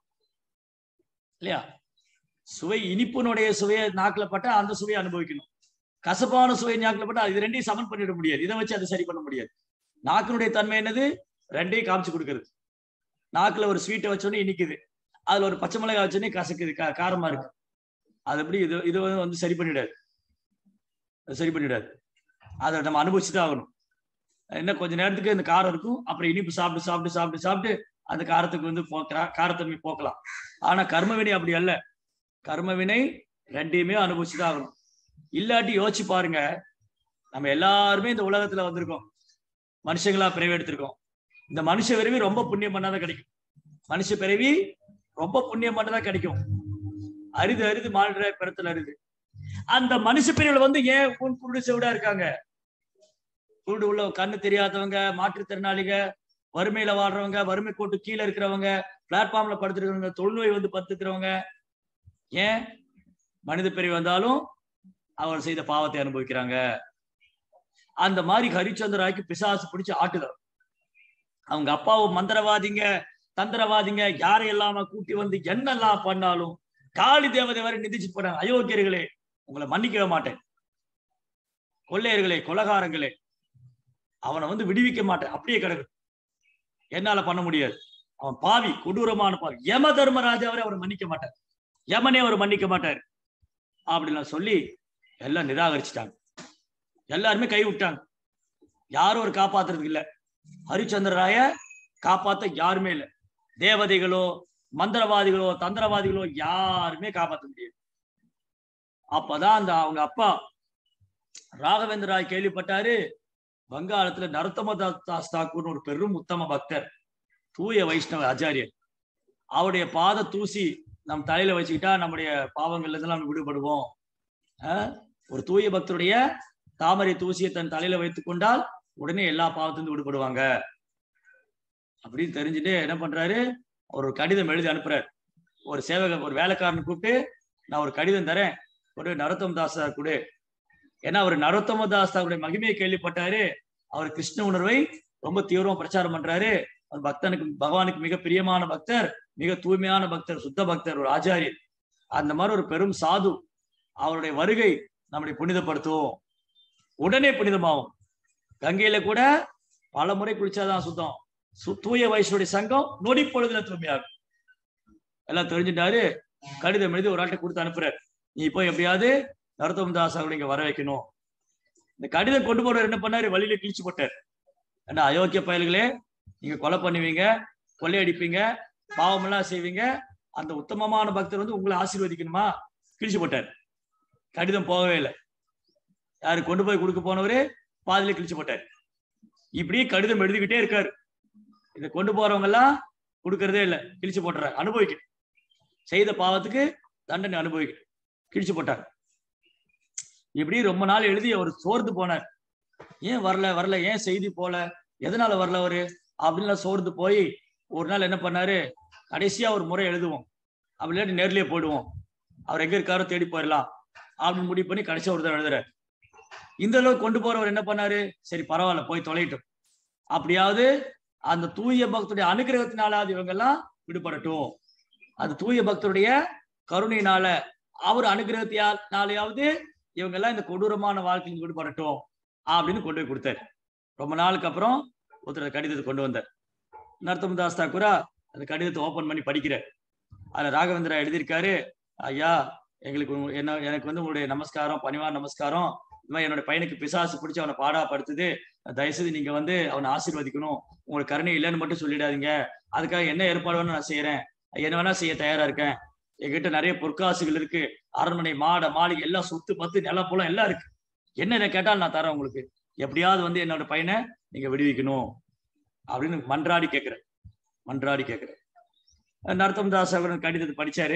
இல்லையா சுவை இனிப்பினுடைய சுவையை நாக்குல பட்டா அந்த சுவையை அனுபவிக்கணும் கசப்பான சுவை நாக்குல பட்டா இது ரெண்டையும் சமன் பண்ணிட முடியாது இதை வச்சு அதை சரி பண்ண முடியாது நாக்கினுடைய தன்மை என்னது ரெண்டையும் காமிச்சு கொடுக்கறது நாக்குல ஒரு ஸ்வீட்டை வச்சோடனே இனிக்குது அதுல ஒரு பச்சை மிளகாய் வச்சோடனே கசக்குது கா- காரமா இருக்கு அது எப்படி இது இது வந்து சரி பண்ணிடாது அது சரி பண்ணிடாது அதை நம்ம அனுபவிச்சுதான் ஆகணும் இன்னும் கொஞ்ச நேரத்துக்கு இந்த காரம் இருக்கும் அப்புறம் இனிப்பு சாப்பிட்டு சாப்பிட்டு சாப்பிட்டு சாப்பிட்டு அந்த காரத்துக்கு வந்து போக்கலாம் காரத்தன்மை போக்கலாம் ஆனா கர்மவினை அப்படி அல்ல கர்மவினை ரெண்டையுமே அனுபவிச்சுதான் ஆகணும் இல்லாட்டி யோசிச்சு பாருங்க நம்ம எல்லாருமே இந்த உலகத்துல வந்திருக்கோம் மனுஷங்களா பிறவி எடுத்திருக்கோம் இந்த மனுஷ விரைவி ரொம்ப புண்ணியம் பண்ணாதான் கிடைக்கும் மனுஷ பிறவி ரொம்ப புண்ணியம் மட்டும் தான் கிடைக்கும் அரிது அரிது மாடுற பிறத்துல அரிது அந்த மனுஷ பிரிவுல வந்து ஏன் குன் குருடு செவிடா இருக்காங்க குருடு உள்ள கண்ணு தெரியாதவங்க மாற்றுத்திறனாளிக வறுமையில வாழ்றவங்க வறுமை கோட்டு கீழே இருக்கிறவங்க பிளாட்ஃபார்ம்ல படுத்துருக்கிறவங்க தொழுநோய் வந்து படுத்துக்கிறவங்க ஏன் மனித பிரிவு வந்தாலும் அவர் செய்த பாவத்தை அனுபவிக்கிறாங்க அந்த மாதிரி ஹரிச்சந்திராய்க்கு பிசாசு பிடிச்சு ஆட்டுதான் அவங்க அப்பாவும் மந்திரவாதிங்க தந்திரவாதிங்க யாரை இல்லாம கூட்டி வந்து என்னெல்லாம் பண்ணாலும் காளி தேவதை வரை நிதிச்சு போனாங்க அயோக்கியர்களே உங்களை மன்னிக்கவே மாட்டேன் கொள்ளையர்களே கொலகாரங்களே அவனை வந்து விடுவிக்க மாட்டேன் அப்படியே கிடக்கு என்னால பண்ண முடியாது அவன் பாவி கொடூரமான பாவி யம தர்மராஜாவரை அவர் மன்னிக்க மாட்டார் யமனே அவர் மன்னிக்க மாட்டார் அப்படிலாம் சொல்லி எல்லாம் நிராகரிச்சுட்டாங்க எல்லாருமே கை விட்டாங்க யாரும் ஒரு காப்பாத்துறதுக்கு இல்ல ஹரிச்சந்திரராய காப்பாத்த யாருமே இல்லை தேவதைகளோ மந்திரவாதிகளோ தந்திரவாதிகளோ யாருமே காப்பாற்ற முடியாது அப்பதான் அந்த அவங்க அப்பா ராகவேந்திர ராய் கேள்விப்பட்டாரு வங்காளத்துல நரத்தம தாஸ் தாக்கூர்னு ஒரு பெரும் உத்தம பக்தர் தூய வைஷ்ணவ ஆச்சாரியர் அவருடைய பாத தூசி நம் தலையில வச்சுக்கிட்டா நம்முடைய பாவங்கள்ல இருந்து நம்ம விடுபடுவோம் ஆஹ் ஒரு தூய பக்தருடைய தாமரை தூசியை தன் தலையில வைத்துக் கொண்டால் உடனே எல்லா பாவத்திலிருந்து விடுபடுவாங்க அப்படின்னு தெரிஞ்சுட்டு என்ன பண்றாரு ஒரு கடிதம் எழுதி அனுப்புறாரு ஒரு சேவக ஒரு வேலைக்காரனை கூப்பிட்டு நான் ஒரு கடிதம் தரேன் ஒரு நரோத்தம தாஸ் கொடு ஏன்னா அவர் நரோத்தம தாஸ் அவருடைய மகிமையை கேள்விப்பட்டாரு அவர் கிருஷ்ண உணர்வை ரொம்ப தீவிரமா பிரச்சாரம் பண்றாரு அவர் பக்தனுக்கு பகவானுக்கு மிக பிரியமான பக்தர் மிக தூய்மையான பக்தர் சுத்த பக்தர் ஒரு ஆச்சாரியர் அந்த மாதிரி ஒரு பெரும் சாது அவருடைய வருகை நம்மளை புனிதப்படுத்தும் உடனே புனிதமாகும் கங்கையில கூட பல முறை குளிச்சாதான் சுத்தம் சு- தூய வயசுடைய சங்கம் நொடி பொழுதுல தூய்மையாகும் எல்லாம் தெரிஞ்சுட்டாரு கடிதம் எழுதி ஒரு ஆள்கிட்ட கொடுத்து அனுப்புறாரு நீ போய் எப்படியாவது நரத்தம் தாஸ் அவரை இங்க வர வைக்கணும் இந்த கடிதம் கொண்டு போறவர் என்ன பண்ணாரு வழியில கிழிச்சு போட்டார் ஏன்னா அயோக்கிய பயல்களே நீங்க கொலை பண்ணுவீங்க கொள்ளையடிப்பீங்க பாவமெல்லாம் செய்வீங்க அந்த உத்தமமான பக்தர் வந்து உங்களை ஆசீர்வதிக்கணுமா கிழிச்சு போட்டார் கடிதம் போகவே இல்லை யாரு கொண்டு போய் கொடுக்க போனவரு பாதியில கிழிச்சு போட்டார் இப்படியே கடிதம் எழுதிக்கிட்டே இருக்காரு இதை கொண்டு போறவங்க எல்லாம் கொடுக்கறதே இல்லை கிழிச்சு போட்டுறாங்க அனுபவிக்கணும் செய்த பாவத்துக்கு தண்டனை அனுபவிக்கணும் கிழிச்சு போட்டாங்க இப்படி ரொம்ப நாள் எழுதி அவர் சோர்ந்து போனார் ஏன் வரல வரல ஏன் செய்தி போல எதனால வரல அவரு அப்படின்னு சோர்ந்து போய் ஒரு நாள் என்ன பண்ணாரு கடைசியா ஒரு முறை எழுதுவோம் அப்படி இல்லாட்டி நேர்லயே போயிடுவோம் அவர் எங்க இருக்காரோ தேடி போயிடலாம் அப்படின்னு முடிவு பண்ணி கடைசியா ஒரு தடவை எழுதுறாரு இந்த அளவுக்கு கொண்டு போறவர் என்ன பண்ணாரு சரி பரவாயில்ல போய் தொலையட்டும் அப்படியாவது அந்த தூய பக்தருடைய அனுகிரகத்தினாலாவது இவங்க எல்லாம் விடுபடட்டும் அந்த தூய பக்தருடைய கருணையினால அவர் அனுகிரகத்தினாலேயாவது இவங்க எல்லாம் இந்த கொடூரமான வாழ்க்கையில் விடுபடட்டும் அப்படின்னு கொண்டு போய் கொடுத்தாரு ரொம்ப நாளுக்கு அப்புறம் ஒருத்தர் கடிதத்தை கொண்டு வந்தார் நர்த்தம் தாஸ் தாக்கூரா அந்த கடிதத்தை ஓபன் பண்ணி படிக்கிறார் அதுல ராகவேந்திரா எழுதியிருக்காரு ஐயா எங்களுக்கு உங்க- என்ன எனக்கு வந்து உங்களுடைய நமஸ்காரம் பணிவான நமஸ்காரம் இந்த மாதிரி என்னோட பையனுக்கு பிசாசு பிடிச்சி அவனை பாடாப்படுத்துது தயவுசெய்து நீங்க வந்து அவனை ஆசீர்வதிக்கணும் உங்களுக்கு கருணை இல்லைன்னு மட்டும் சொல்லிடாதீங்க அதுக்காக என்ன ஏற்பாடு வேணும் நான் செய்யறேன் என்ன வேணா செய்ய தயாரா இருக்கேன் என்கிட்ட நிறைய பொற்காசுகள் இருக்கு அரண்மனை மாட மாளிகை எல்லாம் சொத்து பத்து நிலம் போல எல்லாம் இருக்கு என்ன கேட்டாலும் நான் தரேன் உங்களுக்கு எப்படியாவது வந்து என்னோட பையனை நீங்க விடுவிக்கணும் அப்படின்னு மன்றாடி கேட்கிறேன் மன்றாடி கேட்கிறேன் நரத்தம் தாஸ் அவர் கடிதத்தை படிச்சாரு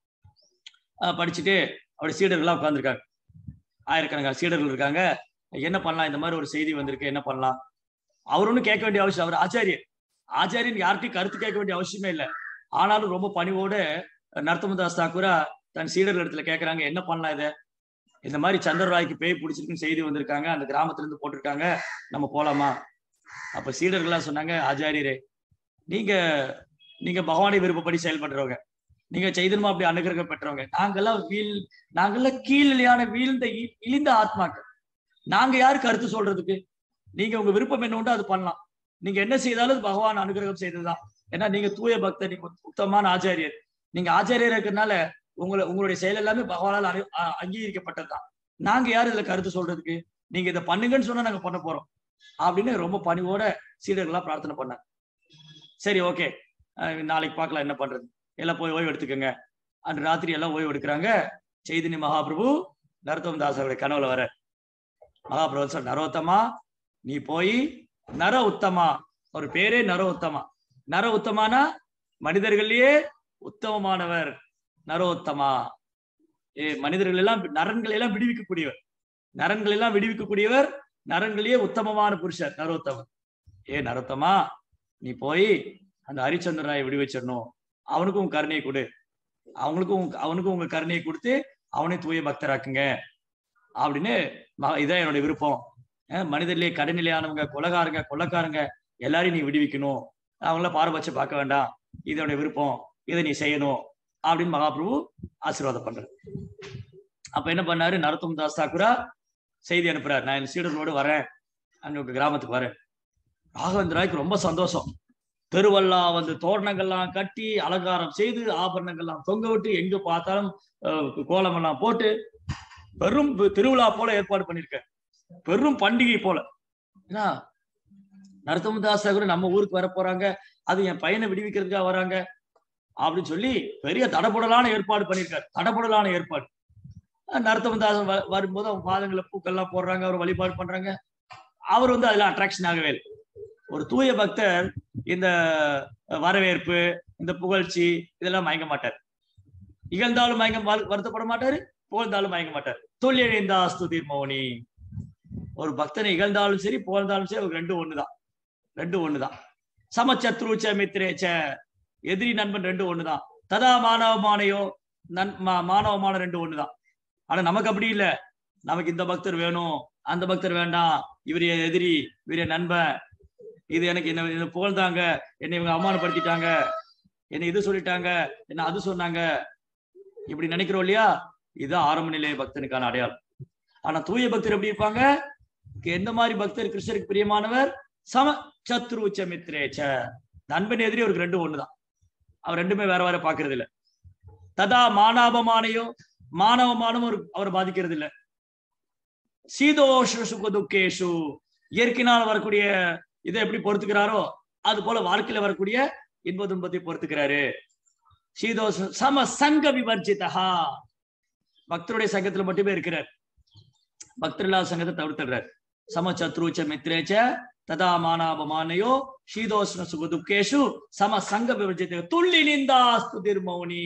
அஹ் படிச்சுட்டு அவருடைய சீடர்கள்லாம் உட்காந்துருக்காங்க ஆயிரக்கணக்கான சீடர்கள் இருக்காங்க என்ன பண்ணலாம் இந்த மாதிரி ஒரு செய்தி வந்திருக்கு என்ன பண்ணலாம் அவர் ஒன்றும் கேட்க வேண்டிய அவசியம் அவர் ஆச்சாரியர் ஆச்சாரியன் யார்கிட்டயும் கருத்து கேட்க வேண்டிய அவசியமே இல்லை ஆனாலும் ரொம்ப பணிவோட நரத்தமதாஸ் தாக்கூரா தன் சீடர்கள் இடத்துல கேட்கறாங்க என்ன பண்ணலாம் இதை இந்த மாதிரி சந்திரராய்க்கு பேய் பிடிச்சிருக்குன்னு செய்தி வந்திருக்காங்க அந்த கிராமத்துல இருந்து போட்டிருக்காங்க நம்ம போலாமா அப்ப சீடர்கள்லாம் சொன்னாங்க ஆச்சாரியரே நீங்க நீங்க பகவானை விருப்பப்படி செயல்படுறவங்க நீங்க சைதன்மா அப்படி அனுகிரகம் பெற்றவங்க நாங்கெல்லாம் வீழ் நாங்கெல்லாம் கீழ்நிலையான வீழ்ந்த இ- இழிந்த ஆத்மாக்கள் நாங்க யாரு கருத்து சொல்றதுக்கு நீங்க உங்க விருப்பம் என்ன உண்டோ அது பண்ணலாம் நீங்க என்ன செய்தாலும் அது பகவான் அனுகிரகம் செய்ததுதான் ஏன்னா நீங்க தூய பக்தர் நீங்க உத்தமமான ஆச்சாரியர் நீங்க ஆச்சாரியர் இருக்கிறதுனால உங்களை உங்களுடைய செயல் எல்லாமே பகவானால் அனு- அ- அங்கீகரிக்கப்பட்டதுதான் நாங்க யாரு இதுல கருத்து சொல்றதுக்கு நீங்க இதை பண்ணுங்கன்னு சொன்னா நாங்க பண்ண போறோம் அப்படின்னு ரொம்ப பணிவோட சீடர்களா பிரார்த்தனை பண்ணாங்க சரி ஓகே நாளைக்கு பார்க்கலாம் என்ன பண்றது எல்லாம் போய் ஓய்வு எடுத்துக்கோங்க அன்று ராத்திரி எல்லாம் ஓய்வு எடுக்கிறாங்க சைதன்ய மகாபிரபு நரத்தம் தாசருடைய கனவுல வர மகாபிரபு சார் நரோத்தமா நீ போய் நர உத்தமா ஒரு பேரே நர உத்தமா நர உத்தமானா மனிதர்களையே உத்தமமானவர் நரோத்தமா ஏ மனிதர்கள் எல்லாம் நரன்களை எல்லாம் விடுவிக்கக்கூடியவர் நரன்களை எல்லாம் விடுவிக்கக்கூடியவர் நரன்களே உத்தமமான புருஷர் நரோத்தமர் ஏ நரோத்தமா நீ போய் அந்த ஹரிச்சந்திரனாயை விடுவிச்சிடணும் அவனுக்கும் உன் கருணையை கொடு அவங்களுக்கும் உங்க- அவனுக்கும் உங்க கருணையை கொடுத்து அவனை தூய பக்தராக்குங்க அப்படின்னு ம- இதான் என்னோட விருப்பம் அஹ் மனிதர்லயே கடைநிலையானவங்க கொலகாரங்க கொள்ளக்காரங்க எல்லாரையும் நீ விடுவிக்கணும் அவங்கள பாரபட்சம் பார்க்க வேண்டாம் இது என்னோட விருப்பம் இதை நீ செய்யணும் அப்படின்னு மகாபிரபு ஆசீர்வாதம் பண்றாரு அப்ப என்ன பண்ணாரு நரத்தம் தாஸ் தாக்குரா செய்தி அனுப்புறாரு நான் என் சீடர்களோடு வரேன் அங்க உங்க கிராமத்துக்கு வரேன் ராகவேந்திர ராய்க்கு ரொம்ப சந்தோஷம் தெருவெல்லாம் வந்து தோரணங்கள்லாம் கட்டி அலங்காரம் செய்து ஆபரணங்கள்லாம் தொங்க விட்டு எங்க பார்த்தாலும் அஹ், கோலம் எல்லாம் போட்டு பெரும் வி- திருவிழா போல ஏற்பாடு பண்ணிருக்காரு பெரும் பண்டிகை போல ஏன்னா நரத்தமதாஸ் கூட நம்ம ஊருக்கு வர போறாங்க அது என் பையனை விடுவிக்கிறதுக்காக வராங்க அப்படின்னு சொல்லி பெரிய தடபுடலான ஏற்பாடு பண்ணியிருக்காரு தடபுடலான ஏற்பாடு நரத்தமதாசன் வ- வரும்போது அவங்க பாதங்களை பூக்கள்லாம் போடுறாங்க அவர் வழிபாடு பண்றாங்க அவர் வந்து அதுல அட்ராக்ஷன் ஆகவே இல்லை ஒரு தூய பக்தர் இந்த வரவேற்பு இந்த புகழ்ச்சி இதெல்லாம் மயங்க மாட்டார் இகழ்ந்தாலும் மயங்க வரு- வருத்தப்பட மாட்டாரு புகழ்ந்தாலும் மயங்க மாட்டார் தொழிலிழந்தா ஸ்துதிர் மௌனி ஒரு பக்தனை இகழ்ந்தாலும் சரி புகழ்ந்தாலும் சரி அவருக்கு ரெண்டும் ஒண்ணுதான் ரெண்டும் ஒண்ணுதான் சமச்சத்ருச்ச மித்ரேச்ச எதிரி நண்பன் ரெண்டும் ஒண்ணுதான் ததா மானவமானையோ நன் மா- மானவமான ரெண்டும் ஒண்ணுதான் ஆனா நமக்கு அப்படி இல்ல நமக்கு இந்த பக்தர் வேணும் அந்த பக்தர் வேண்டாம் இவர் என் எதிரி இவர் என் நண்பன் இது எனக்கு என்ன என்ன புகழ்ந்தாங்க என்னை இவங்க அவமானப்படுத்திட்டாங்க என்னை இது சொல்லிட்டாங்க என்ன அது சொன்னாங்க இப்படி நினைக்கிறோம் இல்லையா இது ஆரம்ப நிலைய பக்தனுக்கான அடையாளம் ஆனா தூய பக்தர் எப்படி இருப்பாங்க எந்த மாதிரி பக்தர் கிருஷ்ணருக்கு பிரியமானவர் சம சத்ருச்ச மித்ரேச்ச நண்பன் எதிரி அவருக்கு ரெண்டும் ஒண்ணுதான் அவர் ரெண்டுமே வேற வேற பாக்குறது இல்ல ததா மானாபமானையோ மானவமானம் அவர் அவரை பாதிக்கிறது இல்ல சீதோஷ சுக துக்கேஷு இயற்கையினால் வரக்கூடிய இதை எப்படி பொறுத்துக்கிறாரோ அது போல வாழ்க்கையில வரக்கூடிய இன்ப துன்பத்தை பொறுத்துக்கிறாரு சீதோஷ சம சங்க விவர்ஜிதா பக்தருடைய சங்கத்துல மட்டுமே இருக்கிறார் பக்தர் இல்லாத சங்கத்தை தவிர்த்துடுறார் சம சத்ருச்ச மித்ரேச்ச ததா மானாபமானையோ சீதோஷ்ண சுக துக்கேஷு சம சங்க விவர்ஜித துள்ளி நிந்தாஸ்து மௌனி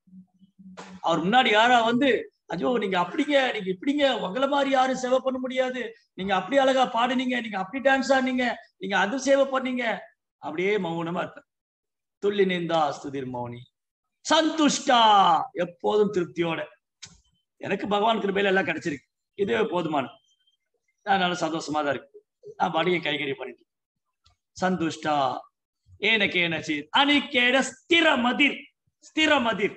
அவர் முன்னாடி யாரா வந்து ஐயோ நீங்க அப்படிங்க நீங்க இப்படிங்க உங்களை மாதிரி யாரும் சேவை பண்ண முடியாது நீங்க அப்படி அழகா பாடுனீங்க நீங்க அப்படி டான்ஸ் ஆடுனீங்க நீங்க அது சேவை பண்ணீங்க அப்படியே மௌனமா இருப்பார் துள்ளி நிந்தா ஸ்துதிர் மௌனி சந்துஷ்டா எப்போதும் திருப்தியோட எனக்கு பகவான் கிருபையில எல்லாம் கிடைச்சிருக்கு இதுவே போதுமானது நான் நல்ல சந்தோஷமா தான் இருக்கு நான் படிய கைகறி பண்ணிட்டு சந்துஷ்டா ஏனக்கேனச்சி அனிக்கேட ஸ்திர மதிர் ஸ்திர மதிர்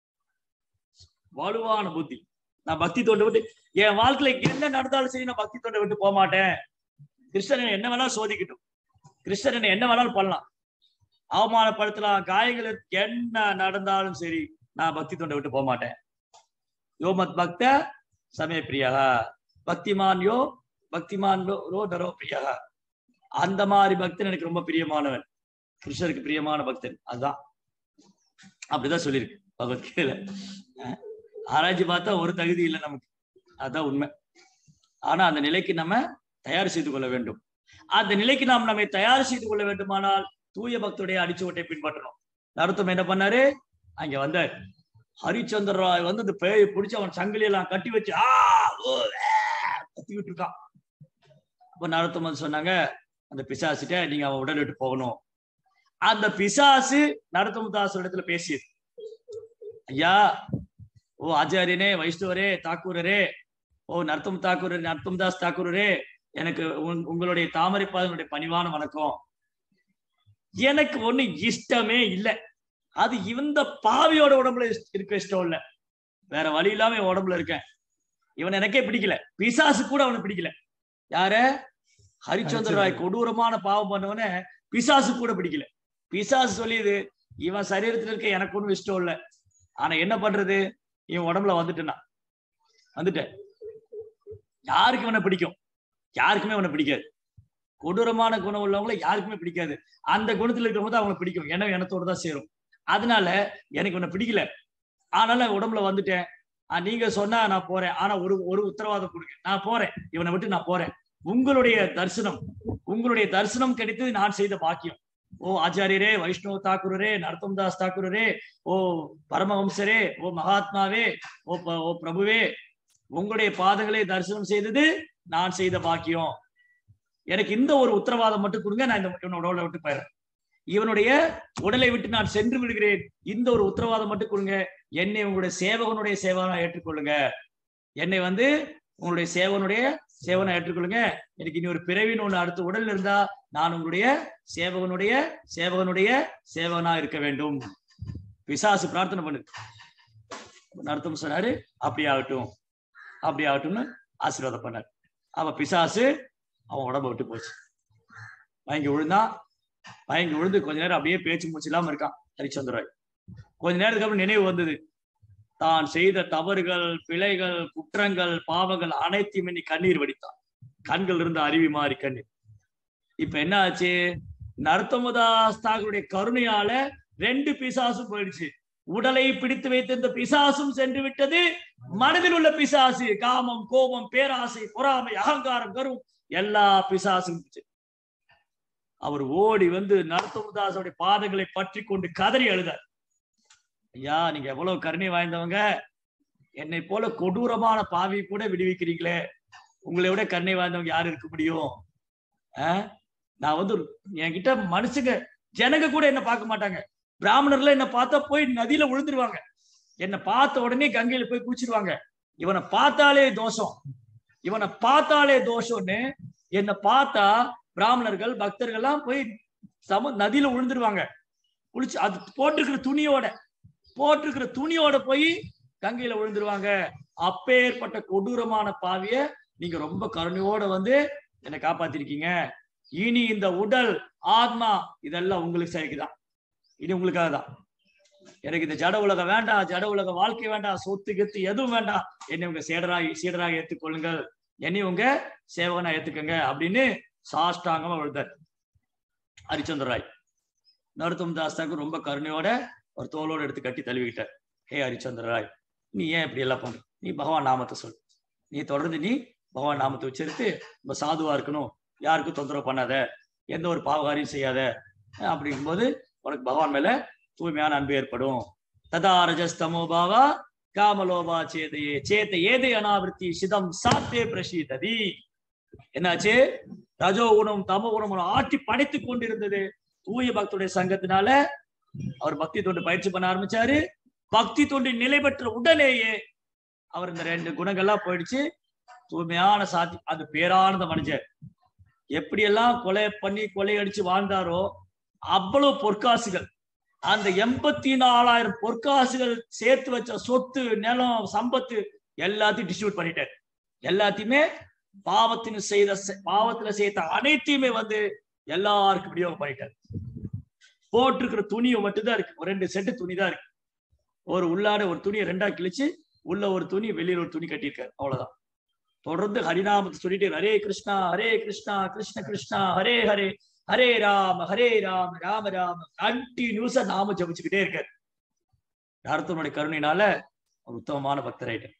வலுவான புத்தி நான் பக்தி தொண்டை விட்டு என் வாழ்க்கையில என்ன நடந்தாலும் சரி நான் பக்தி தொண்டை விட்டு போக மாட்டேன் கிருஷ்ணன் என்ன வேணாலும் சோதிக்கட்டும் கிருஷ்ணன் என்ன வேணாலும் பண்ணலாம் அவமானப்படுத்தலாம் காயங்கள் இருக்கு, என்ன நடந்தாலும் சரி நான் பக்தி தொண்டை விட்டு போக மாட்டேன் யோமத் பக்த சமய பிரியா பக்திமான் யோ பக்திமான் ரோ ரோ நரோ பிரியா அந்த மாதிரி பக்தன் எனக்கு ரொம்ப பிரியமானவன் கிருஷ்ணருக்கு பிரியமான பக்தன் அதுதான் அப்படிதான் சொல்லியிருக்கு பகவத்கீதையில அஹ் ஆராய்ச்சி பார்த்தா ஒரு தகுதி இல்லை நமக்கு அதுதான் உண்மை ஆனா அந்த நிலைக்கு நம்ம தயார் செய்து கொள்ள வேண்டும் அந்த நிலைக்கு நாம் நம்மை தயார் செய்து கொள்ள வேண்டுமானால் தூய பக்தருடைய அடிச்சுவட்டை பின்பற்றணும் நருத்தம் என்ன பண்ணாரு அங்க வந்தார் ஹரிச்சந்திர ராய் வந்து இந்த பேயை பிடிச்சு அவன் சங்கிலி எல்லாம் கட்டி வச்சு ஆ ஓ ஏ, கத்திக்கிட்டு இருக்கான் அப்ப நருத்தம் வந்து சொன்னாங்க அந்த பிசாசிட்ட நீங்க அவன் உடல் விட்டு போகணும் அந்த பிசாசு நரத்தம் தாஸ் இடத்துல பேசியது ஐயா ஓ ஆச்சாரியனே வைஷ்ணவரே தாக்கூரரே ஓ நர்த்தம் தாக்கூர் நர்த்தம் தாஸ் தாக்கூரரே எனக்கு உங்- உங்களுடைய தாமரை பாதனுடைய பணிவான வணக்கம் எனக்கு ஒண்ணு இஷ்டமே இல்லை அது இந்த பாவியோட உடம்புல இஷ்ட- இருக்க இஷ்டம் இல்ல வேற வழி இல்லாம என் உடம்புல இருக்கேன் இவன் எனக்கே பிடிக்கல பிசாசு கூட அவனை பிடிக்கல யார ஹரிச்சந்திர ராய் கொடூரமான பாவம் பண்ணவன பிசாசு கூட பிடிக்கல பிசாசு சொல்லியது இவன் சரீரத்துல இருக்க எனக்கு ஒண்ணும் இஷ்டம் இல்ல ஆனா என்ன பண்றது இவன் உடம்புல வந்துட்டேன்னா வந்துட்டேன் யாருக்கு இவனை பிடிக்கும் யாருக்குமே இவனை பிடிக்காது கொடூரமான குணம் உள்ளவங்கள யாருக்குமே பிடிக்காது அந்த குணத்துல இருக்கிறவங்க தான் அவங்களை பிடிக்கும் ஏன்னா எனத்தோட தான் சேரும் அதனால எனக்கு இவனை பிடிக்கல ஆனாலும் நான் உடம்புல வந்துட்டேன் ஆஹ் நீங்க சொன்னா நான் போறேன் ஆனா ஒரு ஒரு உத்தரவாதம் கொடுங்க நான் போறேன் இவனை விட்டு நான் போறேன் உங்களுடைய தரிசனம் உங்களுடைய தரிசனம் கிடைத்தது நான் செய்த பாக்கியம் ஓ ஆச்சாரியரே வைஷ்ணவ தாக்குரரே நரத்தம்தாஸ் தாக்குரரே ஓ பரமஹம்சரே ஓ மகாத்மாவே ஓ ப- ஓ பிரபுவே உங்களுடைய பாதங்களை தரிசனம் செய்தது நான் செய்த பாக்கியம் எனக்கு இந்த ஒரு உத்தரவாதம் மட்டும் கொடுங்க நான் இந்த இவனோட உடலை விட்டு போயிடுறேன் இவனுடைய உடலை விட்டு நான் சென்று விடுகிறேன் இந்த ஒரு உத்தரவாதம் மட்டும் கொடுங்க என்னை உங்களுடைய சேவகனுடைய சேவனா ஏற்றுக்கொள்ளுங்க என்னை வந்து உங்களுடைய சேவனுடைய சேவனை ஏற்றுக்கொள்ளுங்க எனக்கு இனி ஒரு பிறவின்னு ஒண்ணு அடுத்த உடல்ல இருந்தா நான் உங்களுடைய சேவகனுடைய சேவகனுடைய சேவகனா இருக்க வேண்டும் பிசாசு பிரார்த்தனை பண்ணு நடத்தும் சொன்னாரு அப்படி ஆகட்டும் அப்படி ஆகட்டும்னு ஆசீர்வாதம் பண்ணார் அவ பிசாசு அவன் உடம்ப விட்டு போச்சு மயங்கி விழுந்தான் மயங்கி விழுந்து கொஞ்ச நேரம் அப்படியே பேச்சு மூச்சு இல்லாம இருக்கான் ஹரிச்சந்திராய் கொஞ்ச நேரத்துக்கு அப்புறம் நினைவு வந்தது தான் செய்த தவறுகள் பிழைகள் குற்றங்கள் பாவங்கள் அனைத்தையும் எண்ணி கண்ணீர் வடித்தான் கண்கள் இருந்த அருவி மாறி கண்ணீர் இப்ப என்ன ஆச்சு நரத்தமதாஸ் தாகருடைய கருணையால ரெண்டு பிசாசும் போயிடுச்சு உடலை பிடித்து வைத்திருந்த பிசாசும் சென்று விட்டது மனதில் உள்ள பிசாசு காமம் கோபம் பேராசை பொறாமை அகங்காரம் கரும் எல்லா பிசாசும் இருந்துச்சு. அவர் ஓடி வந்து நரத்தமுதாசோடைய பாதங்களை பற்றி கொண்டு கதறி அழுதார் ஐயா நீங்க எவ்வளவு கருணை வாய்ந்தவங்க என்னை போல கொடூரமான பாவி கூட விடுவிக்கிறீங்களே உங்களை விட கருணை வாய்ந்தவங்க யாரு இருக்க முடியும் ஆஹ்? நான் வந்து ஒரு- என்கிட்ட மனுஷங்க ஜனங்க கூட என்ன பார்க்க மாட்டாங்க பிராமணர்ல என்ன பார்த்தா போய் நதியில விழுந்துருவாங்க என்னை பார்த்த உடனே கங்கையில போய் குளிச்சிருவாங்க இவனை பார்த்தாலே தோஷம் இவனை பார்த்தாலே தோஷம்னு என்னை பார்த்தா பிராமணர்கள் பக்தர்கள்லாம் போய் சம நதியில விழுந்துருவாங்க குளிச்சு அது போட்டிருக்கிற துணியோட போட்டிருக்கிற துணியோட போய் கங்கையில விழுந்துருவாங்க அப்பேற்பட்ட கொடூரமான பாவிய நீங்க ரொம்ப கருணையோட வந்து என்னை காப்பாத்திருக்கீங்க இனி இந்த உடல் ஆத்மா இதெல்லாம் உங்களுக்கு சரிக்குதான் இனி உங்களுக்காக தான் எனக்கு இந்த ஜட உலகம் வேண்டாம் ஜட உலக வாழ்க்கை வேண்டாம் சொத்து கெத்து எதுவும் வேண்டாம் என்னை உங்க சீடராய் சீடராக ஏத்துக்கொள்ளுங்கள் என்னை உங்க சேவகனா ஏத்துக்கங்க அப்படின்னு சாஷ்டாங்கமா விழுந்தார் ஹரிச்சந்திர ராய் நருத்தம் தாஸ் தாக்கூர் ரொம்ப கருணையோட ஒரு தோளோட எடுத்து கட்டி தழுவிக்கிட்டார் ஹே ஹரிச்சந்திர ராய் நீ ஏன் இப்படி எல்லாம் பண்ற நீ பகவான் நாமத்தை சொல் நீ தொடர்ந்து நீ பகவான் நாமத்தை உச்சரித்து ரொம்ப சாதுவா இருக்கணும் யாருக்கும் தொந்தரவு பண்ணாத எந்த ஒரு பாவகாரியம் செய்யாத அஹ் அப்படிங்கும்போது உனக்கு பகவான் மேல தூய்மையான அன்பு ஏற்படும் ததா ரஜஸ்தமோ பாவா காமலோபா சேதையே சேத்த ஏதை அனாவிருத்தி சிதம் சாத்தே பிரசீததி என்னாச்சு ரஜோ குணம் தமோ குணம் ஆட்டி படைத்து கொண்டிருந்தது தூய பக்தருடைய சங்கத்தினால அவர் பக்தி தொண்டு பயிற்சி பண்ண ஆரம்பிச்சாரு பக்தி தொண்டு நிலை பெற்ற உடனேயே அவர் இந்த ரெண்டு குணங்கள்லாம் போயிடுச்சு தூய்மையான சாத்தி அது பேரானந்த மனுஷர் எப்படியெல்லாம் கொலை பண்ணி கொலை அடிச்சு வாழ்ந்தாரோ அவ்வளவு பொற்காசுகள் அந்த எண்பத்தி நாலாயிரம் பொற்காசுகள் சேர்த்து வச்ச சொத்து நிலம் சம்பத்து எல்லாத்தையும் டிஸ்ட்ரிபியூட் பண்ணிட்டார் எல்லாத்தையுமே பாவத்தின் செய்த செ- பாவத்துல செய்த அனைத்தையுமே வந்து எல்லாருக்கும் விநியோகம் பண்ணிட்டார் போட்டிருக்கிற துணியை மட்டும்தான் இருக்கு ஒரு ரெண்டு செட்டு துணி தான் இருக்கு ஒரு உள்ளாட ஒரு துணியை ரெண்டா கிழிச்சு உள்ள ஒரு துணி வெளியில ஒரு துணி கட்டியிருக்காரு அவ்வளவுதான் தொடர்ந்து ஹரிநாமத்தை சொல்லிட்டு ஹரே கிருஷ்ணா ஹரே கிருஷ்ணா கிருஷ்ண கிருஷ்ணா ஹரே ஹரே ஹரே ராம ஹரே ராம ராம ராம கண்டினியூஸா நாம ஜபிச்சுக்கிட்டே இருக்காரு அர்த்தனுடைய கருணையினால ஒரு உத்தமமான பக்தராயிட்டார்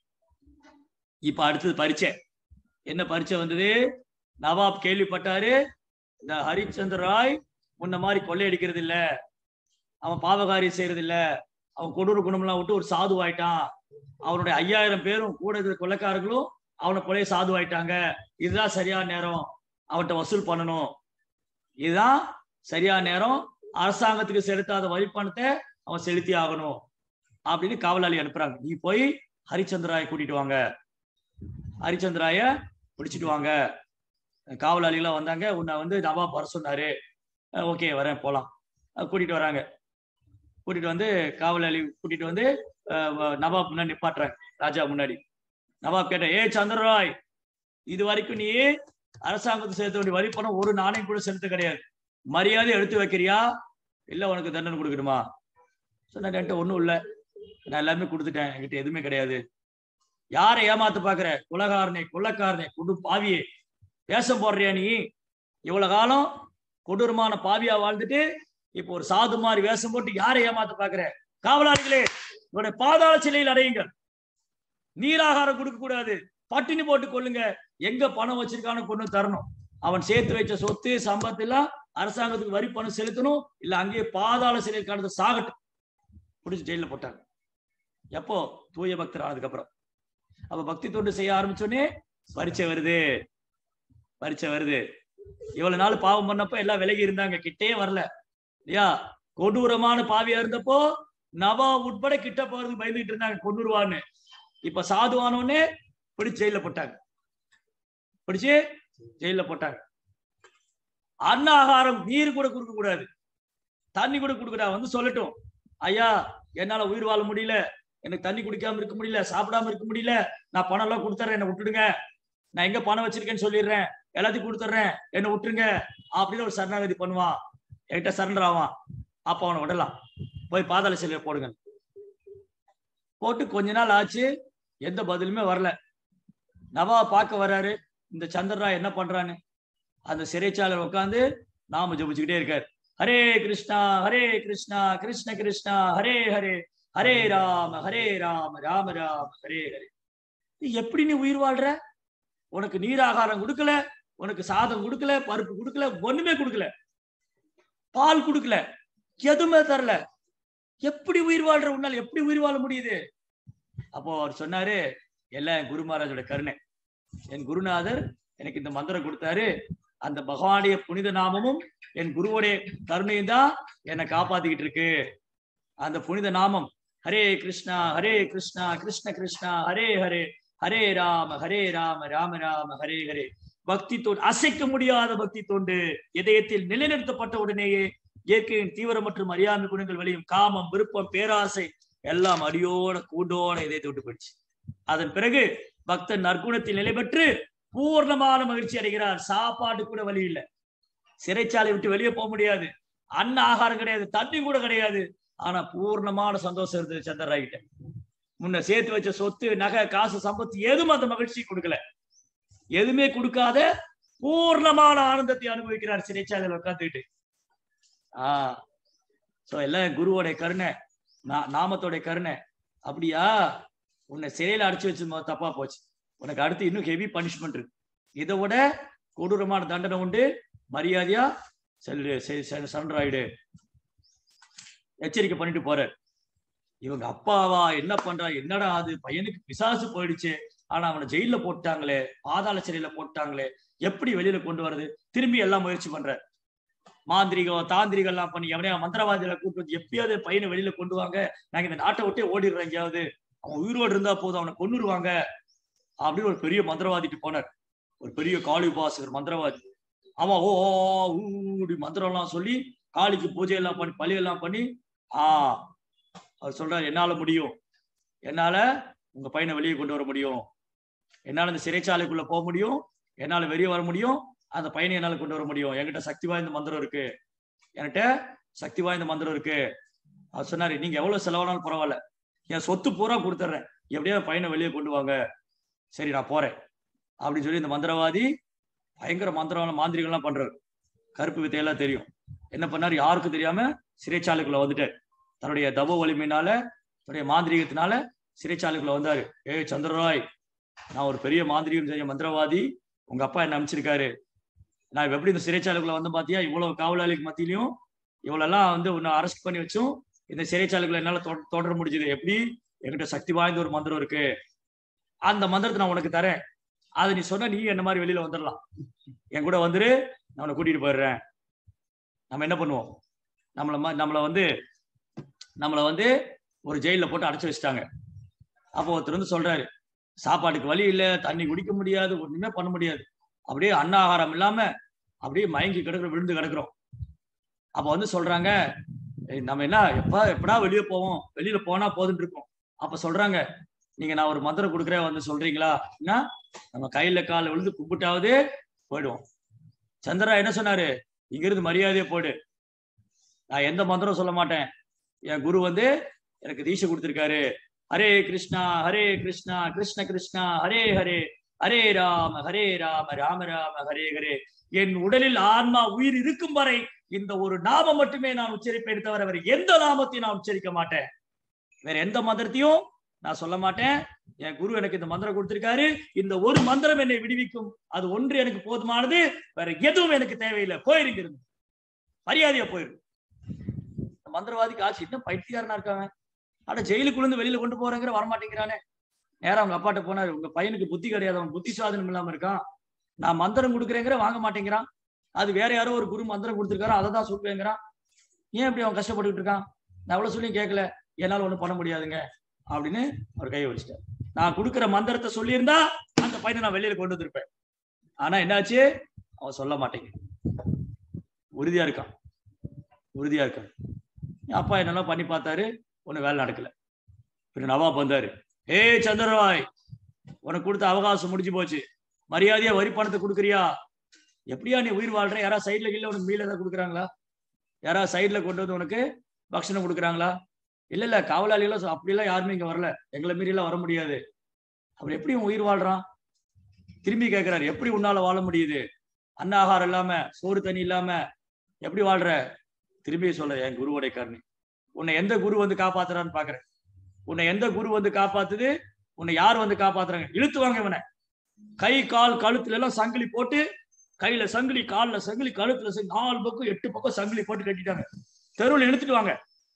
இப்ப அடுத்தது பரீட்சை என்ன பரீட்சை வந்தது நவாப் கேள்விப்பட்டாரு இந்த ஹரிச்சந்திர ராய் முன்ன மாதிரி கொள்ளையடிக்கிறது இல்ல அவன் பாவகாரியம் செய்யறது இல்ல அவன் கொடூர குணம்லாம் விட்டு ஒரு சாது ஆயிட்டான் அவனுடைய ஐயாயிரம் பேரும் கூட இருக்கிற கொள்ளைக்காரர்களும் அவனை கொலைய சாது ஆயிட்டாங்க இதுதான் சரியான நேரம் அவன்கிட்ட வசூல் பண்ணணும் இதுதான் சரியான நேரம் அரசாங்கத்துக்கு செலுத்தாத வரி பணத்தை அவன் செலுத்தி ஆகணும் அப்படின்னு காவலாளி அனுப்புறாங்க நீ போய் ஹரிச்சந்திராய கூட்டிட்டு வாங்க ஹரிச்சந்திராய பிடிச்சிட்டு வாங்க காவலாளிகளாம் வந்தாங்க உன்னை வந்து நவாப் வர சொன்னாரு ஓகே வரேன் போலாம் அஹ் கூட்டிட்டு வராங்க கூட்டிட்டு வந்து காவலாளி கூட்டிட்டு வந்து அஹ் வ- நவாப் முன்னாடி நிப்பாட்டுறாங்க ராஜா முன்னாடி நவாப் கேட்ட ஏ சந்திரராய் இது வரைக்கும் நீ அரசாங்கத்தை செலுத்த வேண்டிய வரி பணம் ஒரு நாணயம் கூட செலுத்த கிடையாது மரியாதை எடுத்து வைக்கிறியா இல்ல உனக்கு தண்டனை கொடுக்கணுமா சொன்ன என்கிட்ட ஒண்ணும் இல்ல நான் எல்லாமே கொடுத்துட்டேன் என்கிட்ட எதுவுமே கிடையாது யாரை ஏமாத்த பாக்குற குலகாரனே கொள்ளக்காரனே கொடு பாவியே வேஷம் போடுறியா நீ இவ்வளவு காலம் கொடூரமான பாவியா வாழ்ந்துட்டு இப்போ ஒரு சாது மாதிரி வேஷம் போட்டு யாரை ஏமாத்த பாக்குற காவலாளிகளே இவருடைய பாதாள சிலையில் அடையுங்கள் நீராகாரம் கொடுக்க கூடாது பட்டினி போட்டு கொள்ளுங்க எங்க பணம் வச்சிருக்கான்னு கொண்டு வந்து தரணும் அவன் சேர்த்து வச்ச சொத்து சம்பத்து எல்லாம் அரசாங்கத்துக்கு வரி பணம் செலுத்தணும் இல்ல அங்கேயே பாதாள சிறையில் கடந்து சாகட்டும் பிடிச்சி ஜெயில போட்டாங்க எப்போ தூய பக்தர் ஆனதுக்கு அப்புறம் அப்ப பக்தி தொண்டு செய்ய ஆரம்பிச்சோடனே பரீட்சை வருது பரீட்சை வருது இவ்வளவு நாள் பாவம் பண்ணப்போ எல்லாம் விலகி இருந்தாங்க கிட்டே வரல இல்லையா கொடூரமான பாவியா இருந்தப்போ நவா உட்பட கிட்ட போறதுக்கு பயந்துகிட்டு இருந்தாங்க கொண்டுருவான்னு இப்ப சாதுவானோடனே பிடிச்சு ஜெயில போட்டாங்க பிடிச்சு ஜெயில போட்டாங்க அன்ன ஆகாரம் நீர் கூட கொடுக்க கூடாது தண்ணி கூட கொடுக்கூடாது வந்து சொல்லட்டும் ஐயா என்னால உயிர் வாழ முடியல எனக்கு தண்ணி குடிக்காம இருக்க முடியல சாப்பிடாம இருக்க முடியல நான் பணம் எல்லாம் கொடுத்துறேன் என்னை விட்டுடுங்க நான் எங்க பணம் வச்சிருக்கேன்னு சொல்லிடுறேன் எல்லாத்தையும் கொடுத்துட்றேன் என்னை விட்டுருங்க அப்படின்னு ஒரு சரணாகதி பண்ணுவான் என்கிட்ட சரண்டர் ஆவான் அப்ப அவனை விடலாம் போய் பாதாள சிலையில போடுங்க போட்டு கொஞ்ச நாள் ஆச்சு எந்த பதிலுமே வரல நவா பார்க்க வர்றாரு இந்த சந்திரராய் என்ன பண்றான்னு அந்த சிறைச்சாளர் உட்காந்து நாம ஜபிச்சுக்கிட்டே இருக்காரு ஹரே கிருஷ்ணா ஹரே கிருஷ்ணா கிருஷ்ண கிருஷ்ணா ஹரே ஹரே ஹரே ராம ஹரே ராம ராம ராம ஹரே ஹரே நீ எப்படி நீ உயிர் வாழ்ற உனக்கு நீராகாரம் கொடுக்கல உனக்கு சாதம் கொடுக்கல பருப்பு கொடுக்கல ஒண்ணுமே கொடுக்கல பால் கொடுக்கல எதுவுமே தரல எப்படி உயிர் வாழ்ற உன்னால எப்படி உயிர் வாழ முடியுது அப்போ அவர் சொன்னாரு எல்லாம் என் குரு மகாராஜோட கருணை என் குருநாதர் எனக்கு இந்த மந்திரம் கொடுத்தாரு அந்த பகவானுடைய புனித நாமமும் என் குருவுடைய கருணையும் தான் என்னை காப்பாத்திக்கிட்டு இருக்கு அந்த புனித நாமம் ஹரே கிருஷ்ணா ஹரே கிருஷ்ணா கிருஷ்ண கிருஷ்ணா ஹரே ஹரே ஹரே ராம ஹரே ராம ராம ராம ஹரே ஹரே பக்தி தொண்டு அசைக்க முடியாத பக்தி தொண்டு இதயத்தில் நிலைநிறுத்தப்பட்ட உடனேயே இயற்கையின் தீவிர மற்றும் அறியாமை குணங்கள் வெளியும் காமம் விருப்பம் பேராசை எல்லாம் அடியோட கூண்டோட இதயத்தை விட்டு போயிடுச்சு அதன் பிறகு பக்தன் நற்குணத்தில் நிலை பெற்று பூர்ணமான மகிழ்ச்சி அடைகிறார் சாப்பாடு கூட வழி இல்லை சிறைச்சாலை விட்டு வெளியே போக முடியாது அன்ன ஆகாரம் கிடையாது தண்ணி கூட கிடையாது ஆனா பூர்ணமான சந்தோஷம் இருந்தது சந்திரராய்கிட்ட முன்ன சேர்த்து வச்ச சொத்து நகை காசு சம்பத்து எதுவும் அந்த மகிழ்ச்சி கொடுக்கல எதுவுமே கொடுக்காத பூர்ணமான ஆனந்தத்தை அனுபவிக்கிறார் சிறைச்சாலையில் உட்காந்துக்கிட்டு ஆஹ் சோ எல்லாம் குருவோடைய கருணை நா- நாமத்தோடைய கருணை அப்படியா உன்னை சிறையில அடைச்சு வச்சு தப்பா போச்சு உனக்கு அடுத்து இன்னும் ஹெவி பனிஷ்மெண்ட் இருக்கு இதை விட கொடூரமான தண்டனை உண்டு மரியாதையா செல்லு சரண்டர் ஆயிடு எச்சரிக்கை பண்ணிட்டு போறார் இவங்க அப்பாவா என்ன பண்றா என்னடா அது பையனுக்கு பிசாசு போயிடுச்சு ஆனா அவனை ஜெயில போட்டாங்களே பாதாள சிறையில போட்டாங்களே எப்படி வெளியில கொண்டு வர்றது திரும்பி எல்லாம் முயற்சி பண்ற மாந்திரிகம் தாந்திரிகம் எல்லாம் பண்ணி எவனையா மந்திரவாதிகளை கூப்பிட்டு வந்து எப்பயாவது பையனை வெளியில கொண்டு வாங்க நாங்க இந்த நாட்டை விட்டே ஓடிடுறோம் எங்கேயாவது அவன் உயிரோடு இருந்தா போதும் அவனை கொன்னுருவாங்க அப்படின்னு ஒரு பெரிய மந்திரவாதிட்டு போனார் ஒரு பெரிய காளி உபாசகர் மந்திரவாதி அவன் ஓ ஓ, ஊடி மந்திரம் எல்லாம் சொல்லி காளிக்கு பூஜை எல்லாம் பண்ணி பலி எல்லாம் பண்ணி ஆ அவர் சொல்றாரு என்னால முடியும் என்னால உங்க பையனை வெளியே கொண்டு வர முடியும் என்னால இந்த சிறைச்சாலைக்குள்ள போக முடியும் என்னால வெளியே வர முடியும் அந்த பையனை என்னால கொண்டு வர முடியும் என்கிட்ட சக்தி வாய்ந்த மந்திரம் இருக்கு என்கிட்ட சக்தி வாய்ந்த மந்திரம் இருக்கு அவர் சொன்னாரு நீங்க எவ்வளவு செலவானாலும் பரவாயில்ல என் சொத்து பூரா கொடுத்துட்றேன் எப்படியாவது பையனை வெளியே கொண்டு வாங்க சரி நான் போறேன் அப்படின்னு சொல்லி இந்த மந்திரவாதி பயங்கர மந்திரம் மாந்திரிகம்லாம் பண்றாரு கருப்பு வித்தையெல்லாம் தெரியும் என்ன பண்ணாரு யாருக்கும் தெரியாம சிறைச்சாலைக்குள்ள வந்துட்டார் தன்னுடைய தப வலிமையினால தன்னுடைய மாந்திரிகத்தினால சிறைச்சாலைக்குள்ள வந்தாரு ஏய் சந்திரராய் நான் ஒரு பெரிய மாந்திரிகம் செஞ்ச மந்திரவாதி உங்க அப்பா என்ன அனுப்பிச்சிருக்காரு நான் இப்ப எப்படி இந்த சிறைச்சாலைக்குள்ள வந்து பாத்தியா இவ்வளவு காவலாளிக்கு மத்தியிலையும் இவ்வளவு எல்லாம் வந்து உன்னை அரெஸ்ட் பண்ணி வச்சும் இந்த சிறைச்சாலைக்குள்ள என்னால தொட- தொடர முடிஞ்சது எப்படி என்கிட்ட சக்தி வாய்ந்த ஒரு மந்திரம் இருக்கு அந்த மந்திரத்தை நான் உனக்கு தரேன் அதை நீ சொன்னா நீ என்ன மாதிரி வெளியில வந்துடலாம் என் கூட வந்துரு நான் உன்னை கூட்டிட்டு போயிடுறேன் நம்ம என்ன பண்ணுவோம் நம்மள ம- நம்மள வந்து நம்மள வந்து ஒரு ஜெயில போட்டு அடைச்சு வச்சுட்டாங்க அப்போ ஒருத்தர் வந்து சொல்றாரு சாப்பாட்டுக்கு வழி இல்ல தண்ணி குடிக்க முடியாது ஒண்ணுமே பண்ண முடியாது அப்படியே அன்னாகாரம் இல்லாம அப்படியே மயங்கி கிடக்குறோம் விழுந்து கிடக்குறோம் அப்ப வந்து சொல்றாங்க "ஏய், நம்ம என்ன எப்ப எப்படா வெளியே போவோம் வெளியில போனா போதுன்னு இருக்கோம் அப்ப சொல்றாங்க நீங்க நான் ஒரு மந்திரம் கொடுக்குறேன் வந்து சொல்றீங்களா என்ன நம்ம கையில கால விழுந்து கும்பிட்டாவது போயிடுவோம் சந்திரா என்ன சொன்னாரு இங்க இருந்து மரியாதையை போடு நான் எந்த மந்திரம் சொல்ல மாட்டேன் என் குரு வந்து எனக்கு தீட்சை கொடுத்திருக்காரு ஹரே கிருஷ்ணா ஹரே கிருஷ்ணா கிருஷ்ண கிருஷ்ணா ஹரே ஹரே ஹரே ராம ஹரே ராம ராம ராம ஹரே ஹரே என் உடலில் ஆன்மா உயிர் இருக்கும் வரை இந்த ஒரு நாமம் மட்டுமே நான் உச்சரிப்பேன் தவிர வேற எந்த நாமத்தையும் நான் உச்சரிக்க மாட்டேன் வேற எந்த மந்திரத்தையும் நான் சொல்ல மாட்டேன் என் குரு எனக்கு இந்த மந்திரம் கொடுத்திருக்காரு இந்த ஒரு மந்திரம் என்னை விடுவிக்கும் அது ஒன்று எனக்கு போதுமானது வேற எதுவும் எனக்கு தேவையில்லை போயிருங்க இருந்து மரியாதையா போயிரு இந்த மந்திரவாதிக்கு ஆச்சு இன்னும் பைத்தியாரனா இருக்காங்க ஆனா ஜெயிலுக்குள்ள இருந்து வெளியில கொண்டு போறேங்கிற வரமாட்டேங்கிறானே நேரா அவங்க அப்பாட்ட போனாரு உங்க பையனுக்கு புத்தி கிடையாது அவன் புத்தி சுவாதனம் இல்லாம இருக்கான் நான் மந்திரம் கொடுக்குறேங்கிற வாங்க மாட்டேங்கிறான் அது வேற யாரோ ஒரு குரு மந்திரம் கொடுத்துருக்காரோ அதை தான் சொல்லுவேங்கிறான் ஏன் இப்படி அவன் கஷ்டப்பட்டுட்டு இருக்கான் நான் எவ்வளவு சொல்லியும் கேட்கல என்னால ஒண்ணும் பண்ண முடியாதுங்க அப்படின்னு அவர் கையை வச்சுட்டார் நான் கொடுக்குற மந்திரத்தை சொல்லியிருந்தா அந்த பையனை நான் வெளியில கொண்டு வந்திருப்பேன் ஆனா என்னாச்சு அவன் சொல்ல மாட்டேங்க உறுதியா இருக்கான் உறுதியா இருக்கான் என் அப்பா என்னெல்லாம் பண்ணி பார்த்தாரு ஒண்ணு வேலை நடக்கல பின்ன நவாப் வந்தாரு ஏய் சந்திரராய் உனக்கு கொடுத்த அவகாசம் முடிஞ்சு போச்சு மரியாதையா வரி பணத்தை கொடுக்குறியா எப்படியா நீ உயிர் வாழ்ற யாராவது சைட்ல கீழ உனக்கு மீல ஏதாவது கொடுக்குறாங்களா யாராவது சைட்ல கொண்டு வந்து உனக்கு பக்ஷணம் கொடுக்குறாங்களா இல்ல இல்ல காவலாளிகள் அப்படிலாம் யாருமே இங்க வரல எங்களை மீறி எல்லாம் வர முடியாது அப்படி எப்படி உன் உயிர் வாழ்றான் திரும்பி கேட்கிறாரு எப்படி உன்னால வாழ முடியுது அன்னாகாரம் இல்லாம சோறு தண்ணி இல்லாம எப்படி வாழ்ற திரும்பி சொல்ல என் குருவோடைய கருணை உன்னை எந்த குரு வந்து காப்பாத்துறான்னு பாக்குறேன் உன்னை எந்த குரு வந்து காப்பாத்துது உன்னை யார் வந்து காப்பாத்துறாங்க இழுத்துவாங்க இவனை கை கால் கழுத்துல எல்லாம் சங்கிலி போட்டு கையில சங்கிலி கால்ல சங்கிலி கழுத்துல சங்கிலி நாலு பக்கம் எட்டு பக்கம் சங்கிலி போட்டு கட்டிட்டாங்க தெருவில் இழுத்துட்டு வாங்க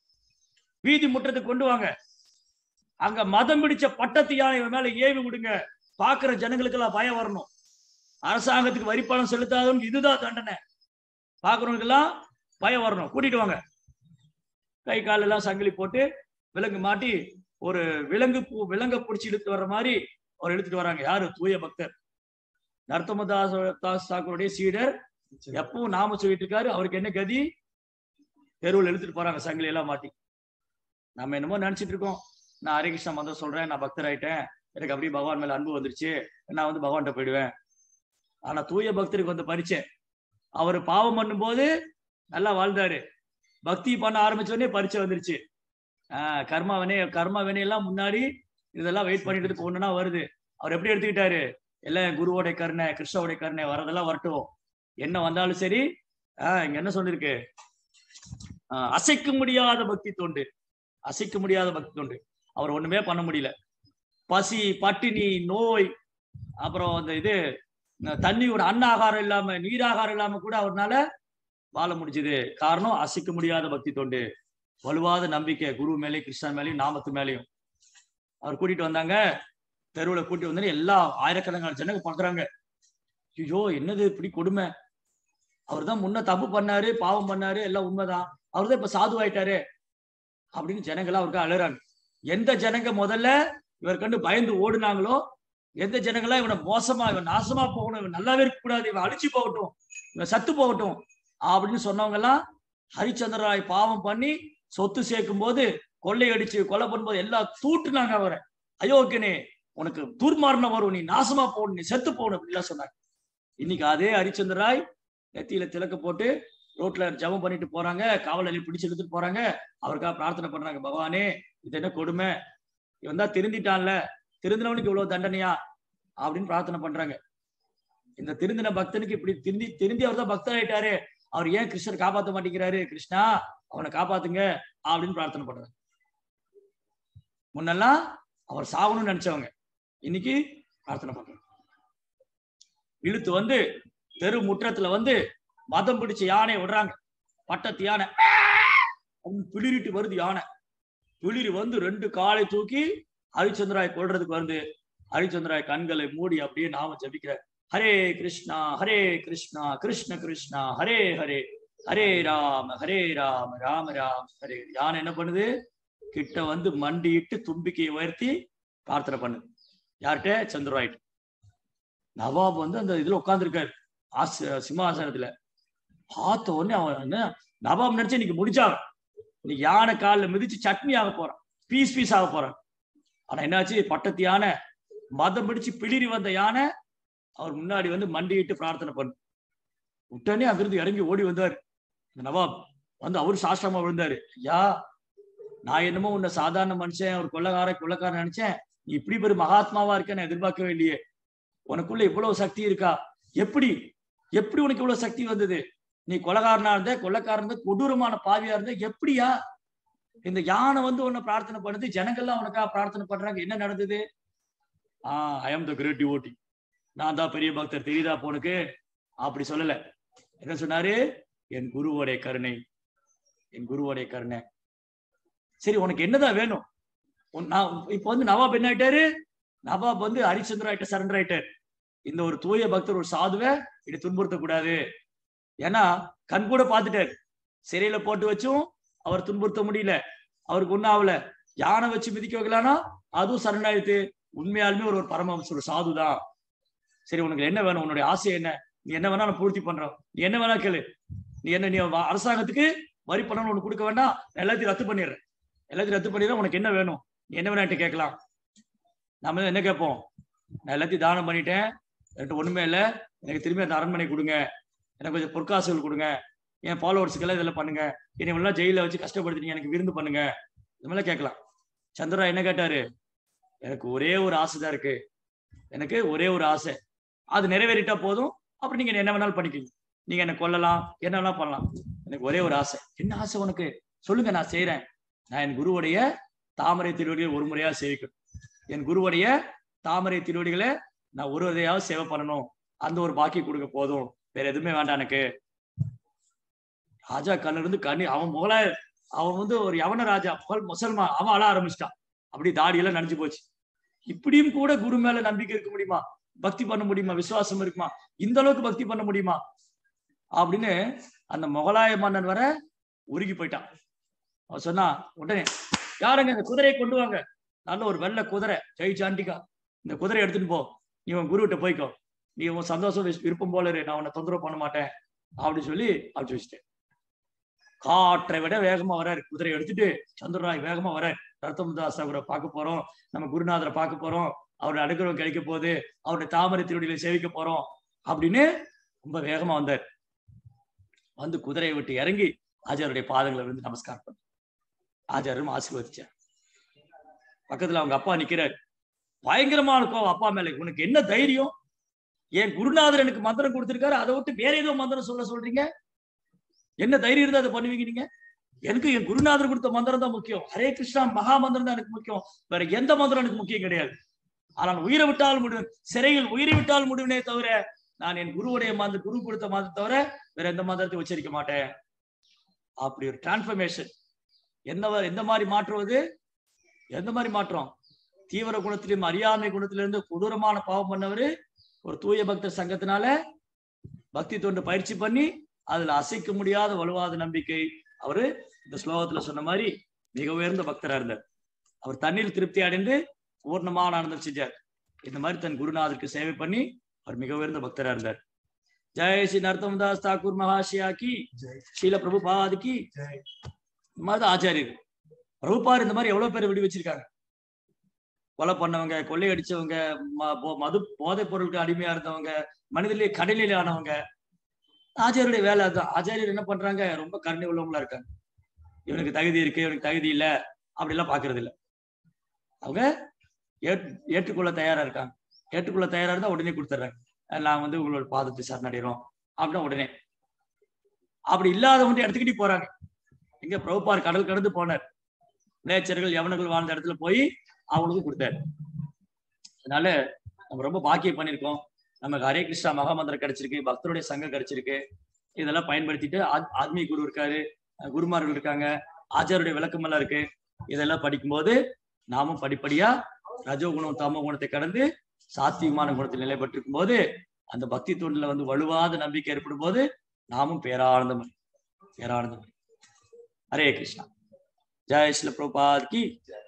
வீதி முற்றத்துக்கு கொண்டு வாங்க அங்க மதம் பிடிச்ச பட்டத்து யானை இவன் மேல ஏவி விடுங்க பாக்குற ஜனங்களுக்கு எல்லாம் பயம் வரணும் அரசாங்கத்துக்கு வரி பணம் செலுத்தாதவங்க இதுதான் தண்டனை பாக்குறவங்களுக்கு எல்லாம் பயம் வரணும் கூட்டிட்டு வாங்க கை கால் எல்லாம் சங்கிலி போட்டு விலங்கு மாட்டி ஒரு விலங்கு பூ விலங்க பிடிச்சி இழுத்து வர்ற மாதிரி அவர் இழுத்துட்டு வராங்க யாரு தூய பக்தர் நர்த்தமதாஸ் தாஸ் தாக்கூருடைய சீடர் எப்பவும் நாம சொல்லிட்டு இருக்காரு அவருக்கு என்ன கதி தெருவில் இழுத்துட்டு போறாங்க சங்கிலி எல்லாம் மாட்டி நம்ம என்னமோ நினைச்சிட்டு இருக்கோம் நான் ஹரிகிருஷ்ணா மந்திரம் சொல்றேன் நான் பக்தர் ஆயிட்டேன் எனக்கு அப்படியே பகவான் மேல அன்பு வந்துருச்சு நான் வந்து பகவான்கிட்ட போயிடுவேன் ஆனா தூய பக்தருக்கு வந்து பரிச்சை அவர் பாவம் பண்ணும்போது நல்லா வாழ்ந்தாரு பக்தி பண்ண ஆரம்பிச்ச உடனே பரிச்சை வந்துருச்சு ஆஹ் கர்மா வினை கர்மா வினை எல்லாம் முன்னாடி இதெல்லாம் வெயிட் பண்ணிட்டு இருக்கு ஒண்ணுனா வருது அவர் எப்படி எடுத்துக்கிட்டாரு எல்லாம் குருவோடைய கருணை கிருஷ்ணவோடைய கருணை வரதெல்லாம் வரட்டும் என்ன வந்தாலும் சரி ஆஹ் இங்க என்ன சொல்லிருக்கு ஆஹ் அசைக்க முடியாத பக்தி தொண்டு அசைக்க முடியாத பக்தி தொண்டு அவர் ஒண்ணுமே பண்ண முடியல பசி பட்டினி நோய் அப்புறம் அந்த இது அஹ் தண்ணியோட அன்னாகாரம் இல்லாம நீராகாரம் இல்லாம கூட அவர்னால வாழ முடிஞ்சது காரணம் அசைக்க முடியாத பக்தி தொண்டு வலுவாத நம்பிக்கை குரு மேலேயும் கிருஷ்ணன் மேலேயும் நாமத்து மேலேயும் அவர் கூட்டிட்டு வந்தாங்க தெருவுல கூட்டி வந்து எல்லா ஆயிரக்கணக்கான ஜனங்க பாக்குறாங்க ஐயோ என்னது இப்படி கொடுமை அவர் தான் முன்ன தப்பு பண்ணாரு பாவம் பண்ணாரு எல்லாம் உண்மைதான் அவர் தான் இப்ப சாது ஆயிட்டாரு அப்படின்னு ஜனங்கள்லாம் அவருக்கு அழுறாங்க எந்த ஜனங்க முதல்ல இவர் கண்டு பயந்து ஓடுனாங்களோ எந்த ஜனங்கள்லாம் இவனை மோசமா இவன் நாசமா போகணும் இவன் நல்லாவே இருக்க கூடாது இவன் அழிச்சு போகட்டும் இவன் சத்து போகட்டும் அப்படின்னு சொன்னவங்க எல்லாம் ஹரிச்சந்திரராய் பாவம் பண்ணி சொத்து சேர்க்கும் போது கொள்ளையடிச்சு கொலை பண்ணும்போது எல்லாம் தூட்டுனாங்க அவரை அயோக்கியனே உனக்கு துர்மாரணம் வரும் நீ நாசமா போகணும் நீ செத்து போகணும் அப்படிலாம் சொன்னாங்க இன்னைக்கு அதே ஹரிச்சந்திராய் நெத்தியில திலக்க போட்டு ரோட்ல ஜபம் பண்ணிட்டு போறாங்க காவலாளி பிடிச்சு எடுத்துட்டு போறாங்க அவருக்காக பிரார்த்தனை பண்றாங்க பகவானே இது என்ன கொடுமை இவன் தான் திருந்திட்டான்ல திருந்தினவனுக்கு இவ்வளவு தண்டனையா அப்படின்னு பிரார்த்தனை பண்றாங்க இந்த திருந்தின பக்தனுக்கு இப்படி திருந்தி திருந்தி அவர் தான் பக்தர் ஆயிட்டாரு அவர் ஏன் கிருஷ்ணர் காப்பாத்த மாட்டேங்கிறாரு கிருஷ்ணா அவனை காப்பாத்துங்க அப்படின்னு பிரார்த்தனை பண்றாங்க முன்னெல்லாம் அவர் சாகணும்னு நினைச்சவங்க இன்னைக்கு பிரார்த்தனை பண்றாங்க இழுத்து வந்து தெரு முற்றத்துல வந்து மதம் பிடிச்ச யானை விடுறாங்க பட்டத்து யானை அப்படின்னு பிளிரிட்டு வருது யானை பிளிரி வந்து ரெண்டு காலை தூக்கி ஹரிச்சந்திராய் கொள்றதுக்கு வந்து ஹரிச்சந்திராய் கண்களை மூடி அப்படியே நாம ஜபிக்கிறார் ஹரே கிருஷ்ணா ஹரே கிருஷ்ணா கிருஷ்ண கிருஷ்ணா ஹரே ஹரே ஹரே ராம ஹரே ராம ராம ராம ஹரே யானை என்ன பண்ணுது கிட்ட வந்து மண்டியிட்டு தும்பிக்கையை உயர்த்தி பிரார்த்தனை பண்ணுது யார்கிட்ட சந்திராயிட்டு நவாப் வந்து அந்த இதுல உட்கார்ந்துருக்காரு ஆச சிம்மாசனத்துல பார்த்த உடனே அவன் என்ன நவாப் நினைச்சு இன்னைக்கு முடிச்சாங்க இன்னைக்கு யானை காலில் மிதிச்சு சட்னி ஆக போறான் பீஸ் பீஸ் ஆக போறான் ஆனா என்னாச்சு பட்டத்து யானை மதம் பிடிச்சு பிளிரி வந்த யானை அவர் முன்னாடி வந்து மண்டியிட்டு பிரார்த்தனை பண்ணு உடனே அங்கிருந்து இறங்கி ஓடி வந்தாரு இந்த நவாப் வந்து அவரு சாஸ்திரமா விழுந்தாரு ஐயா நான் என்னமோ உன்னை சாதாரண மனுஷன் ஒரு கொள்ளக்கார கொள்ளக்காரன் நினைச்சேன் நீ இப்படி பெரிய மகாத்மாவா இருக்க நான் எதிர்பார்க்கவே இல்லையே உனக்குள்ள இவ்வளவு சக்தி இருக்கா எப்படி எப்படி உனக்கு இவ்வளவு சக்தி வந்தது நீ கொலகாரனா இருந்த கொள்ளக்காரன் இருந்த கொடூரமான பாவியா இருந்த எப்படியா இந்த யானை வந்து உன்னை பிரார்த்தனை பண்ணுது ஜனங்கள்லாம் உனக்கா பிரார்த்தனை பண்றாங்க என்ன நடந்தது ah I am the great devotee நான் தான் பெரிய பக்தர் தெரியுதா போனுக்கு அப்படி சொல்லல என்ன சொன்னாரு என் குருவோடைய கருணை என் குருவோடைய கருணை சரி உனக்கு என்னதான் வேணும் உன் நான் இப்ப வந்து நவாப் என்ன ஆயிட்டாரு நவாப் வந்து ஹரிச்சந்திரா ஆயிட்ட சரண்டர் ஆயிட்டாரு இந்த ஒரு தூய பக்தர் ஒரு சாதுவை இப்படி துன்புறுத்த கூடாது ஏன்னா கண் கூட பார்த்துட்டாரு சிறையில போட்டு வச்சும் அவர் துன்புறுத்த முடியல அவருக்கு ஒன்னும் ஆகல யானை வச்சு மிதிக்க வைக்கலாம்னா அதுவும் சரணாயிடுத்து உண்மையாலுமே ஒரு ஒரு பரமஹம்ச ஒரு சாதுதான் சரி உனக்கு என்ன வேணும் உன்னுடைய ஆசை என்ன நீ என்ன வேணா நான் பூர்த்தி பண்றோம் நீ என்ன வேணா கேளு நீ என்ன நீ வ- அரசாங்கத்துக்கு வரி பணம் உனக்கு கொடுக்க வேண்டாம் நான் எல்லாத்தையும் ரத்து பண்ணிடுறேன் எல்லாத்தையும் ரத்து பண்ணிடுறேன் உனக்கு என்ன வேணும் நீ என்ன வேணா என்கிட்ட கேட்கலாம் நாம என்ன கேட்போம் நான் எல்லாத்தையும் தானம் பண்ணிட்டேன் என்கிட்ட ஒண்ணுமே இல்லை எனக்கு திரும்பி அந்த அரண்மனை கொடுங்க எனக்கு கொஞ்சம் பொற்காசுகள் கொடுங்க என் ஃபாலோவர்ஸுக்கெல்லாம் இதெல்லாம் பண்ணுங்க என்னை எல்லாம் ஜெயில வச்சு கஷ்டப்படுத்தினீங்க எனக்கு விருந்து பண்ணுங்க இந்த மாதிரிலாம் கேட்கலாம் சந்திரா என்ன கேட்டாரு எனக்கு ஒரே ஒரு ஆசை தான் இருக்கு எனக்கு ஒரே ஒரு ஆசை அது நிறைவேறிட்டா போதும் அப்புறம் நீங்க என்ன வேணாலும் பண்ணிக்கீங்க நீங்க என்ன கொல்லலாம் என்ன வேணாலும் பண்ணலாம் எனக்கு ஒரே ஒரு ஆசை என்ன ஆசை உனக்கு சொல்லுங்க நான் செய்றேன் நான் என் குருவுடைய தாமரை திருவடிகளை ஒரு முறையா சேவிக்கணும் என் குருவுடைய தாமரை திருவடிகளை நான் ஒரு வரையாவது சேவை பண்ணணும் அந்த ஒரு பாக்கி கொடுக்க போதும் வேற எதுவுமே வேண்டாம் எனக்கு ராஜா கண்ணுல இருந்து கண்ணி அவன் முகல அவன் வந்து ஒரு யவன ராஜா புகழ் முசல்மான் அவன் அழ ஆரம்பிச்சிட்டான் அப்படி தாடியெல்லாம் நனைஞ்சு போச்சு இப்படியும் கூட குரு மேல நம்பிக்கை இருக்க முடியுமா பக்தி பண்ண முடியுமா விசுவாசம் இருக்குமா இந்த அளவுக்கு பக்தி பண்ண முடியுமா அப்படின்னு அந்த முகலாய மன்னன் வர உருகி போயிட்டான் அவன் சொன்னா உடனே யாருங்க இந்த குதிரையை கொண்டு வாங்க நல்ல ஒரு வெள்ளை குதிரை ஜெய் சாண்டிகா இந்த குதிரையை எடுத்துட்டு போ நீ உன் குருகிட்ட போய்க்கோ நீ உன் சந்தோஷம் விஸ்- விருப்பம் போல இரு நான் உன்னை தொந்தரவு பண்ண மாட்டேன் அப்படின்னு சொல்லி அழைச்சு வச்சுட்டேன் காற்றை விட வேகமா வராரு குதிரை எடுத்துட்டு சந்திரராய் வேகமா வராரு ரத்தமதாஸ் அவரை பார்க்க போறோம் நம்ம குருநாதரை பார்க்க போறோம் அவருடைய அனுகிரகம் கிடைக்க போகுது அவருடைய தாமரை திருவடியில சேவிக்க போறோம் அப்படின்னு ரொம்ப வேகமா வந்தார் வந்து குதிரையை விட்டு இறங்கி ஆச்சாருடைய பாதங்களை விழுந்து நமஸ்காரம் பண்ண ஆச்சாரும் ஆசீர்வதிச்சார் பக்கத்துல அவங்க அப்பா நிக்கிறாரு பயங்கரமான கோவம் அப்பா மேல உனக்கு என்ன தைரியம் என் குருநாதர் எனக்கு மந்திரம் கொடுத்திருக்காரு அதை விட்டு வேற ஏதோ மந்திரம் சொல்ல சொல்றீங்க என்ன தைரியம் இருந்தா அதை பண்ணுவீங்க நீங்க எனக்கு என் குருநாதர் கொடுத்த மந்திரம் தான் முக்கியம் ஹரே கிருஷ்ணா மகா மந்திரம் தான் எனக்கு முக்கியம் வேற எந்த மந்திரம் எனக்கு முக்கியம் கிடையாது ஆனால் உயிரை விட்டால் முடியும் சிறையில் உயிரை விட்டால் முடியுனே தவிர நான் என் குருவுடைய மந்திர குரு கொடுத்த மந்திரம் தவிர வேற எந்த மந்திரத்தை உச்சரிக்க மாட்டேன் அப்படி ஒரு டிரான்ஸ்பர்மேஷன் என்ன வ- எந்த மாதிரி மாற்றுவது எந்த மாதிரி மாற்றம் தீவிர குணத்திலும் அறியாமை குணத்திலிருந்து கொடூரமான பாவம் பண்ணவரு ஒரு தூய பக்தர் சங்கத்தினால பக்தி தொண்டு பயிற்சி பண்ணி அதுல அசைக்க முடியாத வலுவாத நம்பிக்கை அவரு இந்த ஸ்லோகத்துல சொன்ன மாதிரி மிக உயர்ந்த பக்தரா இருந்தார் அவர் தண்ணீர் திருப்தி அடைந்து பூர்ணமான ஆனந்தம் செஞ்சார் இந்த மாதிரி தன் குருநாதருக்கு சேவை பண்ணி அவர் மிக உயர்ந்த பக்தரா இருந்தார் ஜெய் ஸ்ரீ நர்த்தமதாஸ் தாக்கூர் மகாஷியா கி ஸ்ரீல பிரபுபாத் கி இந்த மாதிரி தான் ஆச்சாரியர் பிரபுபார் இந்த மாதிரி எவ்வளவு பேர் விடி வச்சிருக்காங்க கொலை பண்ணவங்க கொள்ளையடிச்சவங்க ம- போ- மது போதைப் பொருளுக்கு அடிமையா இருந்தவங்க மனிதர்களே கடலில் ஆனவங்க ஆச்சாரியருடைய வேலை அதுதான் ஆச்சாரியர் என்ன பண்றாங்க ரொம்ப கருணை உள்ளவங்களா இருக்காங்க இவனுக்கு தகுதி இருக்கு இவனுக்கு தகுதி இல்ல அப்படிலாம் பாக்குறது இல்ல அவங்க ஏற்- ஏற்றுக்கொள்ள தயாரா இருக்காங்க ஏற்றுக்கொள்ள தயாரா இருந்தா உடனே கொடுத்துட்றாங்க நான் வந்து உங்களோட பாதத்தை சரணடைகிறோம் அப்படின்னா உடனே அப்படி இல்லாதவங்க எடுத்துக்கிட்டு போறாங்க இங்க பிரபுபார் கடல் கடந்து போனார் நேச்சர்கள் யவனர்கள் வாழ்ந்த இடத்துல போய் அவங்களுக்கு கொடுத்தாரு அதனால நம்ம ரொம்ப பாக்கியம் பண்ணியிருக்கோம் நமக்கு ஹரே கிருஷ்ணா மகாமந்திரம் கிடைச்சிருக்கு பக்தருடைய சங்கம் கிடைச்சிருக்கு இதெல்லாம் பயன்படுத்திட்டு ஆத்- ஆத்மீக குரு இருக்காரு அஹ் குருமார்கள் இருக்காங்க ஆச்சாருடைய விளக்கம் எல்லாம் இருக்கு இதெல்லாம் படிக்கும்போது நாமும் படிப்படியா ரஜோகுணம் தமோ குணத்தை கடந்து சாத்வீகமான குணத்தில் நிலை பெற்றிருக்கும் போது அந்த பக்தி தொண்டில் வந்து வலுவாத நம்பிக்கை ஏற்படும் போது நாமும் பேரானந்தம் அடைவோம். பேரானந்தம் அடைவோம். ஹரே கிருஷ்ணா ஜெய் ஸ்ரீல பிரபாத் கி ஜெய்